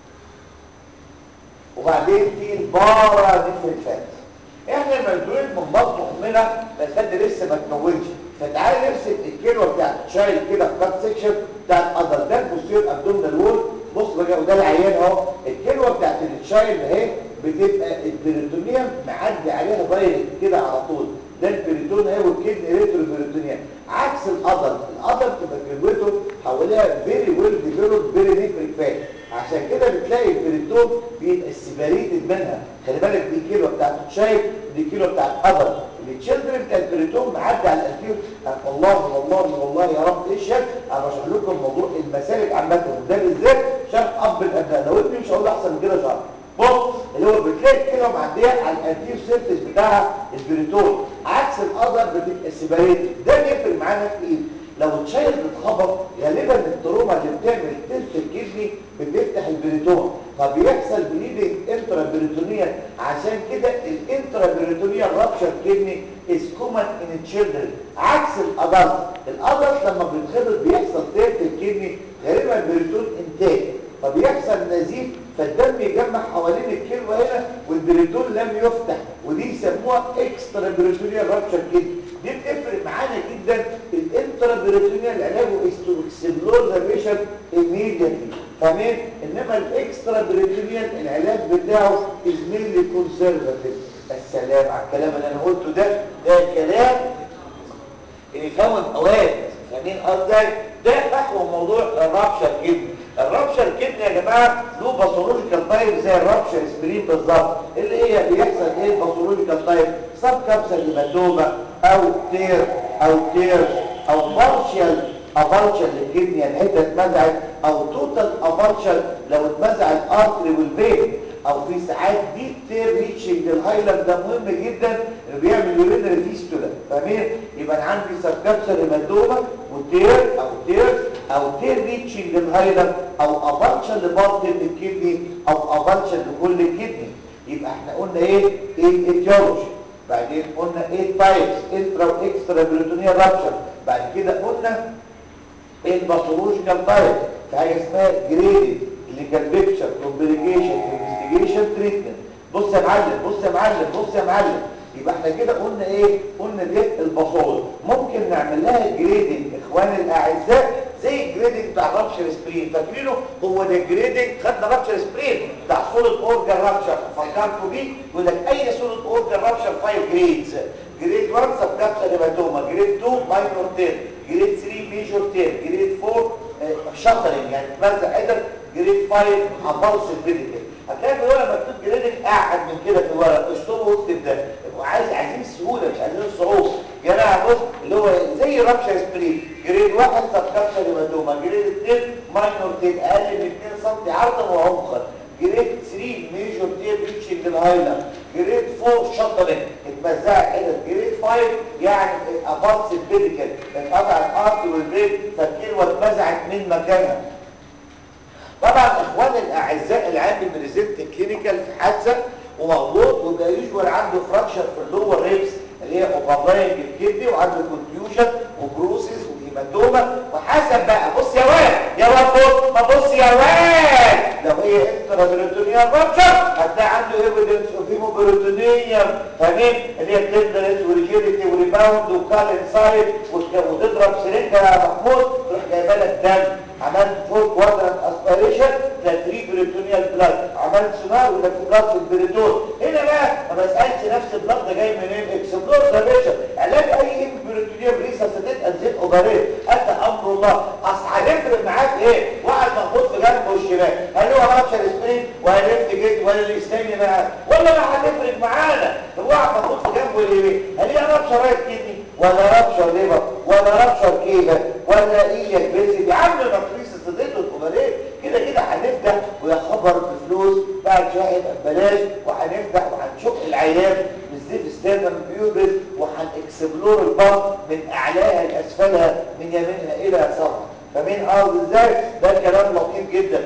وبعدين في البارا نفرك فات احنا المسؤولين من بطن امنا بس ده لسه ما اتكونش فتعالى نرسم الكيلو بتاعت شايل كده في كات سيكشن بتاعت اذر ده البوستير ابدومينال وول بص بقى وده العيان اهو الكيلو بتاعت الشايل اهي بتبقى البريتونيوم معدي عليها دايركت كده على طول ده البريتون اهي والكدني ريترو بريتونيوم عكس القدر القدر تبقى كلوته حواليها فيري ويل ديفلوب فيري نيفريك فات عشان كده بتلاقي البريتون بيبقى سيباريتد منها خلي بالك دي كيلو بتاعت شايف دي كيلو بتاعت قدر التشيلدرن بتاع البريتون معدي على الانتير والله والله والله يا رب ايه الشك انا بشرح لكم موضوع المسالك عامه وده بالذات شرح اب الابناء لو ابني مش هقول احسن من كده شرح بص اللي هو بتلاقي الكلى معديه على الانتير سيرفيس بتاع البريتون عكس القدر بتبقى سيباريتد ده بيفرق معانا في ايه لو الشايلد اتخبط غالبا التروما اللي بتعمل تلف الكدني بتفتح البريتون فبيحصل بليدنج انترا بريتونيا عشان كده الانترا بريتونيا رابشر كدني از كومن ان تشيلدرن عكس الادلت الادلت لما بيتخبط بيحصل تلف الكدني غالبا البريتون انتاج فبيحصل نزيف فالدم يجمع حوالين الكلوة هنا والبريتون لم يفتح ودي يسموها اكسترا بريتونيال رابشر كدني دي بتفرق معانا جدا الانترا بريتونيال علاجه از تو اكسبلور ذا بيشنت immediately فاهمين انما الاكسترا بريتونيال العلاج بتاعه از مينلي كونسرفاتيف السلام على الكلام اللي انا قلته ده ده كلام يفهم اوقات فاهمين قصدي ده فحوى موضوع الرابشر كدني الرابشر كدني يا جماعه له باثولوجيكال تايب زي الرابشر اسبرين بالظبط اللي هي بيحصل ايه الباثولوجيكال تايب سب كابسل هيماتوما او تير او تير او بارشال افالشر للكدني يعني حته اتمزعت او توتال افالشر لو اتمزع الارتري والفين او في ساعات دي تير ريتشنج الهايلاند ده مهم جدا انه بيعمل يورينري فيستولا فاهمين يبقى انا عندي سبكابسر هيماتوما وتير او تيرز او تير ريتشنج الهايلاند او ابانشن لبارت الكدني او ابانشن لكل الكدني يبقى احنا قلنا ايه ايه الايتيولوجي بعدين قلنا ايه تايبس انترا واكسترا بريتونيال رابشر بعد كده قلنا ايه الباثولوجيكال تايب في حاجه اسمها جريدنج كلينيكال بيكتشر كومبليكيشن انفستيجيشن تريتمنت بص يا معلم بص يا معلم بص يا معلم يبقى احنا كده قلنا ايه قلنا دي الباثولوجي ممكن نعمل لها جريدنج اخواني الاعزاء زي الجريدنج بتاع رابشر سبرين فاكرينه هو ده الجريدنج خدنا رابشر سبرين بتاع سوليد اورجان رابشر فكرتوا بيه يقول لك اي سوليد اورجان رابشر فايف جريدز جريد 1 سب كابسول هيماتوما جريد 2 ماينور 10 جريد 3 ميجور 10 جريد 4 شطرنج يعني تمزق حتت جريد 5 ابلس الفيديكال هتلاقي في الورق مكتوب جريدنج قاعد من كده في الورق اشطبه واكتب ده وعايز عايزين السهوله مش عايزين الصعوبه يا جماعه بص اللي هو زي رابشر سبرين جريد 1 سب كابسول هيماتوما جريد 2 ماينور 10 اقل من 2 سم عرضا وعمقا جريد 3 ميجور 10 ريتشنج الهايلاند جريد 4 شطرنج اتمزعت حتت جريد 5 يعني ابارس البيديكال اتقطع الارض والبيت فالكلمه اتمزعت من مكانها طبعا اخواني الاعزاء العامل من ريزنت كلينيكال في حادثه ومغلوط ويبقى يوجوال عنده فراكشر في اللور ريبس اللي هي اوفرلاينج الكدني وعنده كونفيوجن وبروسيس وهيماتوما وحسب بقى بص يا واد يا واد بص ما بص يا واد لو هي انترا بريتونيال رابشر هتلاقي عنده ايفيدنس اوف هيموبريتونيوم فاهمين اللي هي تندرس وريجيديتي وريباوند وكال انسايد وتضرب سرنجه يا محمود تروح جايبه لك دم عملت فور كوادرانت اسبيريشن تلاقي 3 بريتونيال بلاد عملت سونار ولا في بلاد في البريتون هنا بقى ما بسالش نفس البلاد ده جاي منين اكسبلور ذا بيشن علاج اي بريتونيال ريساسيتيت انزيت اوبريت اتى امر الله اصل هنفرق معاك ايه واحد مخبوط في جنبه الشمال هل هو رابشر سبرين ولا ليفت جيت ولا الاسلامي معاه ولا ما هتفرق معانا هو واحد مخبوط في جنبه اليمين هل هي رابشر رايت كدني ولا رابشر ليفر ولا رابشر كيفه ولا ايه بيزي يا عم مقريس استدلوا الاوبريت كده كده هنفتح ويا خبر بفلوس بعد شويه هيبقى ببلاش وهنفتح وهنشق العيان بالزيف ستيرنم بيوبس وهنكسبلور البطن من اعلاها لاسفلها من يمينها الى يسارها فمين قصد ازاي ده كلام لطيف جدا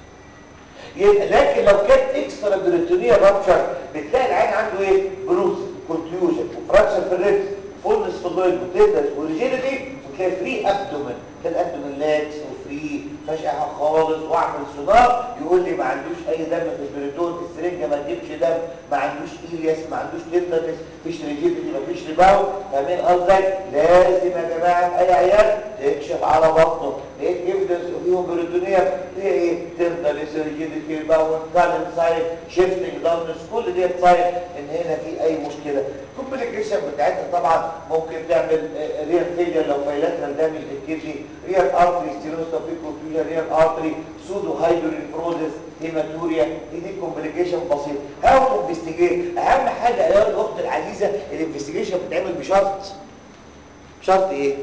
يبقى لكن لو كانت اكسترا بريتونيا رابشر بتلاقي العين عنده ايه بروز كونتيوجن وفراكشر في الريبس فولنس في اللويد وتندس وريجيديتي وتلاقي فري ابدومن تلاقي الابدومن لاكس وفري فشقها خالص واعمل سونار يقول لي ما عندوش اي دم في البريتون السرنجه ما تجيبش دم ما عندوش ايلياس ما عندوش تندس مفيش ريجيديتي مفيش ريباوند فاهمين قصدي لازم يا جماعه اي عيال تكشف على بطنه لقيت ايفيدنس فيهم بريتونيا تلاقي ايه تندس ريجيديتي ريباوند كالن سايد شيفتنج داونس كل دي ساين ان هنا في اي مشكله الكومبليكيشن بتاعتها طبعا ممكن تعمل ريال فيلير لو فيلاترال دامج الكدني ريال ارتري ستينوستوفيك كونفيوجن ريال ارتري سودو هايدرونيفروزس هيماتوريا دي دي كومبليكيشن بسيط هاو انفستيجيت اهم حاجه يا الاخت العزيزه الانفستيجيشن بتتعمل بشرط شرط ايه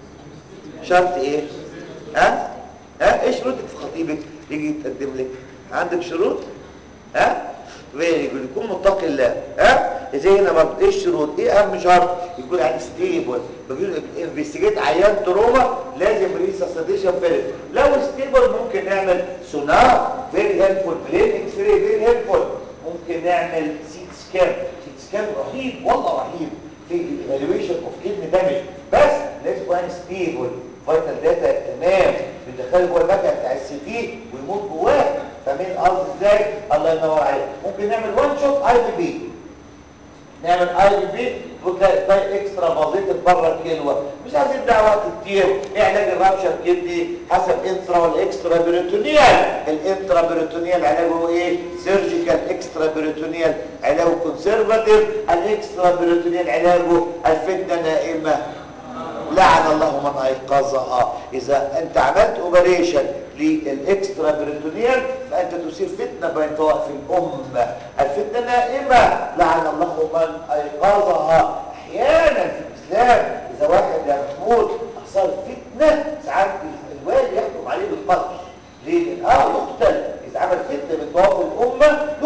شرط ايه ها ها ايه شروطك في خطيبك يجي يتقدم لك عندك شروط ها فيري جود يكون متقي الله ها زي هنا ما ايه الشروط ايه اهم شرط يكون عند ستيبل بقول انفستيجيت عيان تروما لازم ريسسيتيشن فيري لو ستيبل ممكن نعمل سونار فيري هيلفول بلين اكس راي فيري هيلفول ممكن نعمل سيت سكان سيت سكان رهيب والله رهيب في الايفالويشن اوف كدني دامج بس لازم يكون ستيبل فايتال داتا تمام بندخله جوه المكنه بتاع السي تي ويموت جواه فاهمين قصدي ازاي الله ينور عليك ممكن نعمل وان شوت اي بي بي نعمل اي بي بي وتلاقي طيب اكسترا بازيت بره الكلوه مش عايزين ده وقت كتير ايه علاج الرابشر كدني حسب انترا والاكسترا بريتونيال الانترا بريتونيال علاجه ايه سيرجيكال اكسترا بريتونيال علاجه كونسرفاتيف الاكسترا بريتونيال علاجه الفتنه نائمه لعن الله من ايقظها اذا انت عملت اوبريشن للاكسترا بريتونيال فانت تثير فتنه بين طوائف الامه الفتنه نائمه لعن الله من ايقظها احيانا في الاسلام اذا واحد يا محمود اثار فتنه ساعات الوالي يحكم عليه بالقتل ليه؟ اه يقتل اذا عمل فتنه بين طوائف الامه يقتل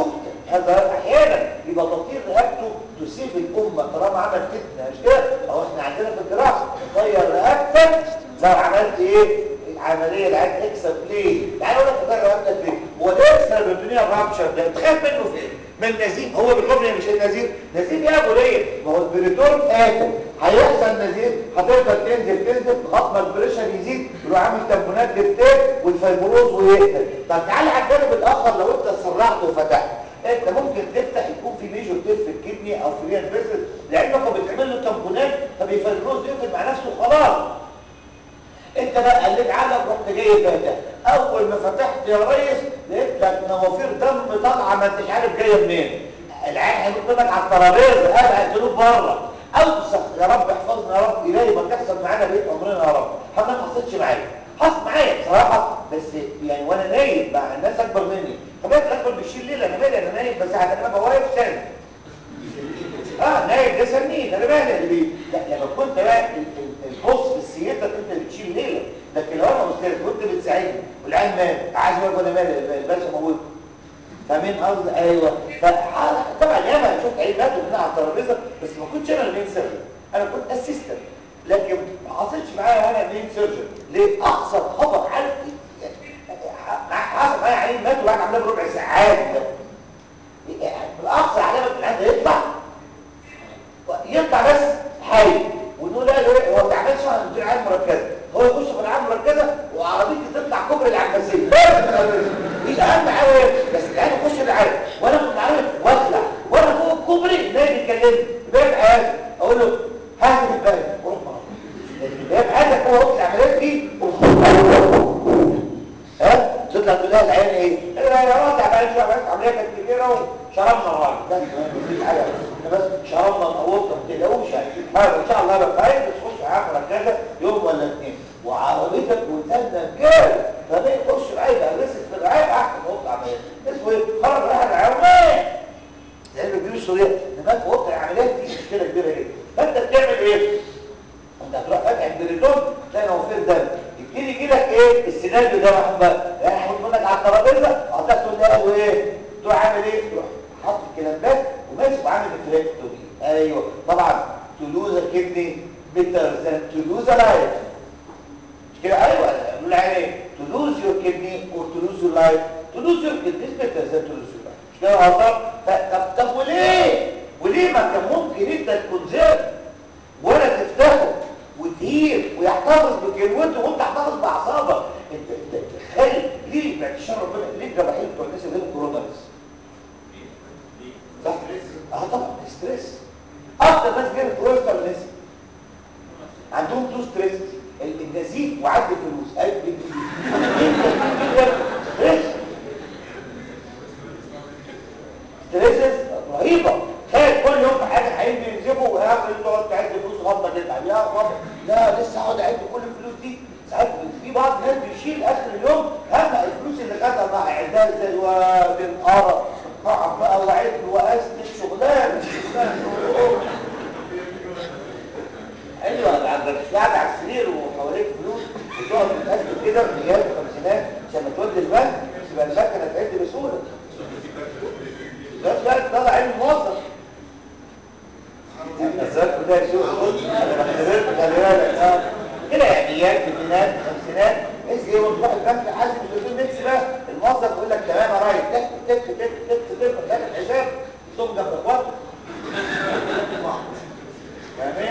هذا احيانا يبقى تطير رقبته تسيب الامه طالما عمل فتنه مش كده اهو احنا عندنا في الجراحه تطير رقبتك لو عملت ايه العمليه العين اكسب ليه تعالى اقول لك تطير رقبتك ليه هو ده يكسب الدنيا الرابشر ده تخاف منه في ايه من نزيف هو بالرغم مش النزيف نزيف يا ابو ليه ما هو البريتور قاتل هيحصل نزيف هتفضل تنزل تنزل لغايه ما البريشر يزيد يروح عامل تمبونات للتيب والفيبروز ويقتل طب تعالى على الجانب الاخر لو انت سرعت وفتحت انت ممكن تفتح يكون في ميجور تيب في الكدني او في ريال فيسل لانك بتعمل له تمبونات فبيفيبروز يقتل مع نفسه خلاص انت بقى قلت عقلك رحت جاي فاتح اول ما فتحت يا ريس لقيت لك نوافير دم طالعه ما انتش عارف جايه منين العيال هينط لك على الترابيزه قاعد هيقتلوك بره اوسخ يا رب احفظنا يا رب الهي ما تحصل معانا بقيت عمرنا يا رب حتى ما حصلتش معايا حصل معايا بصراحه بس يعني وانا نايم مع الناس اكبر مني طبيعه الاكبر بيشيل ليله انا مالي انا نايم بس انا ببقى واقف ساند اه نايم ده سنين انا مالي اللي بي لا لما كنت بقى ال- ال- البص في السيادة انت اللي بتشيل ليله لكن لو انا استاذ كنت بتساعدني والعين مال عايز اقول وانا مالي الباشا موجود فاهمين قصدي ايوه ف- طبعا ياما شفت عيب ماتوا من على الترابيزه بس ما كنتش انا المين سيرجن انا كنت اسيستنت لكن ما حصلش معايا وانا المين سيرجن ليه اقصى خبر عارف حصل معايا عيب ماتوا بعد عملها بربع ساعه عادي ده الاقصى علامه العين يطلع يطلع بس حي ونقول لا له هو ما بيعملش واحد بتاع العين مركزه هو يخش في العين مركزه وعربيتي تطلع كوبري العباسيه دي اهم حاجه بس العين يخش العين وانا كنت عارف واطلع وانا فوق الكوبري نادي بيكلمني يبقى في حياتي اقول له هات الباقي وروح معاه يبقى في حياتك هو وقت العمليات دي ها تطلع تقول لها العين ايه انا يا راجل عملت شويه عملت عمليه كانت كبيره وشربنا الراجل بس مفيش حاجه احنا بس شربنا القوطه ما تقلقوش هذا ان شاء الله بقى فايد تخش معاك مركزه يوم ولا اثنين وعربيتك وتنى كده فما يخش العين اجريسيف في العين احسن وقت عمليه اسمه ايه خرج راح العيان لانه بيجي السوريه دماغ وقت العمليات دي مشكله كبيره جدا فانت بتعمل ايه انت هتروح فاتح البريتون تلاقي نوافير دم يبتدي يجي لك ايه السيناريو ده محمد بقى يعني هحط منك على الترابيزه هتاخد تقول لي قالوا ايه تروح عامل ايه تروح حاطط الكلامات وماسك وعامل الفليكتومي ايوه طبعا تلوز كدني بيتر ذان تلوز لايف مش كده ايوه بنقول عليه ايه تلوز يور كدني اور تلوز يور لايف تلوز يور كدني بيتر ذان تلوز يور لايف مش كده غلطان طب طب وليه وليه ما كان ممكن انت تكونزيرف ولا تفتحه وتهير ويحتفظ بكلمته وانت تحتفظ باعصابك انت انت تخيل ليه بعد الشر ربنا ليه الجراحين بتوع الناس اللي كورونا بس صح اه طبعا ستريس اكتر ناس جايه كورونا بتوع الناس عندهم تو ستريس النزيف وعد الفلوس قلب ستريس ستريسز رهيبه تخيل كل يوم في حاجه هيجي ينزفوا وهياخد تقعد تعد فلوس غلطه كده يا رب لا لسه هقعد اعد كل الفلوس دي ساعات في بعض الناس بيشيل اخر اليوم هم الفلوس اللي خدها الله هيعدها ازاي وبالقرف قعد بقى وعد واسند شغلانه شغلانه ايوه قاعد على السرير وحواليك فلوس وتقعد تتاكد كده في ايام الخمسينات عشان ما تودي البنك تبقى المكنه تعد بسهوله بس بقى تطلع عين الموظف النزال ده شو انا بختبرت خلي بالك اه كده يعني ايام الستينات الخمسينات ايش ايه وتروح البنك حاسب الدكتور نفسي بقى الموظف يقول لك تمام يا راجل تك تك تك تك تك تعمل الحساب ثم جنب اخواتك فاهمين؟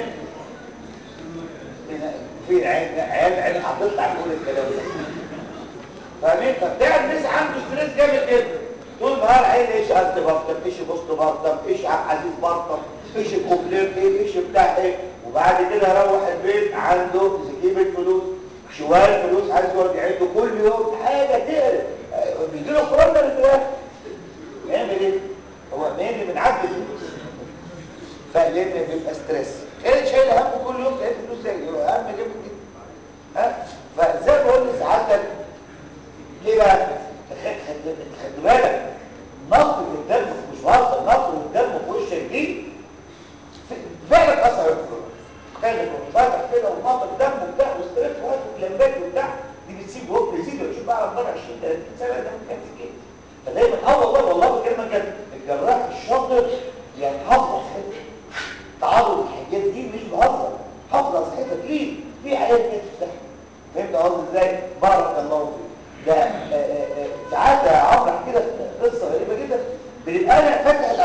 في عيال عيال عيال هتطلع تقول الكلام ده فاهمين؟ فبتاع الناس عنده ستريس جامد جدا طول النهار عين ايش انت بارتم ايش بوست بارتم ايش عبد العزيز بارتم ايش كوبلير ايه ايش بتاع ايه وبعد كده يروح البيت عنده زكيبه فلوس شوال فلوس عايز يقعد يعد كل يوم حاجه تقرف بيجي له كورونا الفراخ يعمل ايه هو مين اللي بنعدي فلوس فلان بيبقى ستريس كانت شايل هم كل يوم تلاقي فلوس زي هم جامد جدا ها فزي ما بقول لسعادتك ليه بقى خد بالك نقطة الدم مش بهزر نقطة الدم في وشك دي فعلا اثر الكورونا تخيل انه فاتح كده ونقطة دم وبتاع وستريس وقت وكلامات وبتاع دي بتسيب وقت يزيد ويشوف بقى على مدار 20 30 سنة ده ممكن تسكت فدايما اه والله والله بكلمة كده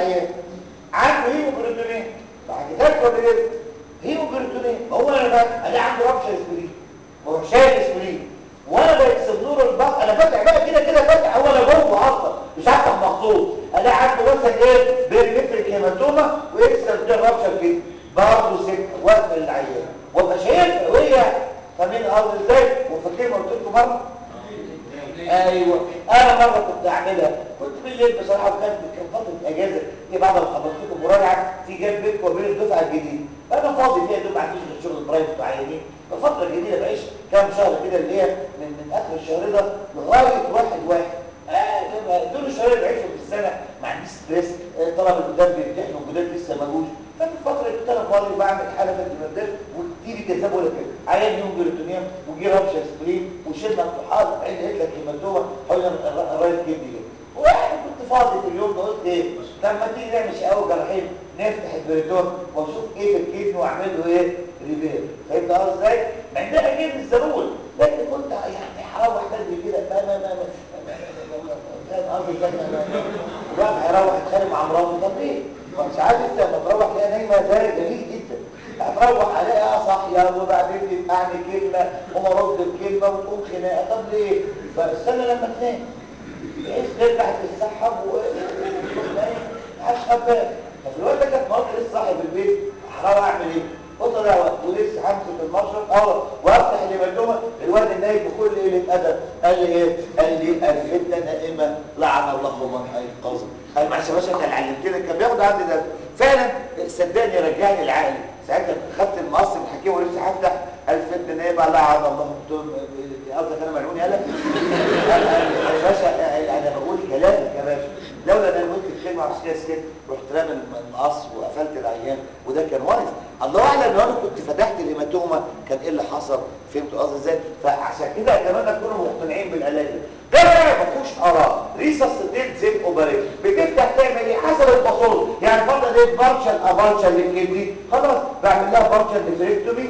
العيان عنده هيموجلوبين بعد كده ولا ايه هيموجلوبين هو انا بقى انا عنده ربشه اسبرين هو شايل اسبرين وانا بكسب نور البق انا فاتح بقى كده كده فاتح هو انا جوه اصلا مش هفتح مخصوص انا عنده مثلا ايه بيرمتريك هيماتوما واكسب ده ربشه كده برضه سكه وقت العيان وابقى شايفها وهي فاهمين الارض ازاي وفاكرين ما قلت لكم مره ايوه انا مره كنت اعملها كنت بالليل بصراحه وكانت كان فتره اجازه دي بعد ما خلصت لكم مراجعه في جنب بيتكم وبين الدفعه الجديده فانا فاضي فيها دوب عنديش غير شغل برايفت وعيانين ففتره جديده بعيش كام شهر كده اللي هي من من اخر الشهر ده لغايه واحد واحد آه دول الشهرين اللي بعيشهم في السنه ما عنديش ستريس آه طلب القدام بيمتحنوا الجداد لسه ما جوش ففي الفتره اللي كنت انا فاضي وبعمل حاله في المدرسه وتيجي كذاب ولا كده عيان يوم جلوتونيوم وجي ربشه سبرين وشلنا الطحال عين قلت لك هيماتوما حول الرايت كدني واحد كنت فاضي في اليوم ده قلت ايه لما تيجي نعمل شقاوه جراحين نفتح البريتون واشوف ايه في الكدن واعمل له ايه ريبير فهمت قصدي ازاي مع انها كدن ضروري لكن كنت يعني هروح بدري كده ما ما ما فاهم قصدي ازاي الواحد هيروح يتخانق مع مراته طب ليه؟ ساعات انت لما تروح تلاقيها نايمه ده جميل جدا هتروح الاقيها صاحيه وبعدين تسمعني كلمه وما ارد بكلمه وتقوم خناقه طب ليه؟ فاستنى لما تنام بحيث ترجع تتسحب وتروح نايم محدش خد بالك ففي الوقت ده كانت مراتي لسه صاحيه في البيت هحاول اعمل ايه؟ قلت له ولسه همسك المشرط اه وافتح المندومه الواد النايم بكل قله ادب قال لي ايه؟ قال لي الفتنه نائمه لعن الله من ايقظ قال معلش يا باشا انت علمتني كان بياخد عندي ده فعلا صدقني رجعني لعقلي ساعتها خدت المقص من الحكيم ولسه هفتح الفتنه نائمه لعن الله قصدك انا ملعون يالا يا باشا انا بقول كلامك يا باشا لولا ان انا قلت الكلمه عشان كده سكت رحت رامي المقص وقفلت العيان وده كان وايز الله اعلم لو انا كنت فتحت الهيماتوما كان ايه اللي حصل فهمتوا قصدي ازاي فعشان كده اتمنى تكونوا مقتنعين بالعلاج ده ده ما فيهوش اراء ريسسيتيت زين اوبريت بتفتح تعمل ايه حسب الفصول يعني فرضا ايه بارشل ابارشل للكدني خلاص بعمل لها بارشل ديفريكتومي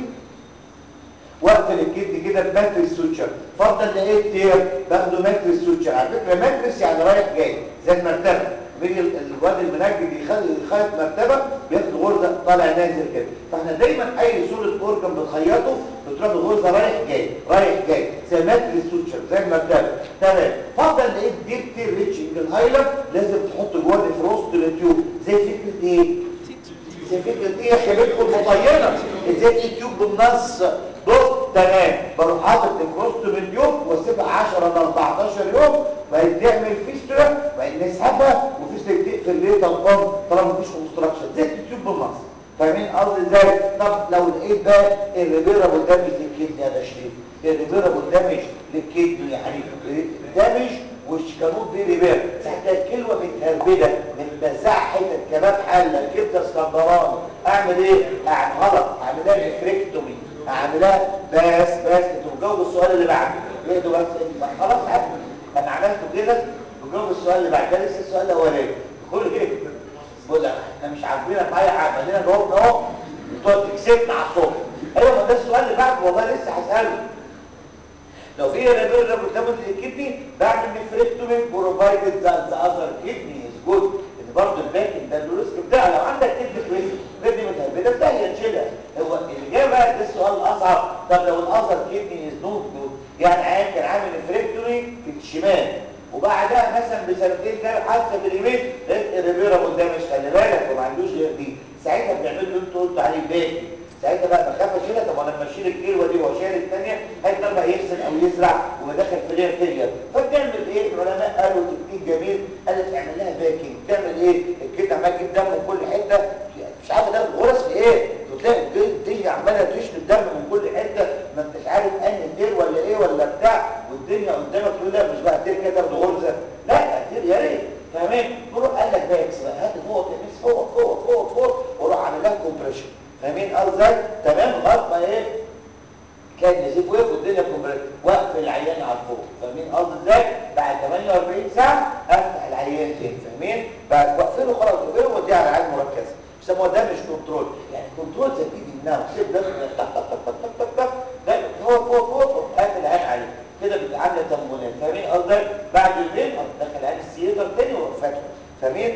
واقفل الكدني كده بماتريس سوتشر فرضا لقيت تير باخده ماتريس سوتشر على فكره ماتريس يعني رايح جاي زي المرتبه بيجي الواد المنجد يخيط مرتبه بياخد غرزه طالع نازل كده فاحنا دايما اي صوره اورجن بنخيطه بتروح الغرزه رايح جاي رايح جاي زي ماتريس سوتشر زي المرتبه تمام فرضا لقيت ديبتي ريتشنج الهايلاند لازم تحط جوه الفروست تيوب زي فكره ايه زي فكره ايه يا خبيركم المطينه ازاي ايه تيوب بالنص بص تمام بروح حاطط الكروست من يوم واسيبها 10 ل 14 يوم وبعدين تعمل فيستولا وبعدين نسحبها وفيستولا تقفل ليه طبقان طالما مفيش كونستراكشن زي التيوب بالنص فاهمين قصدي ازاي؟ طب لو لقيت بقى الريبيرابل دامج للكدني هذا شريف الريبيرابل دامج للكدني يعني دامج والشكانوت دي ريبير ساعتها الكلوه متهربده متمزعه حتت كباب حله كبده اسكندراني اعمل ايه؟ اعمل غلط اعملها نفريكتومي اعملها بس بس انتوا بتجاوبوا السؤال اللي بعده اهدوا بس خلاص عارف انا عملته كده بجاوب السؤال اللي بعد ده لسه السؤال الاولاني كل ايه بقول لك احنا مش عارفينك معايا حاجه مدينه جاوبنا اهو بتقعد تكسبنا على الصبح ايوه ما ده السؤال اللي بعده والله لسه هساله لو في ريبير ده قدام الكدني بعمل نفريكتومي بروفايدد ذا اذر كدني از جود ان برضه الباكن ده الريسك بتاعه لو عندك كدني كويسه كدني متهبده بتاعي تشيلها هو اللي جاي بقى ده السؤال الاصعب طب لو الاذر كدني از نوت جود يعني عيان كان عامل نفريكتومي في الشمال وبعدها مثلا بسنتين كده حاسه باليمين لقيت الريبيرابل ده مش خلي بالك وما عندوش غير دي ساعتها بنعمل له انتوا قلتوا عليه باكن ساعتها بقى بخاف اشيلها طب انا لما اشيل الكيلوه دي واشيل الثانيه هيقدر بقى يغسل او يزرع ومدخل في لير فيلير فبنعمل ايه العلماء قالوا تكنيك جميل قالت اعمل لها باكينج تعمل ايه الكيد عمال تجيب دم من كل حته مش عارفه ده الغرز في ايه تلاقي الدنيا عماله تشرب دم من كل حته ما انتش عارف انهي دير ولا ايه ولا بتاع والدنيا قدامك تقول لا مش بقى دير كده تاخد غرزه لا دير يا ريت فاهمين نروح قال لك باكس بقى هات فوق تقميص فوق فوق فوق فوق وروح عامل لها كومبريشن فاهمين قصدي تمام لغايه ما ايه كان نزيف وقف والدنيا كومبريشن وقف العيان على الفوق فاهمين قصدي ازاي بعد 48 ساعه افتح العيان تاني فاهمين بعد وقفله خلاص وقفله وديه على العيان مركزه بيسموها ده مش كنترول يعني كنترول زي تيجي منها وتسيب ده تك تك تك تك تك تك ده فوق فوق فوق قافل العيان عليه كده بتبقى عامله تنبونات فاهمين قصدي بعد يومين ادخل العيان السيتر تاني وقفته فاهمين واشيل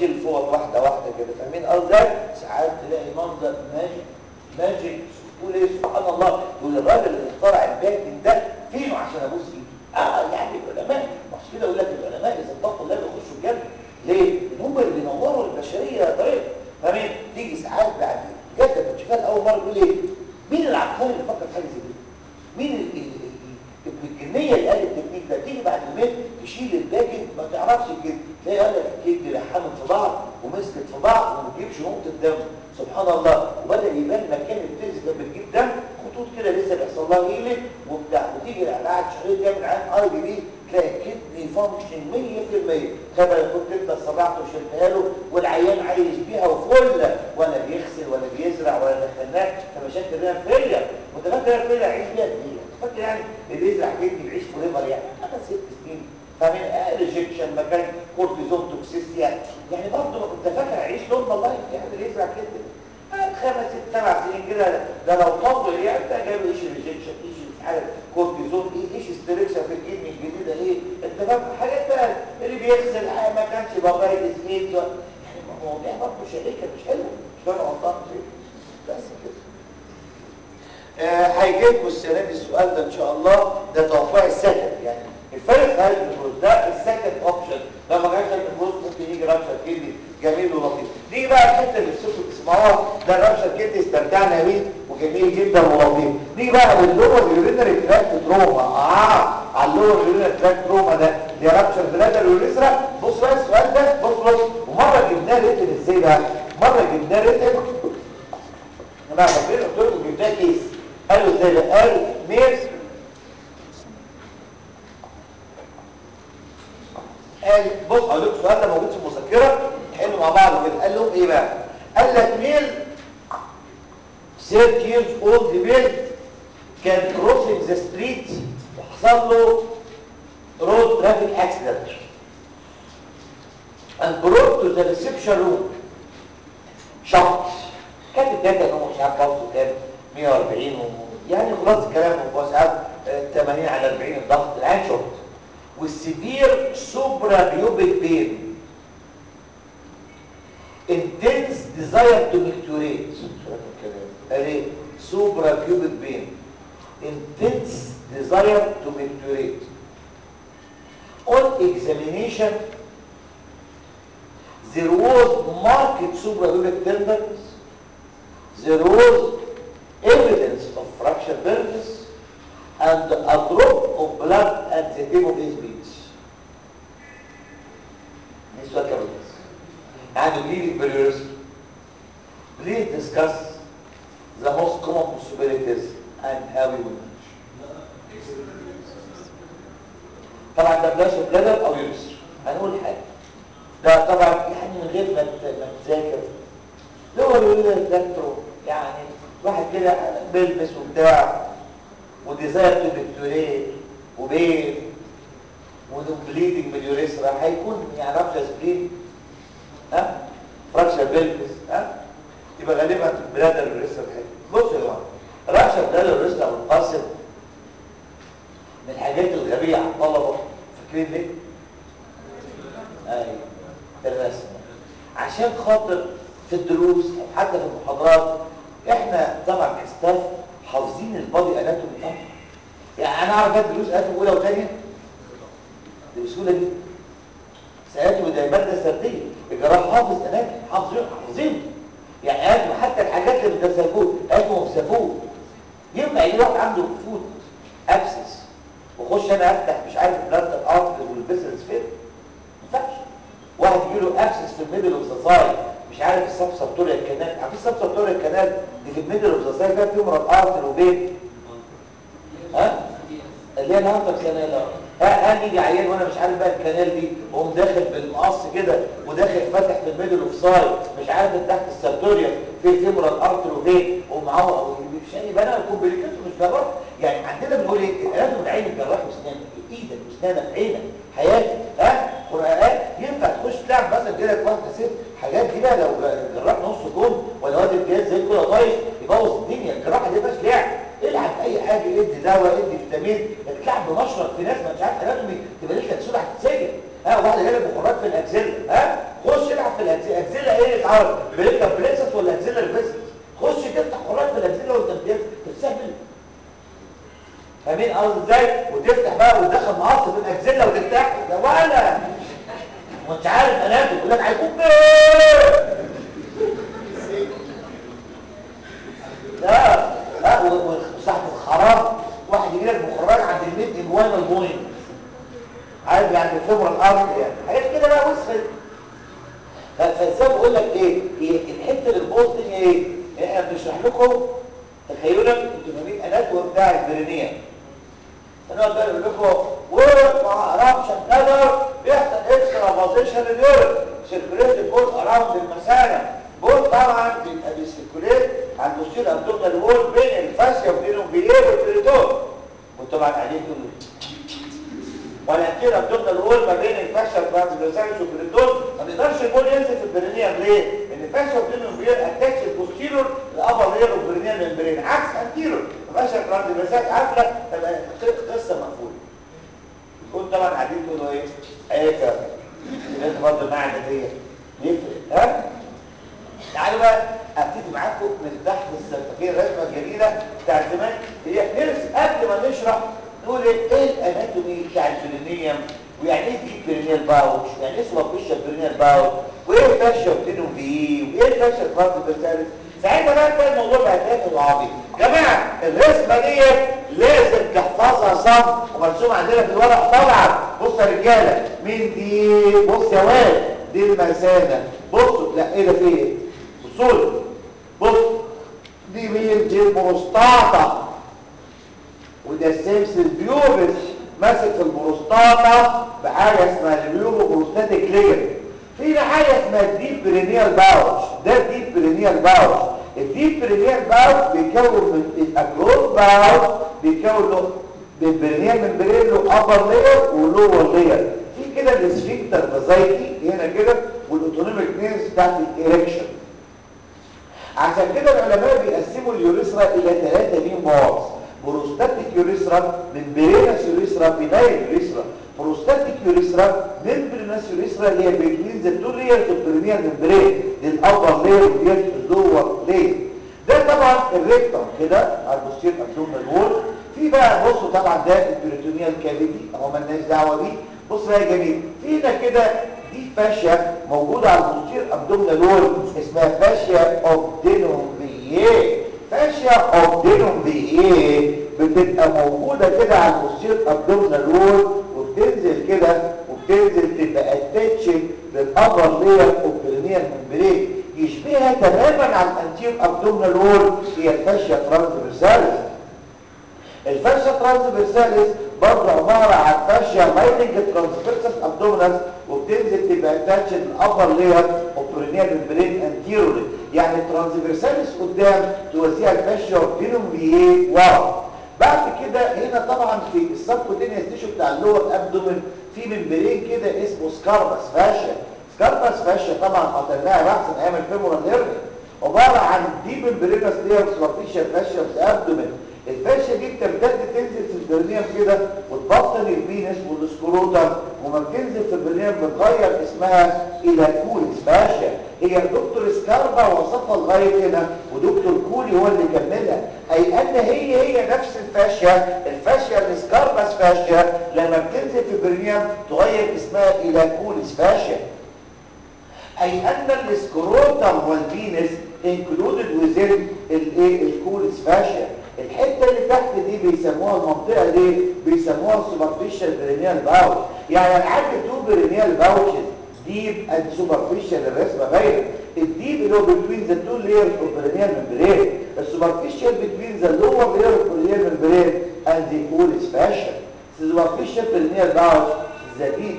واشيل فوط واحده واحده كده فاهمين قصدي ساعات تلاقي منظر ماجيك ماجيك تقول ايه سبحان الله يقول الراجل اللي اخترع الباكن ده فينه عشان ابوس ايده اه يعني العلماء مش كده اقول لك العلماء اذا اتقوا الله بيخشوا الجنه ليه؟ ان هم اللي بينوروا البشريه يا طريق فاهمين تيجي ساعات بعد جد بتشوفها اول مره تقول ايه مين العبقري اللي فكر في حاجه زي كده مين ال- ال- ال- ابن الجنيه اللي قال التكنيك ده تيجي بعد يومين تشيل الباكن ما تعرفش كده تلاقي قال لك الكيد لحمت في بعض ومسكت في بعض وما تجيبش نقطه دم سبحان الله وبدا يبان مكان الفيز ده بتجيب دم خطوط كده لسه بيحصل لها هيلي وبتاع وتيجي بعد شهرين تعمل عين اي بي بي تلاقي الكدني فانكشن 100% خبر كنت انت صبعته وشلتها له والعيان عايش بيها وفل ولا بيغسل ولا بيزرع ولا دخلناه فمشاكل الرئه فيلير وانت فاكر الرئه فيلير يعيش بيها كتير فاكر يعني اللي بيزرع كدني بيعيش في ليفر يعني خمس ست سنين فاهمين ريجكشن مكان كورتيزون توكسيستي يعني يعني برضه انت فاكر هيعيش نورمال لايف يعني اللي يزرع كدني خمس ست سبع سنين كده ده لو طول يعني ده جاله ايش ريجكشن ايش مش عارف كورتيزون ايه ايش استريكشن في الكدني الجديده ايه انت فاهم حاجات بقى اللي بيغسل آه ما كانش بابايتس ايه يعني مواضيع برضه شريكه مش حلوه مش فاهم غلطان فين بس كده آه، هيجي لكم السنه دي السؤال ده ان شاء الله ده توقع السكند يعني الفرق هاي الفلوس ده السكند اوبشن لو ما جاش الفلوس ممكن يجي رابشر كيدي جميل ولطيف نيجي بقى الحته اللي السوق تسمعوها ده الرابشر كيدي استمتعنا بيه وجميل جدا ولطيف نيجي بقى لللور يورينري تراكت تروما اه على اللور يورينري تراكت تروما ده اللي رابشر بلادر والريسرا بص بقى السؤال ده بص بص ومره جبناه ريتن ازاي بقى مره جبناه ريتن انا فاكرين قلت لكم جبناه كيس قالوا ازاي بقى قال ميرس قال بص اقول لكم السؤال ده موجود في المذكره نحله مع بعض كده قال لهم ايه بقى قال لك ميل 30 years old male كان crossing the street وحصل له road traffic accident and brought to the reception room شخص كاتب داتا ان هو مش عارف ضغطه كام 140 و... يعني خلاص الكلام هو ساعات آه، 80 على 40 الضغط العين شورت والسيفير سوبرا بيوبيك بين intense desire to micturate قال ايه سوبرا بيوبيك بين intense desire to micturate on examination there was marked suprapubic tenderness there was evidence of fracture burns and a drop of blood at the tip of his beach. This is what happens. And bleeding barriers. Please discuss the most common possibilities and how we will manage. طبعا ده بلاش بلادر او يوسر هنقول حاجه ده طبعا يعني من غير ما ت- ما تذاكر اللي هو يقول الدكتور يعني واحد كده بيلبس وبتاع وديزاير تو فيكتوريه وبين وبليدنج مليوريسرا هيكون يعني رابشة سبلين ها فراكشر بيلبس ها يبقى غالبا بلادر الريسرا الحاجة بصوا يا جماعه رابشة بلادر الريسرا والقاسم من الحاجات الغبية على الطلبة فاكرين ليه؟ ايوه الرسم عشان خاطر في الدروس او حتى في المحاضرات احنا طبعا كستاف حافظين البادي اناتومي طبعا يعني انا اعرف ادي دروس اناتومي اولى وثانيه بسهوله جدا سالته ده ماده سرديه الجراح حافظ اناتومي حافظين حافظين يعني اناتومي حتى الحاجات اللي بتسافوه اناتومي مسافوه ينفع يجي واحد عنده فوت ابسس واخش انا افتح مش عارف بلاد الارترز والفيسلز فين ما ينفعش واحد يجي له ابسس في الميدل اوف ذا سايد مش عارف السب سبتوريال كانال عارف السب سبتوريال كانال دي في الميدل اوف ذا سايد ده فيه مرض ارتر وبين ها اللي هي الهارتر كانال ها ها يجي عيان وانا مش عارف بقى الكانال دي واقوم داخل بالمقص كده وداخل فاتح في الميدل اوف سايد مش عارف من تحت السبتوريال في فيمورال ارتر وبين ومعاه مش يبقى انا الكومبليكيشن مش جراح يعني عندنا بنقول ايه العلاج من عين الجراح واسنانك ايدك واسنانك عينك حياتك ها قرآن ينفع تخش تلعب مثلا كده في واحده ست حاجات دي بقى لو الجراح نص كون ولا واد الجهاز زي كده طايش يبوظ الدنيا الجراحه دي مش لعب العب اي حاجه ادي دواء ادي فيتامين تلعب بمشرط في ناس ما مش عارف اناتومي تبقى لسه سود هتتسجن ها وبعد كده بخارات في الاكسده ها خش العب في الاكزيلا اكزيلا ايه اتعرض بريكا بليكسس ولا اكزيلا ريفيسس خش تفتح حرات في الاكزيلا وانت بتستهبل فاهمين قصدي ازاي وتفتح بقى وتدخل مقص في الاكزيلا وتفتح ده ولا مش عارف اناتوم يقول لك هيكون لا لا وصاحب الخراب واحد يجي لك مخرج عند الميت اجوان البوينت عارف يعني فمر الارض يعني حاجات كده بقى وسخه فالفلسفه بقول لك ايه هي الحته اللي البوز دي ايه احنا بنشرح لكم تخيلا انتوا فاهمين اناتوم بتاع البرينيه انا اقدر اقول لكم وورك مع رابشن كذا بيحصل اكسترا بوزيشن اليورين سيركوليت البول اراوند المثانه بول طبعا بيبقى بيسيركوليت على البوستير ابدومينال وول بين الفاسيا وبينهم بايه والتريتور وطبعا عليه كله والانتير ابدومينال وول ما بين الفاشيا والترانسفيرساليس والبريتور ما بيقدرش البول ينزل في البرينيوم ليه؟ لان الفاشيا والبرينيوم بير اتاتش البوستيرور الابر لير والبرينيوم ممبرين عكس انتيرور الفاشيا والترانسفيرساليس قافله تبقى قصه مقفوله يكون طبعا قاعدين تقولوا ايه؟ ايه كده انت برضه المعنى دي يفرق ها؟ تعالوا بقى ابتدي معاكم من تحت السلفكيه الرسمه الجميله بتاعت زمان هي نرسم قبل ما نشرح نقول ايه ايه الاناتومي بتاع البرينيوم ويعني ايه ديب برينيال باوتش يعني ايه سوبرفيشال برينيال باوتش وايه الفاشيا بتنهم بايه وايه الفاشيا ترانسفيرساليس ساعتها بقى تلاقي الموضوع بقى تافه وعبيط جماعه الرسمه ديت لازم تحفظها صم ومرسومه عندنا في الورق طبعا بص يا رجاله مين دي بص يا واد دي المثانه بصوا لا ايه ده في ايه بصوا بص دي مين دي البروستاتا وده السيمس البيوبس ماسك في البروستاتا بحاجه اسمها البيوبو بروستاتيك ليجن في حاجه اسمها الديب برينيال باوتش ده الديب برينيال باوتش الديب برينيال باوتش بيكون من الاكروس باوتش بيكون له بالبرينيال ممبرين له ابر لير ولور لير في كده الاسفنكتر فازايتي هنا كده والاوتونوميك نيرز بتاعت الايركشن عشان كده العلماء بيقسموا اليوريثرا الى ثلاثه مين بارز بروستاتيك يوريثرا ممبرينس يوريثرا بينايل يوريثرا بروستاتيك يوريثرا ممبرينس يوريثرا اللي هي بين ذا تو ليرز اوف برينيال ممبرين دي الابر لير ودي اللور لير ده طبعا الريكتم كده على البوستير ابدومينال وول في بقى بصوا طبعا ده البريتونيال كافيتي اهو مالناش دعوه بيه بص بقى يا جميل في هنا كده دي فاشيا موجوده على البوستير ابدومينال وول اسمها فاشيا اوبدينومبييه فاشيا اوبدينومبييه بتبقى موجوده كده على البوستير ابدومينال وول وبتنزل كده وبتنزل تبقى اتاتشد للابر لير اوف برينيال ممبرين يشبهها تماما على الانتير ابدومينال وول هي الفاشيا ترانسفيرساليس الفاشيا ترانسفيرساليس برضه عباره عن فاشيا لايننج ترانسفيرسال ابدومينال وبتنزل تبقى اتاتشد للابر لير اوف برينيال ممبرين انتيرولي يعني الترانسفيرساليس قدام توزيع الفاشيا وبينهم ورا بعد كده هنا طبعا في السبكوتينيوس تيشو بتاع اللور ابدومين في ممبرين كده اسمه سكاربس فاشيا سكاربس فاشيا طبعا قتلناها بحث من ايام الفيمورال هيرني عباره عن دي ممبرينس لير سوبرفيشال فاشيا في الابدومين الفاشيا دي بتمتد تنزل في البرنيوم كده وتبطل الفينس والسكروتم وما بتنزل في البرنيوم بتغير اسمها الى كوليس فاشيا هي دكتور سكاربا وصفها لغايه هنا ودكتور كولي هو اللي كملها اي ان هي هي نفس الفاشيا الفاشيا السكارباس فاشيا لما بتنزل في البرنيوم تغير اسمها الى كوليس فاشيا اي ان السكروتم والفينس included within الايه الكوليس فاشيا الحته اللي تحت دي بيسموها المنطقه دي بيسموها السوبرفيشال برينيال باوتش يعني انا عندي تو برينيال باوتشز ديب اند سوبرفيشال الرسمه باينه الديب اللي هو بتوين ذا تو لايرز اوف برينيال ممبرين السوبرفيشال بتوين ذا لور لاير اوف برينيال ممبرين اند ذا كوليس فاشيا السوبرفيشال برينيال باوتش ذا ديب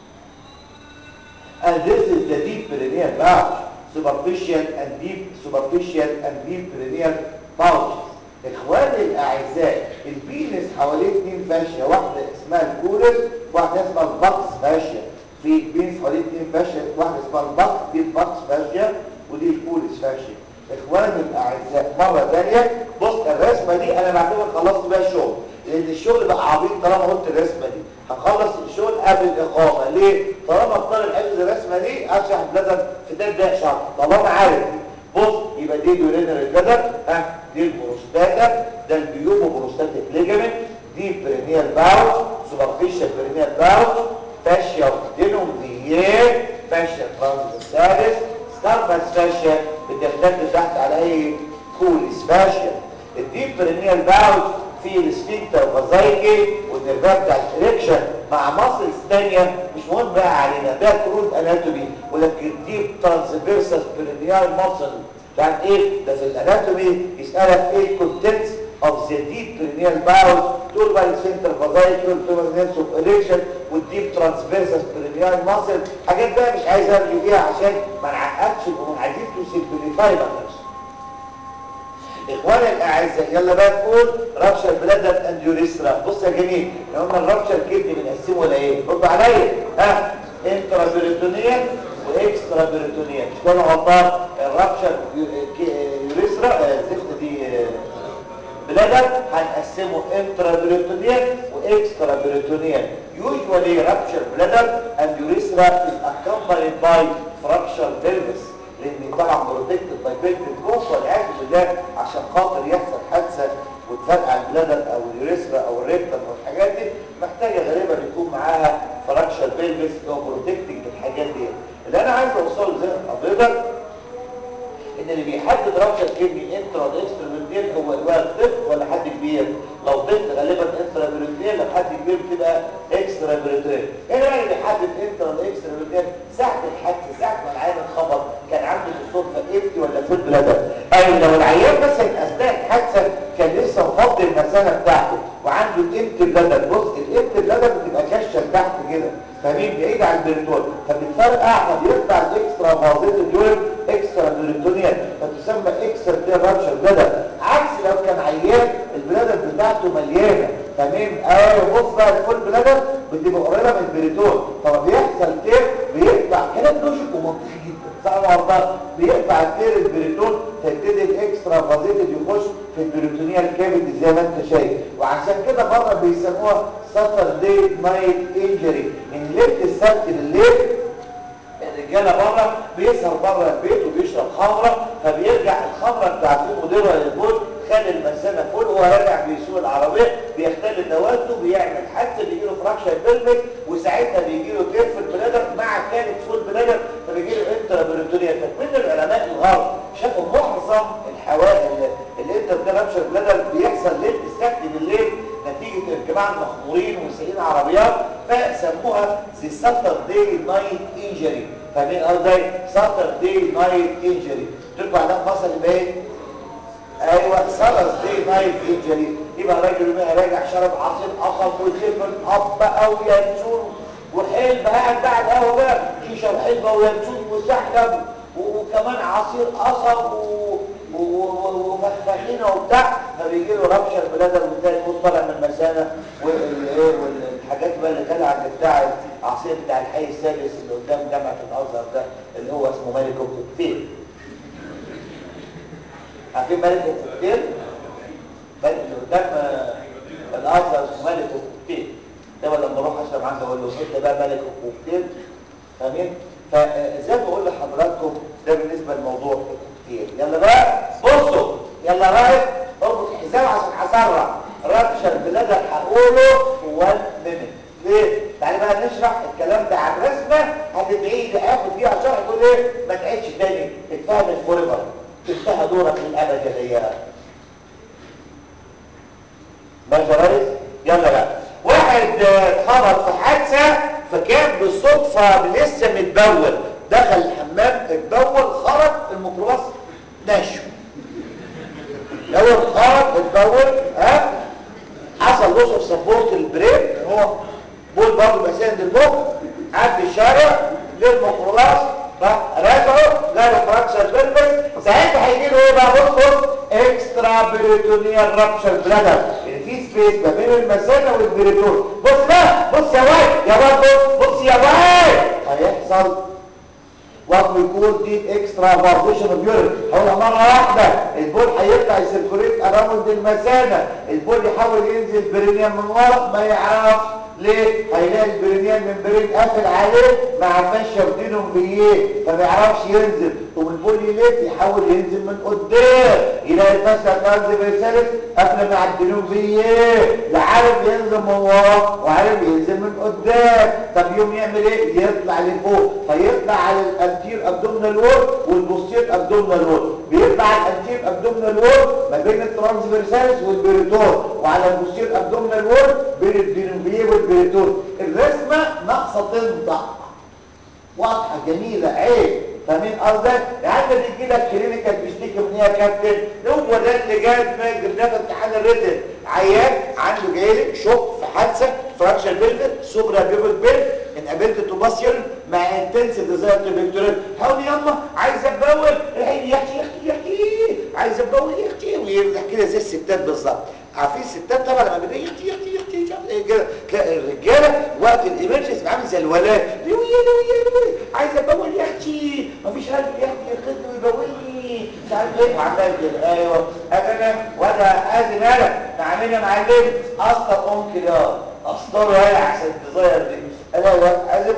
and this is the deep perineal pouch superficial and deep superficial and deep perineal pouches اخواني الاعزاء البينس حواليه اثنين فاشيه واحده اسمها الكورس وواحده اسمها البكس فاشيه في بينس حواليه اثنين فاشيه واحده اسمها البكس دي البكس فاشيه ودي الكورس فاشيه اخواني الاعزاء مره ثانيه بص الرسمه دي انا بعتبر خلصت بيها الشغل لان الشغل بقى عبيط طالما قلت الرسمه دي هنخلص الشغل قبل الاقامه ليه طالما اختار الحفظ الرسمه دي اشرح بلدر في ده ده شرح طالما عارف دي بص يبقى دي اليورينري بلدر ها دي البروستاتا ده البيومو بروستاتيك ليجامنت دي برينيال باوش سوبرفيشال برينيال باوش فاشيا دينوميات فاشيا ترانسفيرساليس ستاربس فاشيا بتمتد تحت على اي كوليس فاشيا الديب برينيال باوش في السفنكتر فازايكي والنرفات بتاع الاريكشن مع ماسلز ثانيه مش مهم بقى علينا ده كرود اناتومي ولكن ديب ترانسفيرسال برينيال ماسل يعني ايه ده في الاناتومي يسالك ايه الكونتنتس of the deep perineal bowel تقول بقى السنتر فازايكل تقول نفس اوف اريكشن والديب ترانسفيرسال برينيال ماسل حاجات بقى مش عايز ارجع فيها عشان ما نعقدش عايزين تو سمبليفاي ماترز اخواني الاعزاء يلا بقى نقول رابشر بلادر اند يوريثرا بص يا جميل لو قلنا الرابشر كدني بنقسمه لايه رد عليا ها انترا بيريتونيال واكسترا بيريتونيال مش كده غلطان الرابشر يوريثرا الزفت دي بلادر هنقسمه انترا بيريتونيال واكسترا بيريتونيال يوجوالي رابشر بلادر اند يوريثرا is accompanied by fracture pelvis لان طبعا بروتكتد باي بيلتد روف والعياذ بالله عشان خاطر يحصل حادثه وتفرقع البلادر او اليوريثرا او الريكتم او الحاجات دي محتاجه غالبا يكون معاها فراكشر بيلفس او بروتكتنج الحاجات دي اللي انا عايز اوصله زي حضرتك ان اللي بيحدد رابشر كدني انترا اكسترا بيرتين هو الولد طفل ولا حد كبير لو طفل غالبا انترا بيرتين لو حد كبير بتبقى اكسترا بيرتين هنا بقى اللي بيحدد انترا اكسترا بيرتين ساعه الحادثه ساعه ما العيان اتخبط كان عنده بالصدفه افتي ولا فول بلادر اي لو العيان مثلا اثناء الحادثه كان لسه مفضي المثانه بتاعته وعنده الامت بلادر بص الامت بلادر بتبقى كشه لتحت كده فاهمين بعيد عن البريتون فبتفرقع فبيطلع الاكسترا فازيت اليورين اكسترا بريتونيال فتسمى اكسترا رابشر بلادر عكس لو كان عيان البلادر بتاعته مليانه تمام ايوه بص بقى الفول بلادر بتبقى قريبه من البريتون فما بيحصل تير بيقطع كلام لوجيك ومنطقي جدا صح ولا بيقطع التير البريتون فيبتدي الاكسترا فازيت يخش في البريتونيال كافيتي زي ما انت شايف وعشان كده بره بيسموها ساتردي نايت انجري ان ليله السبت بالليل الرجاله بره بيسهر بره البيت وبيشرب خمره فبيرجع الخمره بتاعته مديرها للبول خلي المثانه فول وهو راجع بيسوق العربيه بيختل نواته بيعمل حادثه بيجي له فراكشر بلمك وساعتها بيجي له تير في البلادر مع كانت فول بلادر فبيجي له انترا بلوتونيا فكل العلماء الغرب شافوا معظم الحوادث الانترا بلادر بيحصل ليله السبت بالليل نتيجة الجماعة المخمورين ومسيئين عربيات فسموها زي ساتردي نايت انجري فاهمين قصدي ساتردي نايت انجري ترجع على فصل يبقى ايه ايوه ساتردي نايت انجري يبقى راجل ما راجع شرب عصير قصب وتلفن اب بقى وينسون وحلبة قاعد بعد قهوه بقى شيشه وحلبة وينسون وسحلب وكمان عصير قصب و... ومخفخينه وبتاع فبيجي له ربشه البلادر والتاني يكون طالع من المثانه والحاجات بقى اللي طالعه اللي بتاع العصير بتاع الحي السادس اللي قدام جامعه الازهر ده اللي هو اسمه ملك الكوكتيل عارفين ملك الكوكتيل؟ ملك اللي قدام الازهر اسمه ملك الكوكتيل ده لما اروح اشرب عنده اقول له انت بقى ملك الكوكتيل فاهمين؟ فزي ما بقول لحضراتكم ده بالنسبه لموضوع الكوكتيل يلا بقى بصوا يلا رايح اربط الحزام عشان هسرع رابشر بلادر هقوله في 1 مينيت ليه؟ تعالى بقى نشرح الكلام ده على الرسمه هتدعي لي اخد فيها شرح تقول ايه؟ ما تعيدش تاني اتفهم الفوريفر انتهى دورك للابد يا ديار ماشي يا ريس؟ يلا بقى واحد اتخبط في حادثه فكان بالصدفه لسه متبول دخل الحمام اتبول خرج الميكروباص نشو لو اتخرج اتبول ها حصل لوس اوف سبورت البريك هو بول برضه بيساند المخ عدى الشارع للميكروباص راح رجعه جاله فراكشر بيربس ساعتها هيجي له ايه بقى بص بص اكسترا بريتونيال رابشر بلادر يعني في سبيس ما بين المثانه والبريتون بص بقى بص يا واي يا واي بص بص يا واي هيحصل وات وي كول ديب اكسترا فازيشن اوف يورين هقولها مره واحده البول هيطلع يسيركوليت اراوند المثانه البول يحاول ينزل برينيان من ورا ما يعرفش ليه هيلاقي البرينيان من برين قافل عليه مع ماشيه ودينهم بيه فما يعرفش ينزل والبول يلف يحاول ينزل من قدام يلاقي المسا تنزل بيسالك قبل مع الدينهم بيه لا عارف ينزل من ورا وعارف ينزل من قدام طب يوم يعمل ايه يطلع لفوق فيطلع على الانتير ابدومينال وول والبوستير ابدومينال وول بيطلع على الانتير ابدومينال وول ما بين الترانسفيرسالس والبريتور وعلى البوستير ابدومينال وول بين الدينوفيه والبريتور الرسمه ناقصه تنطق واضحه جميله عيب فاهمين قصدك يعني بيجي لك كلينيكال بيشتكي من ايه يا كابتن هو ده اللي جاب جبناه في امتحان الريتن عيان عنده جاي شوك في حادثه فراكشر بيلفت سوبرا بيبل بيل انابيلت تو باسيون مع انتنسيف ديزاير تو فيكتوريل حاول يلا عايز ابول الحين يحكي يحكي يحكي عايز ابول يحكي ويرجع كده زي الستات بالظبط عارفين الستات طبعا لما بيبقى يحكي يحكي يحكي مش عارف ايه كده تلاقي الرجاله وقت الامرجنسي عامل زي الولاد لوي لوي لوي عايز ابول يحكي مفيش راجل يحكي يخد ويبولني مش عارف ايه وعمال كده ايوه انا وانا ادي مالك مع مين يا معلم اصلا ام كده اسطوره هي عشان تظاهر دي انا لازم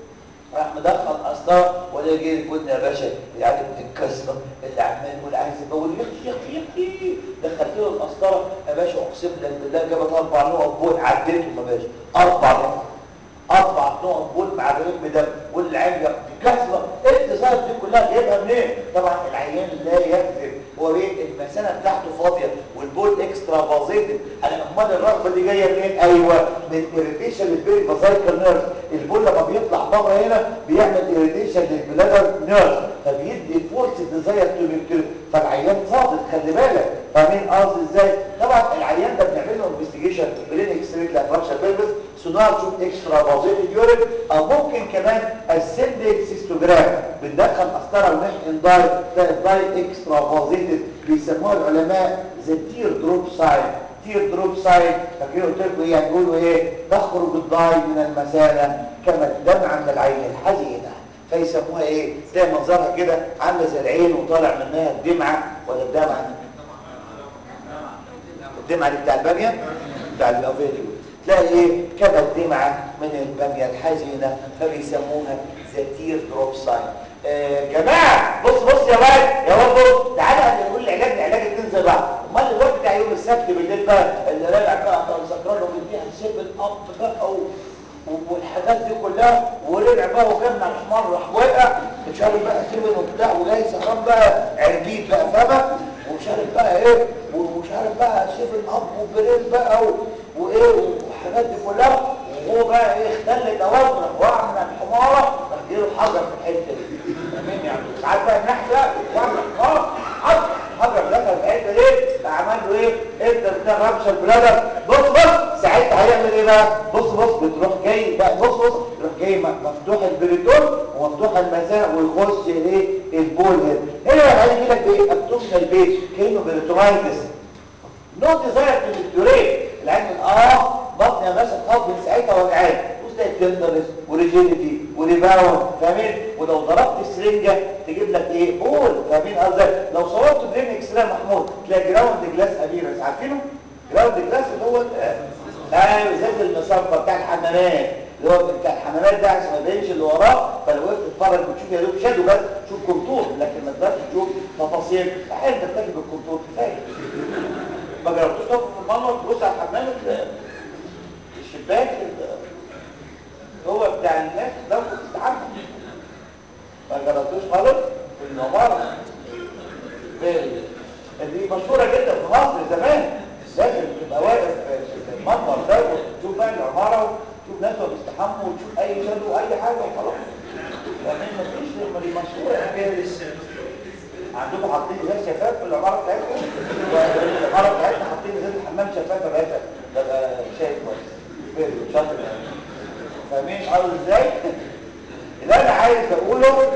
راح مدخل اسطار ولا يجي لي ودني يا باشا يعني بتتكسر اللي عمال يقول عايز يبول يخفي يخفي يخفي دخلت له الاسطره يا باشا اقسم لك بالله جابت اربع نقط بول عديتهم يا باشا اربع نقط اربع نقط بول مع رغم دم والعين بتكسر انت صارت دي كلها جايبها منين طبعا العيان لا يكذب هو ايه المثانه بتاعته فاضيه والبول اكسترا فازيتد انا امال الرغبه دي جايه منين ايوه من irritation للبيري فازايكال نيرف البول لما بيطلع بره هنا بيعمل irritation للبلادر نيرف فبيدي فورس ديزاير تو بيكتير فالعيان صادق خلي بالك فاهمين قصدي ازاي طبعا العيان ده بنعمل له انفستيجيشن برين اكس راي لافراكشر بيربس سونار تشوف اكسترا فازيتد يورين او ممكن كمان السندك سيستوجرام بندخل قسطره ونحقن داي داي اكسترا فازيتد بيسموها العلماء ذا تير دروب ساين تير دروب ساين فاكرين قلت لكم ايه هنقولوا ايه تخرج الداي من المثانه كما الدمع من العين الحزينه فيسموها ايه تلاقي منظرها كده عامله زي العين وطالع منها الدمعه ولا الدمعه الدمعه دي بتاع الباميه بتاع الافيلي تلاقي ايه كما الدمعه من الباميه الحزينه فبيسموها ذا تير دروب ساين آه جماعه بص بص يا واد يا واد بص تعالى نقول العلاج العلاج اتنين زي بعض امال الواد بتاع يوم السبت بالليل بقى اللي راجع بقى طب سكران ومديها سيفن اب بقى والحاجات دي كلها ورجع بقى وجمع الحمار راح واقع مش عارف بقى سيفن وبتاع وجاي سهران بقى عربيت بقى فاهمه ومش عارف بقى ايه ومش عارف بقى سيفن اب وبريد بقى وايه والحاجات دي كلها وهو بقى ايه اختل توازن وقع من الحماره راح جاله حجر في الحته دي فاهمين يعني ساعات بقى النحله وقع من الحماره حجر حجر دخل في الحته دي عمل له ايه ادى بتاع ربشه البلادر بص بص ساعتها هيعمل ايه بقى بص بص بتروح جاي بقى بص بص تروح جاي مفتوح البريتون ومفتوح المساء ويخش ايه البول هنا هنا هيجي لك بايه ابتومينال بيت كانه بريتومايتس نو ديزاير تو ديكتوريت العلم اه بطن يا باشا تخاف من ساعتها وجعان وتلاقي تندرس وريجينيتي وريباوند فاهمين ولو ضربت السرنجه تجيب لك ايه بول فاهمين قصدي لو صورت برين اكس راي محمود تلاقي جراوند جلاس ابيرس عارفينه جراوند جلاس اللي هو ايوه زي المصفى بتاع الحمامات اللي هو بتاع الحمامات ده عشان ما يبينش اللي وراه فلو وقفت تتفرج بتشوف يا دوب شادو بس تشوف كونتور لكن ما تقدرش تشوف تفاصيل احيانا بتكتب بالكونتور كفايه ما جربتوش تقف في المنور تبص على الحمام الشباك هو بتاع الناس ده بتستحمل ما جربتوش خالص في النمارة دي مشهورة جدا في مصر زمان لازم تبقى واقف في المنور ده وتشوف بقى العمارة وتشوف ناس بيستحموا وتشوف اي شادو واي حاجة وخلاص لكن مفيش لما دي مشهورة يعني عندكم حاطين ازاز شفاف في العماره بتاعتكم والعماره بتاعتنا حاطين ازاز حمام شفاف يا باشا ببقى شايف كويس شاطر فاهمين قصدي ازاي اللي انا عايز اقوله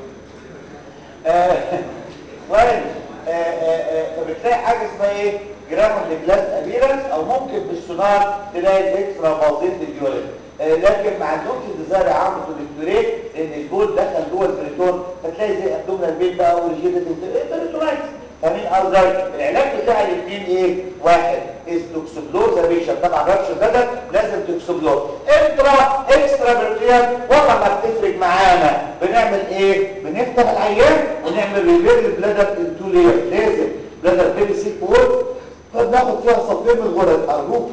وين فبتلاقي حاجه اسمها ايه جرامون جلاس ابيرنس او ممكن بالسونار تلاقي الاكسترا فازيت اليورين آه لكن ما عندهمش ديزاير يعرضوا الدكتوريه لان البول دخل جوه البريتون فتلاقي زي ابدومينال بيت بقى وريجيتد بريتونايتس فاهمين قصدي العلاج بتاع الاثنين ايه واحد استوكسبلور ذا بيشن طبعا رابش بدل لازم تكسبلور انترا اكسترا بريتيان والله ما بتفرق معانا بنعمل ايه بنفتح العيان ونعمل ريفير البلادر انتو لير لازم بلادر بيبي سيك وول فبناخد فيها صفين من الغرز ارجوك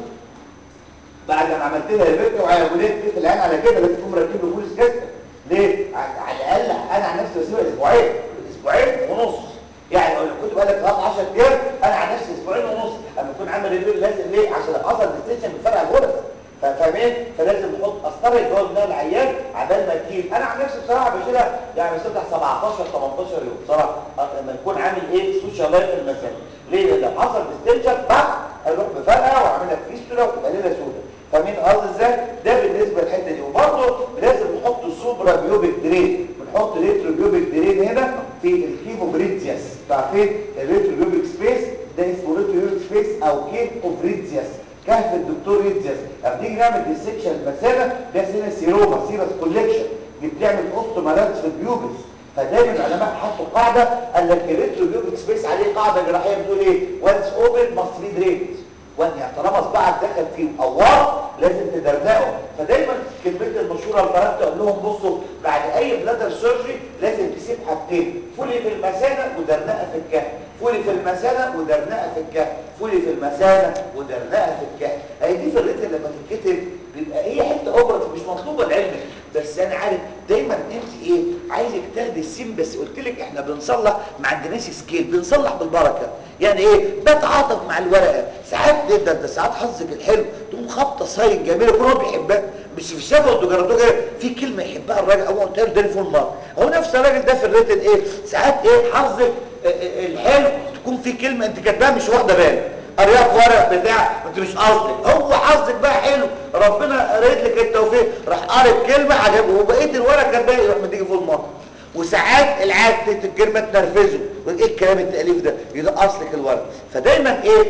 بعد ما عملت لها ريفير وعلى ولاد في العين على كده لازم تكون مركب له بوليس كاسكت ليه على الاقل انا عن نفسي بسيبها اسبوعين اسبوعين ونص يعني لو كنت بقالك خلاص 10 ايام انا عن نفسي اسبوعين ونص اما اكون عامل ريفيو لازم ليه عشان اصل الديستنشن بفرق الغرز فاهمين فلازم نحط قسطره الجوز ده العيان عبال ما تجيب انا عن نفسي بصراحه بشيلها يعني بستفتح 17 18 يوم بصراحه لما نكون عامل ايه سوشيال لايف في المكان ليه لو حصل ديستنشن بعد اروح بفرقه واعمل لك فيستولا وتبقى ليله سوداء فاهمين قصدي ازاي ده بالنسبه للحته دي وبرضه لازم نحط سوبرا بيوبيك درين بنحط ريترو بيوبيك درين هنا في الكيفو بريتياس عارفين الريترو بيوبيك سبيس ده اسمه ريترو بيوبيك سبيس او كيف اوف ريتياس كهف الدكتور ريتياس لما نيجي نعمل ديسكشن المثانه ده هنا سيروما سيرس كولكشن دي بتعمل اوستومالانس في البيوبس فدايما العلماء حطوا قاعده قال لك الريترو بيوبيك سبيس عليه قاعده جراحيه بتقول ايه وانس اوبن ماست بي دريند يعني طالما صباعك دخل فيه اوار لازم تدرنقه فدايما كلمتي المشهوره البنات تقول لهم بصوا بعد اي بلادر سيرجري لازم تسيب حاجتين فولي في المثانه ودرنقه في الكهف فولي في المثانه ودرنقه في الكهف فولي في المثانه ودرنقه في الكهف هي دي في الريتم لما تتكتب بيبقى هي حته اوبرت مش مطلوبه العلم بس انا عارف دايما انت ايه عايزك تاخدي السين بس قلت لك احنا بنصلح ما عندناش سكيل بنصلح بالبركه يعني ايه بتعاطف مع الورقه ساعات ده انت ساعات حظك الحلو تقوم خبطه صايغ جميله كل هو بيحبها مش في الشفا والدجراتوج في كلمه يحبها الراجل اول قلت له ده فول مره هو نفس الراجل ده في الريتن ايه ساعات ايه حظك الحلو تكون في كلمه انت كاتباها مش واخده بالك قريها ورق بتاع انت مش قصدك هو حظك بقى حلو ربنا قريت لك التوفيق راح قاري كلمه عجبه وبقيه الورق كان باقي يروح مديك فول مره وساعات العاد الكلمه تنرفزه ايه الكلام التاليف ده يدقص لك الورق فدايما ايه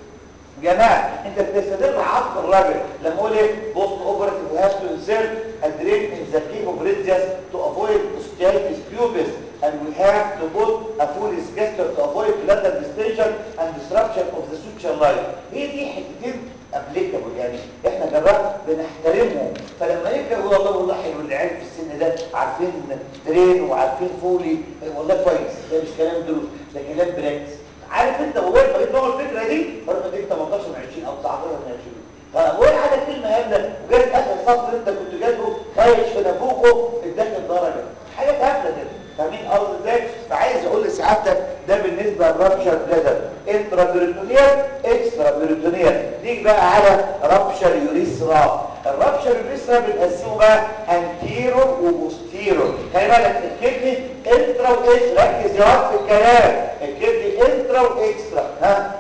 جماعه انت بتستدل عقل الراجل لما اقول ايه بوست اوبرتيف هاز تو انسيرت ادرين ان ذا كيف اوف ريدجس تو افويد osteoitis pubis and we have to put a full scaster to avoid bladder distension and disruption of the suture line هي دي حتتين ابليكابل يعني احنا جراح بنحترمهم فلما يجي يقول والله والله حلو العيال في السن ده عارفين درين وعارفين فولي والله كويس ده مش كلام دروس ده كلام براكتس عارف انت وين بقيت نوع الفكره دي فرق دي 18 من 20 او 19 من 20 فبقول حاجه كلمه هبله وجاي اخر سطر انت كنت جايبه خايش في نافوخه اداك درجه حاجه هبله كده فاهمين قصدي ازاي فعايز اقول لسعادتك ده بالنسبه للرابشر بلادر انترا بيريتونيال اكسترا بيريتونيال نيجي بقى على رابشر يوريثرا الرابشر يوريثرا بنقسمه بقى انتيرور وبوستيرور خلي بالك الكدني انترا واكسترا ركز يا واد في الكلام الكدني انترا واكسترا ها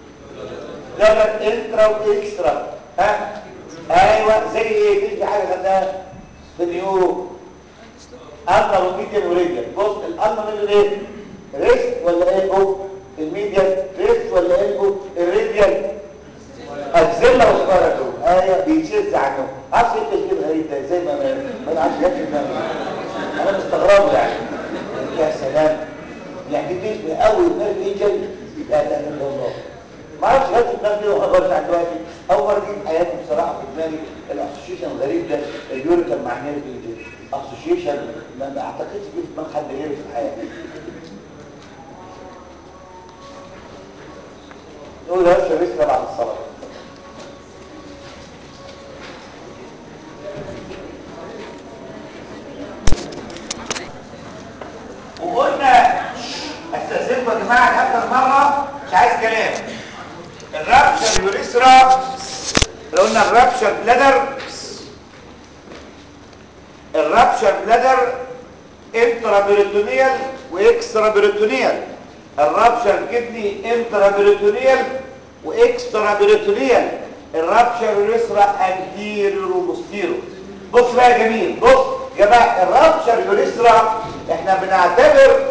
لا لا انترا واكسترا ها ايوه زي ايه دي حاجه خدناها في النيورو النا وميديان وريديان بص الالنا من ايه ريست ولا البو الميديان ريست ولا البو الريديان اجزله وسبارتو ايه بيشز عنه عارف ايه التشكيل الغريب ده زي ما ما انا عارف جت انا مستغربه يعني يا سلام يعني دي تشبه قوي دماغ انجل لا اله الا الله ما اعرفش جت في دماغي وانا برجع دلوقتي اول مره دي في حياتي بصراحه في دماغي الاسوشيشن الغريب ده اليوريكال مع النيرف انجل اسوشيشن ما ما اعتقدش فيه في دماغ حد غيري في الحياه نقول ده شبيسنا بعد الصلاه وقلنا استاذنكم يا جماعه لاخر مره مش عايز كلام الرابشر يوريثرا لو قلنا الرابشر بلادر الرابشر بلادر انترا بيريتونيال واكسترا بيريتونيال الرابشر كدني انترا بيريتونيال واكسترا بيريتونيال الرابشر يوريثرا انتيريور وبوستيريور بص بقى يا جميل بص يا جماعه الرابشر يوريثرا احنا بنعتبر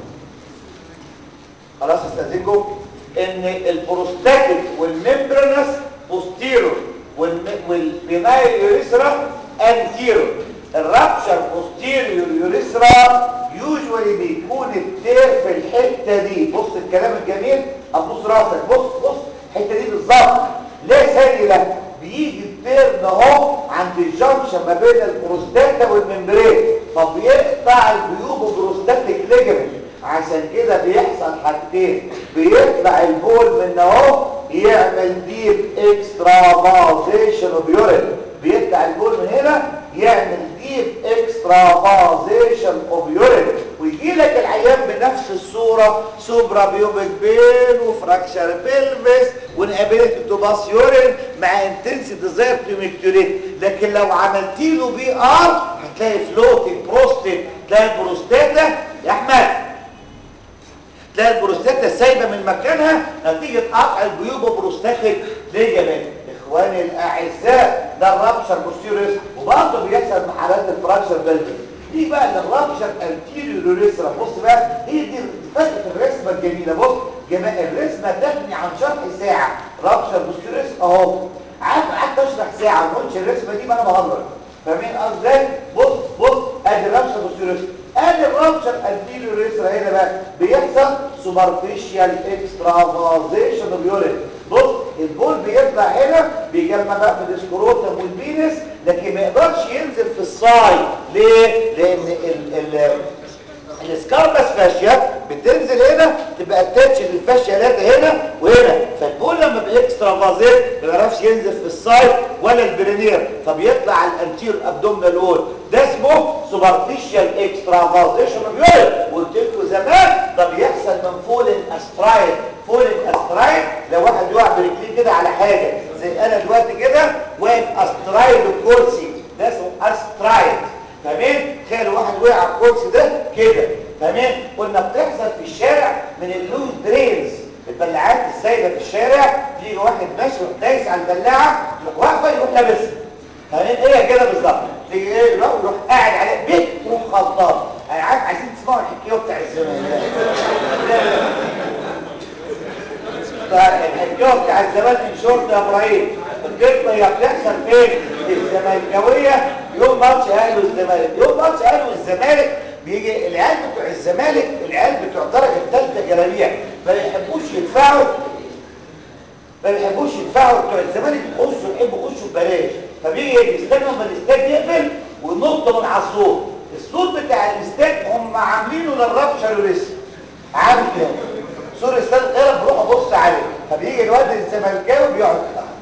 خلاص استاذنكم ان البروستاتيك والممبرانس بوستيرور والبينايل يوريثرا انتيرو الرابشر بوستيريور يوريثرا يوجوالي بيكون التير في الحته دي بص الكلام الجميل ابص راسك بص بص الحته دي بالظبط ليه سهله بيجي التير ده اهو عند الجنكشن ما بين البروستاتا والممبرين فبيقطع البيوب بروستاتيك ليجمنت عشان كده بيحصل حاجتين بيطلع البول من اهو يعمل ديب اكسترافازيشن اوف يورين بيطلع البول من هنا يعمل ديب اكسترافازيشن اوف يورين ويجي لك العيان بنفس الصوره سوبرا بيوبك بين وفراكشر بيلفيس وانابيلتي تو باس يورين مع انتنسي ديزاير تو ميكتوريت لكن لو عملتي له بي ار هتلاقي فلوتنج بروستيت تلاقي البروستاتا يا احمد تلاقي البروستاتا سايبه من مكانها نتيجه قطع الجيوب بروستاتيك ليجامنت اخواني الاعزاء ده الرابشر بوستيريس وبرضه بيحصل مع حالات الفراكشر بلفيس دي بقى الرابشر انتيريوريسرا بص بقى هي دي فكره الرسمه الجميله بص جماعه الرسمه تبني عن شرح ساعه رابشر بوستيريس اهو قعدت قعدت اشرح ساعه ما قلتش الرسمه دي ما انا بهزر فاهمين قصدي ازاي بص بص ادي الرابشر بوستيريس ادي الرابشر انتيريوريسرا هنا بقى بيحصل سوبرفيشال اكسترافازيشن اوف يورين بص البول بيطلع هنا بيجمع بقى في الاسكروتم والبينس لكن ما يقدرش ينزل في الصاي ليه لان ال ال السكاربس فاشيا بتنزل هنا تبقى اتاتش للفاشيا لاتا هنا وهنا فالبول لما بالاكسترافازيت ما بيعرفش ينزل في السايد ولا البرينير فبيطلع على الانتير ابدومينال وول ده اسمه سوبرفيشال اكسترافازيشن بيقول قلت لكم زمان ده بيحصل من فولن استرايد فولن استرايد لو واحد يقع برجليه كده على حاجه زي انا دلوقتي كده واقف استرايد الكرسي ده اسمه استرايد تمام تخيل واحد وقع على الكرسي ده كده تمام قلنا بتحصل في الشارع من اللوز درينز البلاعات السايبه في الشارع تيجي واحد ماشي يروح دايس على البلاعه يروح واقفه يروح لابسها تمام ايه كده بالظبط تيجي ايه يروح يروح قاعد على بيت يروح خلطان انا عارف عايزين تسمعوا الحكايه بتاع الزمان ده الحكايه بتاع الزمان ان شورت يا ابراهيم القصه هي بتحصل فين الزمالكاويه يوم ماتش اهلي والزمالك يوم ماتش اهلي والزمالك بيجي العيال بتوع الزمالك العيال بتوع الدرجه الثالثه جلابيع ما بيحبوش يدفعوا ما بيحبوش يدفعوا بتوع الزمالك يخشوا يحبوا يخشوا ببلاش فبيجي يستنوا لما الاستاد يقفل وينط من على السور السور بتاع الاستاد هم عاملينه للرابشر ولسه عامل كده سور استاد القاهره بروح ابص عليه فبيجي الواد الزملكاوي بيقعد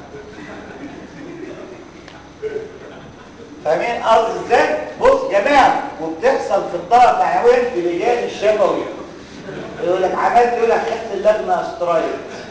فاهمين قصدي ازاي بص يا جماعه وبتحصل في الطلب الحيوان في لجان الشفوي يقول لك عملت يقول لك خدت اللجنه استرايك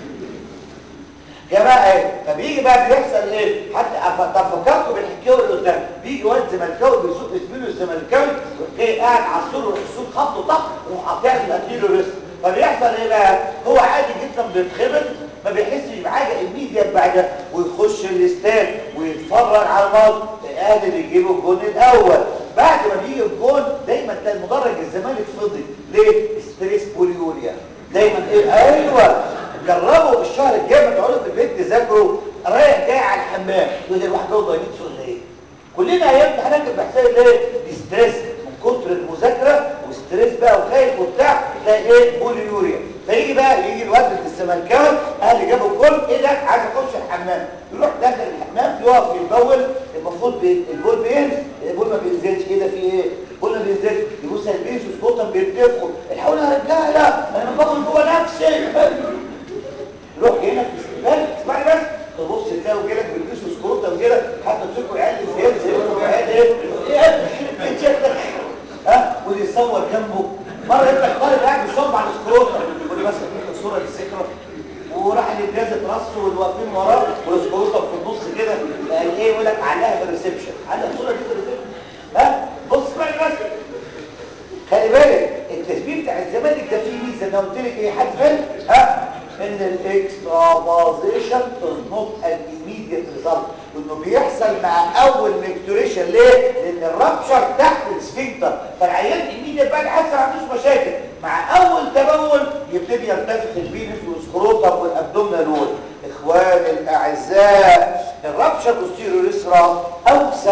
جماعه ايه فبيجي بقى بيحصل ايه حتى فكرتوا بالحكايه اللي قدام بيجي واد زملكاوي بيسوق زميله الزملكاوي جاي قاعد على السور ويروح السور خبطه طق ويروح قاطع له اديله رزق فبيحصل ايه بقى هو عادي جدا بيتخبط ما بيحسش بحاجه الميديا بعد ويخش الاستاد ويتفرج على الماتش قادر يجيب الجون الاول بعد ما بيجي الجون دايما تلاقي المدرج الزمالك فضي ليه ستريس بوليوريا دايما ايه ايوه جربوا الشهر الجاي ما تقعدوا في البيت تذاكروا رايح جاي على الحمام يقول لي الواحد جوه ضايقين ولا ايه كلنا ايام امتحانات بحساب ليه دي ستريس من كتر المذاكره وستريس بقى وخايف وبتاع تلاقي ايه بوليوريا فيجي بقى يجي الواد الزملكاوي اهلي جابوا الجول ايه ده عايز اخش الحمام يروح داخل الحمام يقف يتبول المفروض بي... البول بينزل البول ما بينزلش كده في ايه البول ما بينزلش يبص البيس وسكوتم بيتنفخوا الحقوني يا رجاله انا ببول جوه نفسي يروح هنا في الاستقبال اسمعني بس تبص تلاقوا كده بيلبس وسكوتم كده حتى تمسكوا عيال الزياد زي ما عيال ايه ايه ايه شكلك ها واللي يصور جنبه مره انت طالب قاعد بيصور على السكروتر يقول لي بس اديك صوره للذكرى وراح للجهاز راسه واللي واقفين وراه والسكروتر في النص كده قال ايه يقول لك علقها في الريسبشن علق الصوره دي في الريسبشن ها بص بقى بس خلي بالك التثبيت بتاع الزمالك ده فيه ميزه انا قلت لك ايه حد فاهم ها ان الاكسترافازيشن از نوت ان immediate ريزلت وانه بيحصل مع اول ميكتوريشن ليه لان الرابشر تحت السفنكتر فالعيان immediate بعد حاسس ما عندوش مشاكل مع اول تبول يبتدي يرتفع الفينس والسكروتم والابدومينال وول اخواني الاعزاء الرابشر بوستيريور يسرى اوسخ من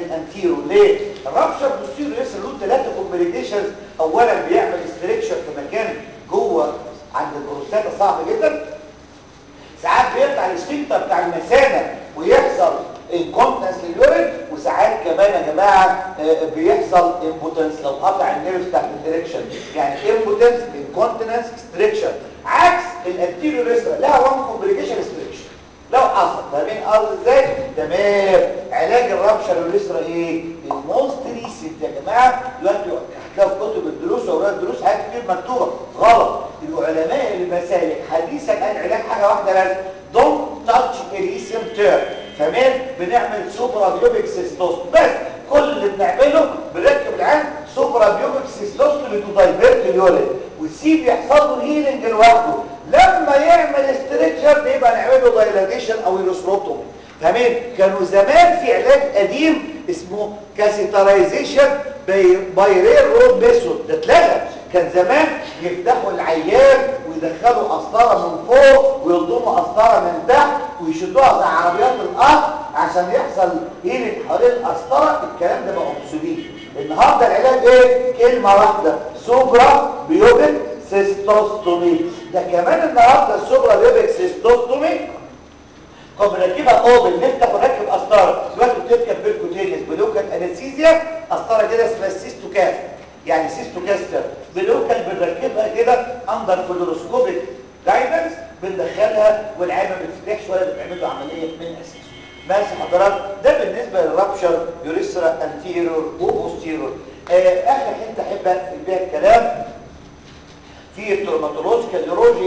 الانتيرو ليه الرابشر بوستيرو يسر له ثلاثه كومبليكيشنز اولا بيعمل استريكشر في مكان جوه عند البروستاتا صعب جدا ساعات بيطلع السفنكتر بتاع المثانه ويحصل انكونتنس لليورين وساعات كمان يا جماعه آه، بيحصل امبوتنس لو قطع النيرف بتاع الدايركشن يعني امبوتنس انكونتنس ستريكشن عكس الانتيريور ريسرا لها وان كومبليكيشن ستريكشن لو حصل فاهمين قصدي ازاي تمام علاج الرابشر والريسرا ايه الموست ريسنت يا جماعه دلوقتي هتلاقوا في كتب الدروس واوراق الدروس حاجات كتير مكتوبه غلط العلماء المسالك حديثا قال علاج حاجه واحده بس دونت تاتش اليسيوم تير فمان بنعمل سوبرا بيوبيك سيستوس بس كل اللي بنعمله بنركب العين سوبرا بيوبيك سيستوس بتدايفيرت اليورين وتسيب يحصل له هيلنج لوحده لما يعمل استريتشر يبقى نعمله دايلاتيشن او يروسروتومي فاهمين كانوا زمان في علاج قديم اسمه كاسيترايزيشن باي رير رود ميثود ده اتلغى كان زمان يفتحوا العيان ويدخلوا قسطره من فوق ويلضموا قسطره من تحت ويشدوها زي عربيات القطر عشان يحصل هيلك حوالين القسطره الكلام ده بقى اوبسوليت النهارده العلاج ايه كلمه واحده سوبرا بيوبيك سيستوستومي ده كمان النهارده السوبرا بيوبيك سيستوستومي طب نركبها اوبن نفتح ونركب قسطره دلوقتي بتركب بيركوتينيس بلوكال انستيزيا قسطره كده اسمها سيستوكاف يعني سيستوكاستر بلوكال بنركبها كده اندر فلوروسكوبيك جايدنس بندخلها والعين ما بتفتحش ولا بتعمل له عمليه من اساسه ماشي حضرتك ده بالنسبه للرابشر يوريثرا انتيرور وبوستيرور آه اخر حته احب اقفل بيها الكلام في التروماتولوجيكال يوروجي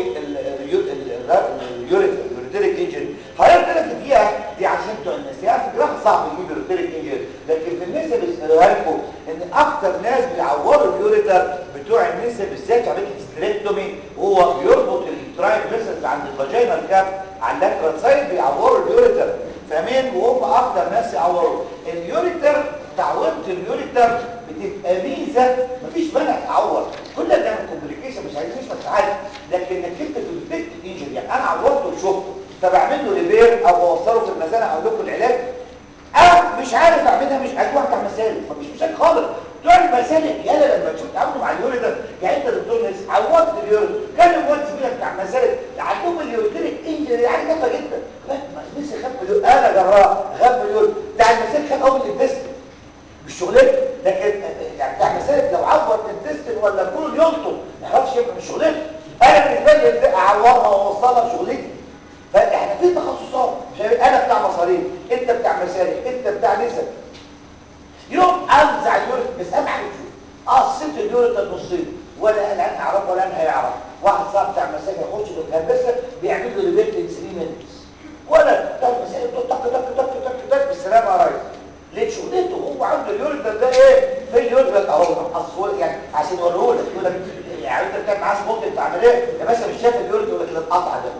اليوريتريك انجري هيقول لك فيها دي عشان بتوع الناس يعني في الجراحه صعب يجيب يوريتريك انجري لكن في النساء بيسالوها لكم ان اكتر ناس بيعوروا اليوريتر بتوع النساء بالذات عمليه الستريكتومي هو بيربط الترايب فيسلز عند الفاجينال كاب على اللاترال سايد بيعوروا اليوريتر فاهمين وهم اكتر ناس يعوروا اليوريتر تعويض اليوريتر بتبقى ميزه مفيش مانع تعور كل ده من كومبليكيشن مش عايزين نسمع ساعات لكن انك انت تديتكت انجري يعني انا عورته وشفته فبعمل له ريبير او بوصله في المثانه اقول لكم العلاج انا مش عارف اعملها مش عارف واحد على المسالك مفيش مشاكل خالص بتوع المسالك يالا لما تشوف تعاملوا مع اليوريتر يعني انت دكتور ناس عورت اليوريتر كان مواد زميلك بتاع المسالك عندهم اليوريتريك انجري يعني جامده جدا بس خف اليوريتر انا جراح خف اليوريتر بتاع المسالك خف اول الدست مش شغلته لكن يعني بتاع مسالك لو عور الانتستين ولا كله يلطم ما يعرفش يبقى مش شغلته انا بالنسبه لي اعورها واوصلها شغلتي فاحنا في تخصصات مش انا بتاع مصاريف انت بتاع مسالك انت بتاع نسب يوم انزع اليوريت بس اهم حاجه تشوف قصيت اليوريت النصين ولا انا هعرف ولا انا هيعرف واحد صاحب بتاع مسالك يخش بالكبسه بيعمل له ريبيت ان 3 مينتس ولا بتاع مسالك تك تك تك تك تك بالسلامه يا ريس ليه شغلته هو عنده اليوريت ده ايه في اليوريت ده اهو اصل يعني عشان يوريه لك يقول لك يعني انت بتعمل معاه سبوت انت عامل ايه يا باشا مش شايف اليوريت يقول لك القطع ده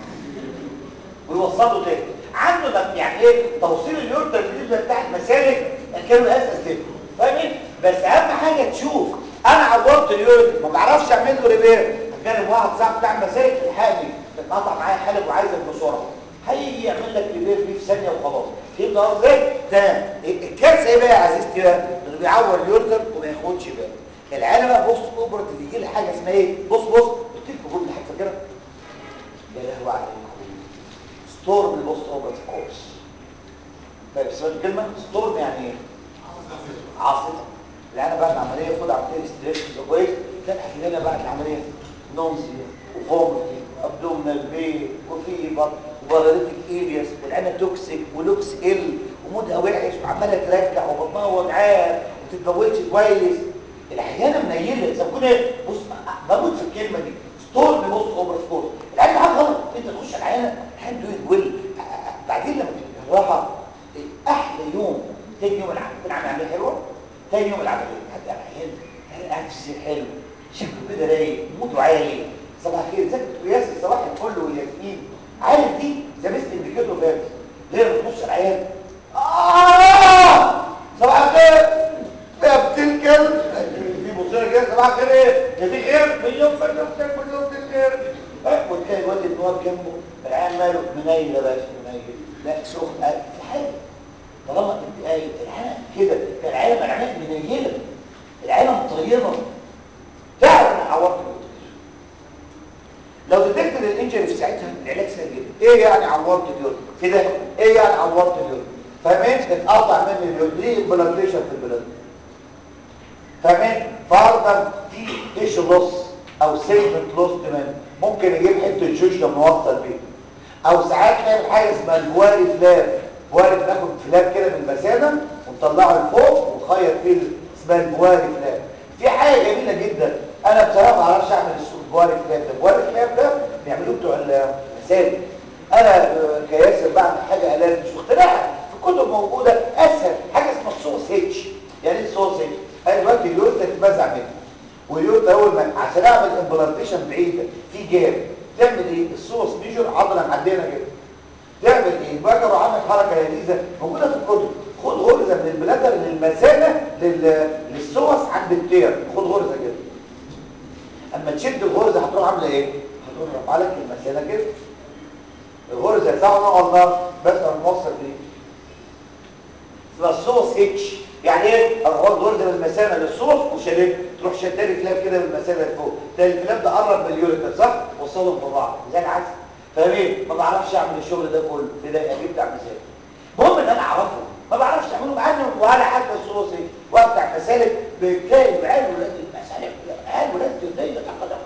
ويوصله تاني عنده ده يعني ايه توصيل اليوريت بالنسبه بتاع المسالك كانوا اساس كده فاهمين بس اهم حاجه تشوف انا عورت اليوريت ما بعرفش اعمل له ريبير كان واحد صاحب بتاع المسالك الحقني اتقطع معايا حالب وعايزك بسرعه هيجي يعمل لك ريبير فيه في ثانيه وخلاص فهمت قصدي تمام الكارثه ايه بقى يا عزيزتي بقى اللي بيعور اليوريتر وما ياخدش باله العيال بقى بص اوبرت اللي يجي لي حاجه اسمها ايه بص بص قلت لكم جمله حاجه فاكرها يا لهوي عليكم ستورم البوست اوبرت كورس طيب سمعت الكلمه ستورم يعني ايه عاصفه العيال بعد العمليه خد عمليه ستريس كويس تلاقي لنا بعد العمليه نومزيا وفومتنج ابدومينال بين وفيبر وباراليتيك ايرياس والعينه توكسيك ولوكس ال ومودها وحش وعماله ترجع وبطنها وجعان وما تتجوزش كويس العيانه منيله اذا كنا بص بموت في الكلمه دي ستورم بوست اوبر سكور العيان حاجه غلط انت تخش العيانه العيان دوينج ويل بعدين لما تبقى الراحه احلى يوم تاني يوم العمليه تكون عامل عمليه حلوه تاني يوم العمليه هتبقى العيان العيان قاعد في السرير حلو شكله كده رايق موده عالي صباح الخير ازيك يا ياسر صباح الفل والياسمين عارف دي ذا بيست انديكيتور فاهم ليه ما تخش العيان اه صباح الخير يا ابن الكلب في مصير كده صباح الخير ايه يا في خير مليون مليون خير مليون خير وتلاقي الواد النواب جنبه العيان ماله منيل يا باشا منيل لا سخن في حاجه طالما انت قايل العالم كده كان العالم العالم منيله العالم طيبه تعرف انا عورت اليوترس لو ديتكتد الانجري في ساعتها العلاج سهل جدا ايه يعني عورت اليوترس كده ايه يعني عورت اليوترس فاهمين اتقطع مني اليوترس ليه امبلانتيشن في البلاد فاهمين فرضا دي ايش لوس او سيجمنت لوس تمام ممكن يجيب حته جوجنا موصل بيه او ساعات نعمل حاجه اسمها البواري فلاب بواري بناخد فلاب كده من المثانه ونطلعه لفوق ونخيط فيه اسمها البواري فلاب في حاجه جميله جدا انا بصراحه ما اعرفش اعمل البواري فلاب ده البواري فلاب ده بيعملوه بتوع المساجد انا آه، كياسر بعمل حاجه الات مش مخترعها في كتب موجوده اسهل حاجه اسمها الصوص هيتش يعني ايه الصوص هيتش انا دلوقتي اليورتا تتمزع مني واليورتا اول ما عشان اعمل امبلانتيشن بعيده في جاب تعمل ايه الصوص ميجر عضله معديه كده تعمل ايه بقى عامل حركه لذيذه موجوده في الكتب خد غرزه من البلاتر للمثانه لل... للسوس عند التير خد غرزه كده اما تشد الغرزه هتروح عامله ايه هتروح رافعه لك المثانه كده الغرزه ساعه نوع الله بس هنوصل بيه يبقى الصوص اتش يعني ايه اروح واخد غرزه من المثانه للصوص وشدد تروح شدالي كلاب كده من المثانه لفوق ده الكلاب ده قرب من اليوريتر صح وصلهم ببعض زي العسل فاهمين ما بعرفش اعمل الشغل ده كله في ده اجيب بتاع مثال المهم ان انا اعرفه ما بعرفش اعمله مع انه ولا حتى الصوص ايه وبتاع مسالك بتلاقي بعين ولاد المسالك عين ولاد الدنيا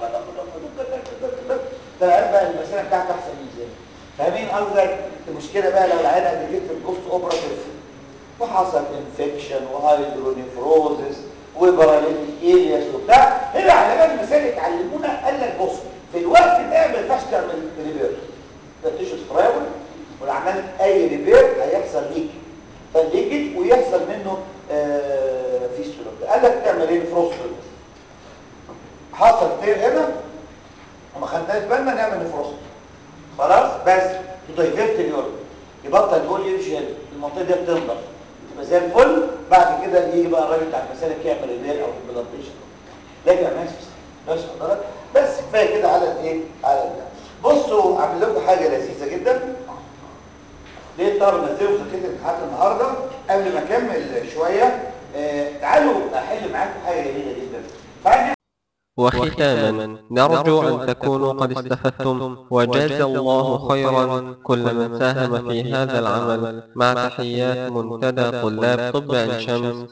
فقال بقى المساله بتاعته احسن من زي فاهمين قصدك المشكله بقى لو العيان اديكت في البوست اوبراتيف وحصل انفكشن وهايدرونيفروزس وباراليتيك الياس وبتاع هنا علماء المسالك علمونا قال لك بص في الوقت ده ما ينفعش تعمل ريبير ده تيشوت فراول ولو عملت اي ريبير هيحصل ليك فالليكج ويحصل منه آه فيستولا قال لك تعمل ايه فروستل حصل تير هنا وما خدناش بالنا نعمل نفروست خلاص بس تضيفت اليورين يبطل يقول يمشي هنا المنطقه دي بتنضف يبقى زي الفل بعد كده يجي بقى الراجل بتاع المسالك يعمل ريبير او امبلانتيشن لكن يا ناس ماشي حضرتك بس كفايه كده على الايه على ده بصوا اعمل لكم حاجه لذيذه جدا ليه الطلبه نزلوا مذاكره امتحانات النهارده قبل ما اكمل شويه آه تعالوا احل معاكم حاجه جميله جدا تعالوا وختاما نرجو أن تكونوا قد استفدتم وجاز الله خيرا كل من ساهم في هذا العمل مع تحيات منتدى طلاب طب عين شمس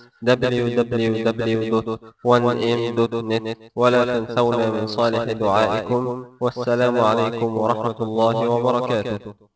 www.1m.net ولا تنسونا من صالح دعائكم والسلام عليكم ورحمة الله وبركاته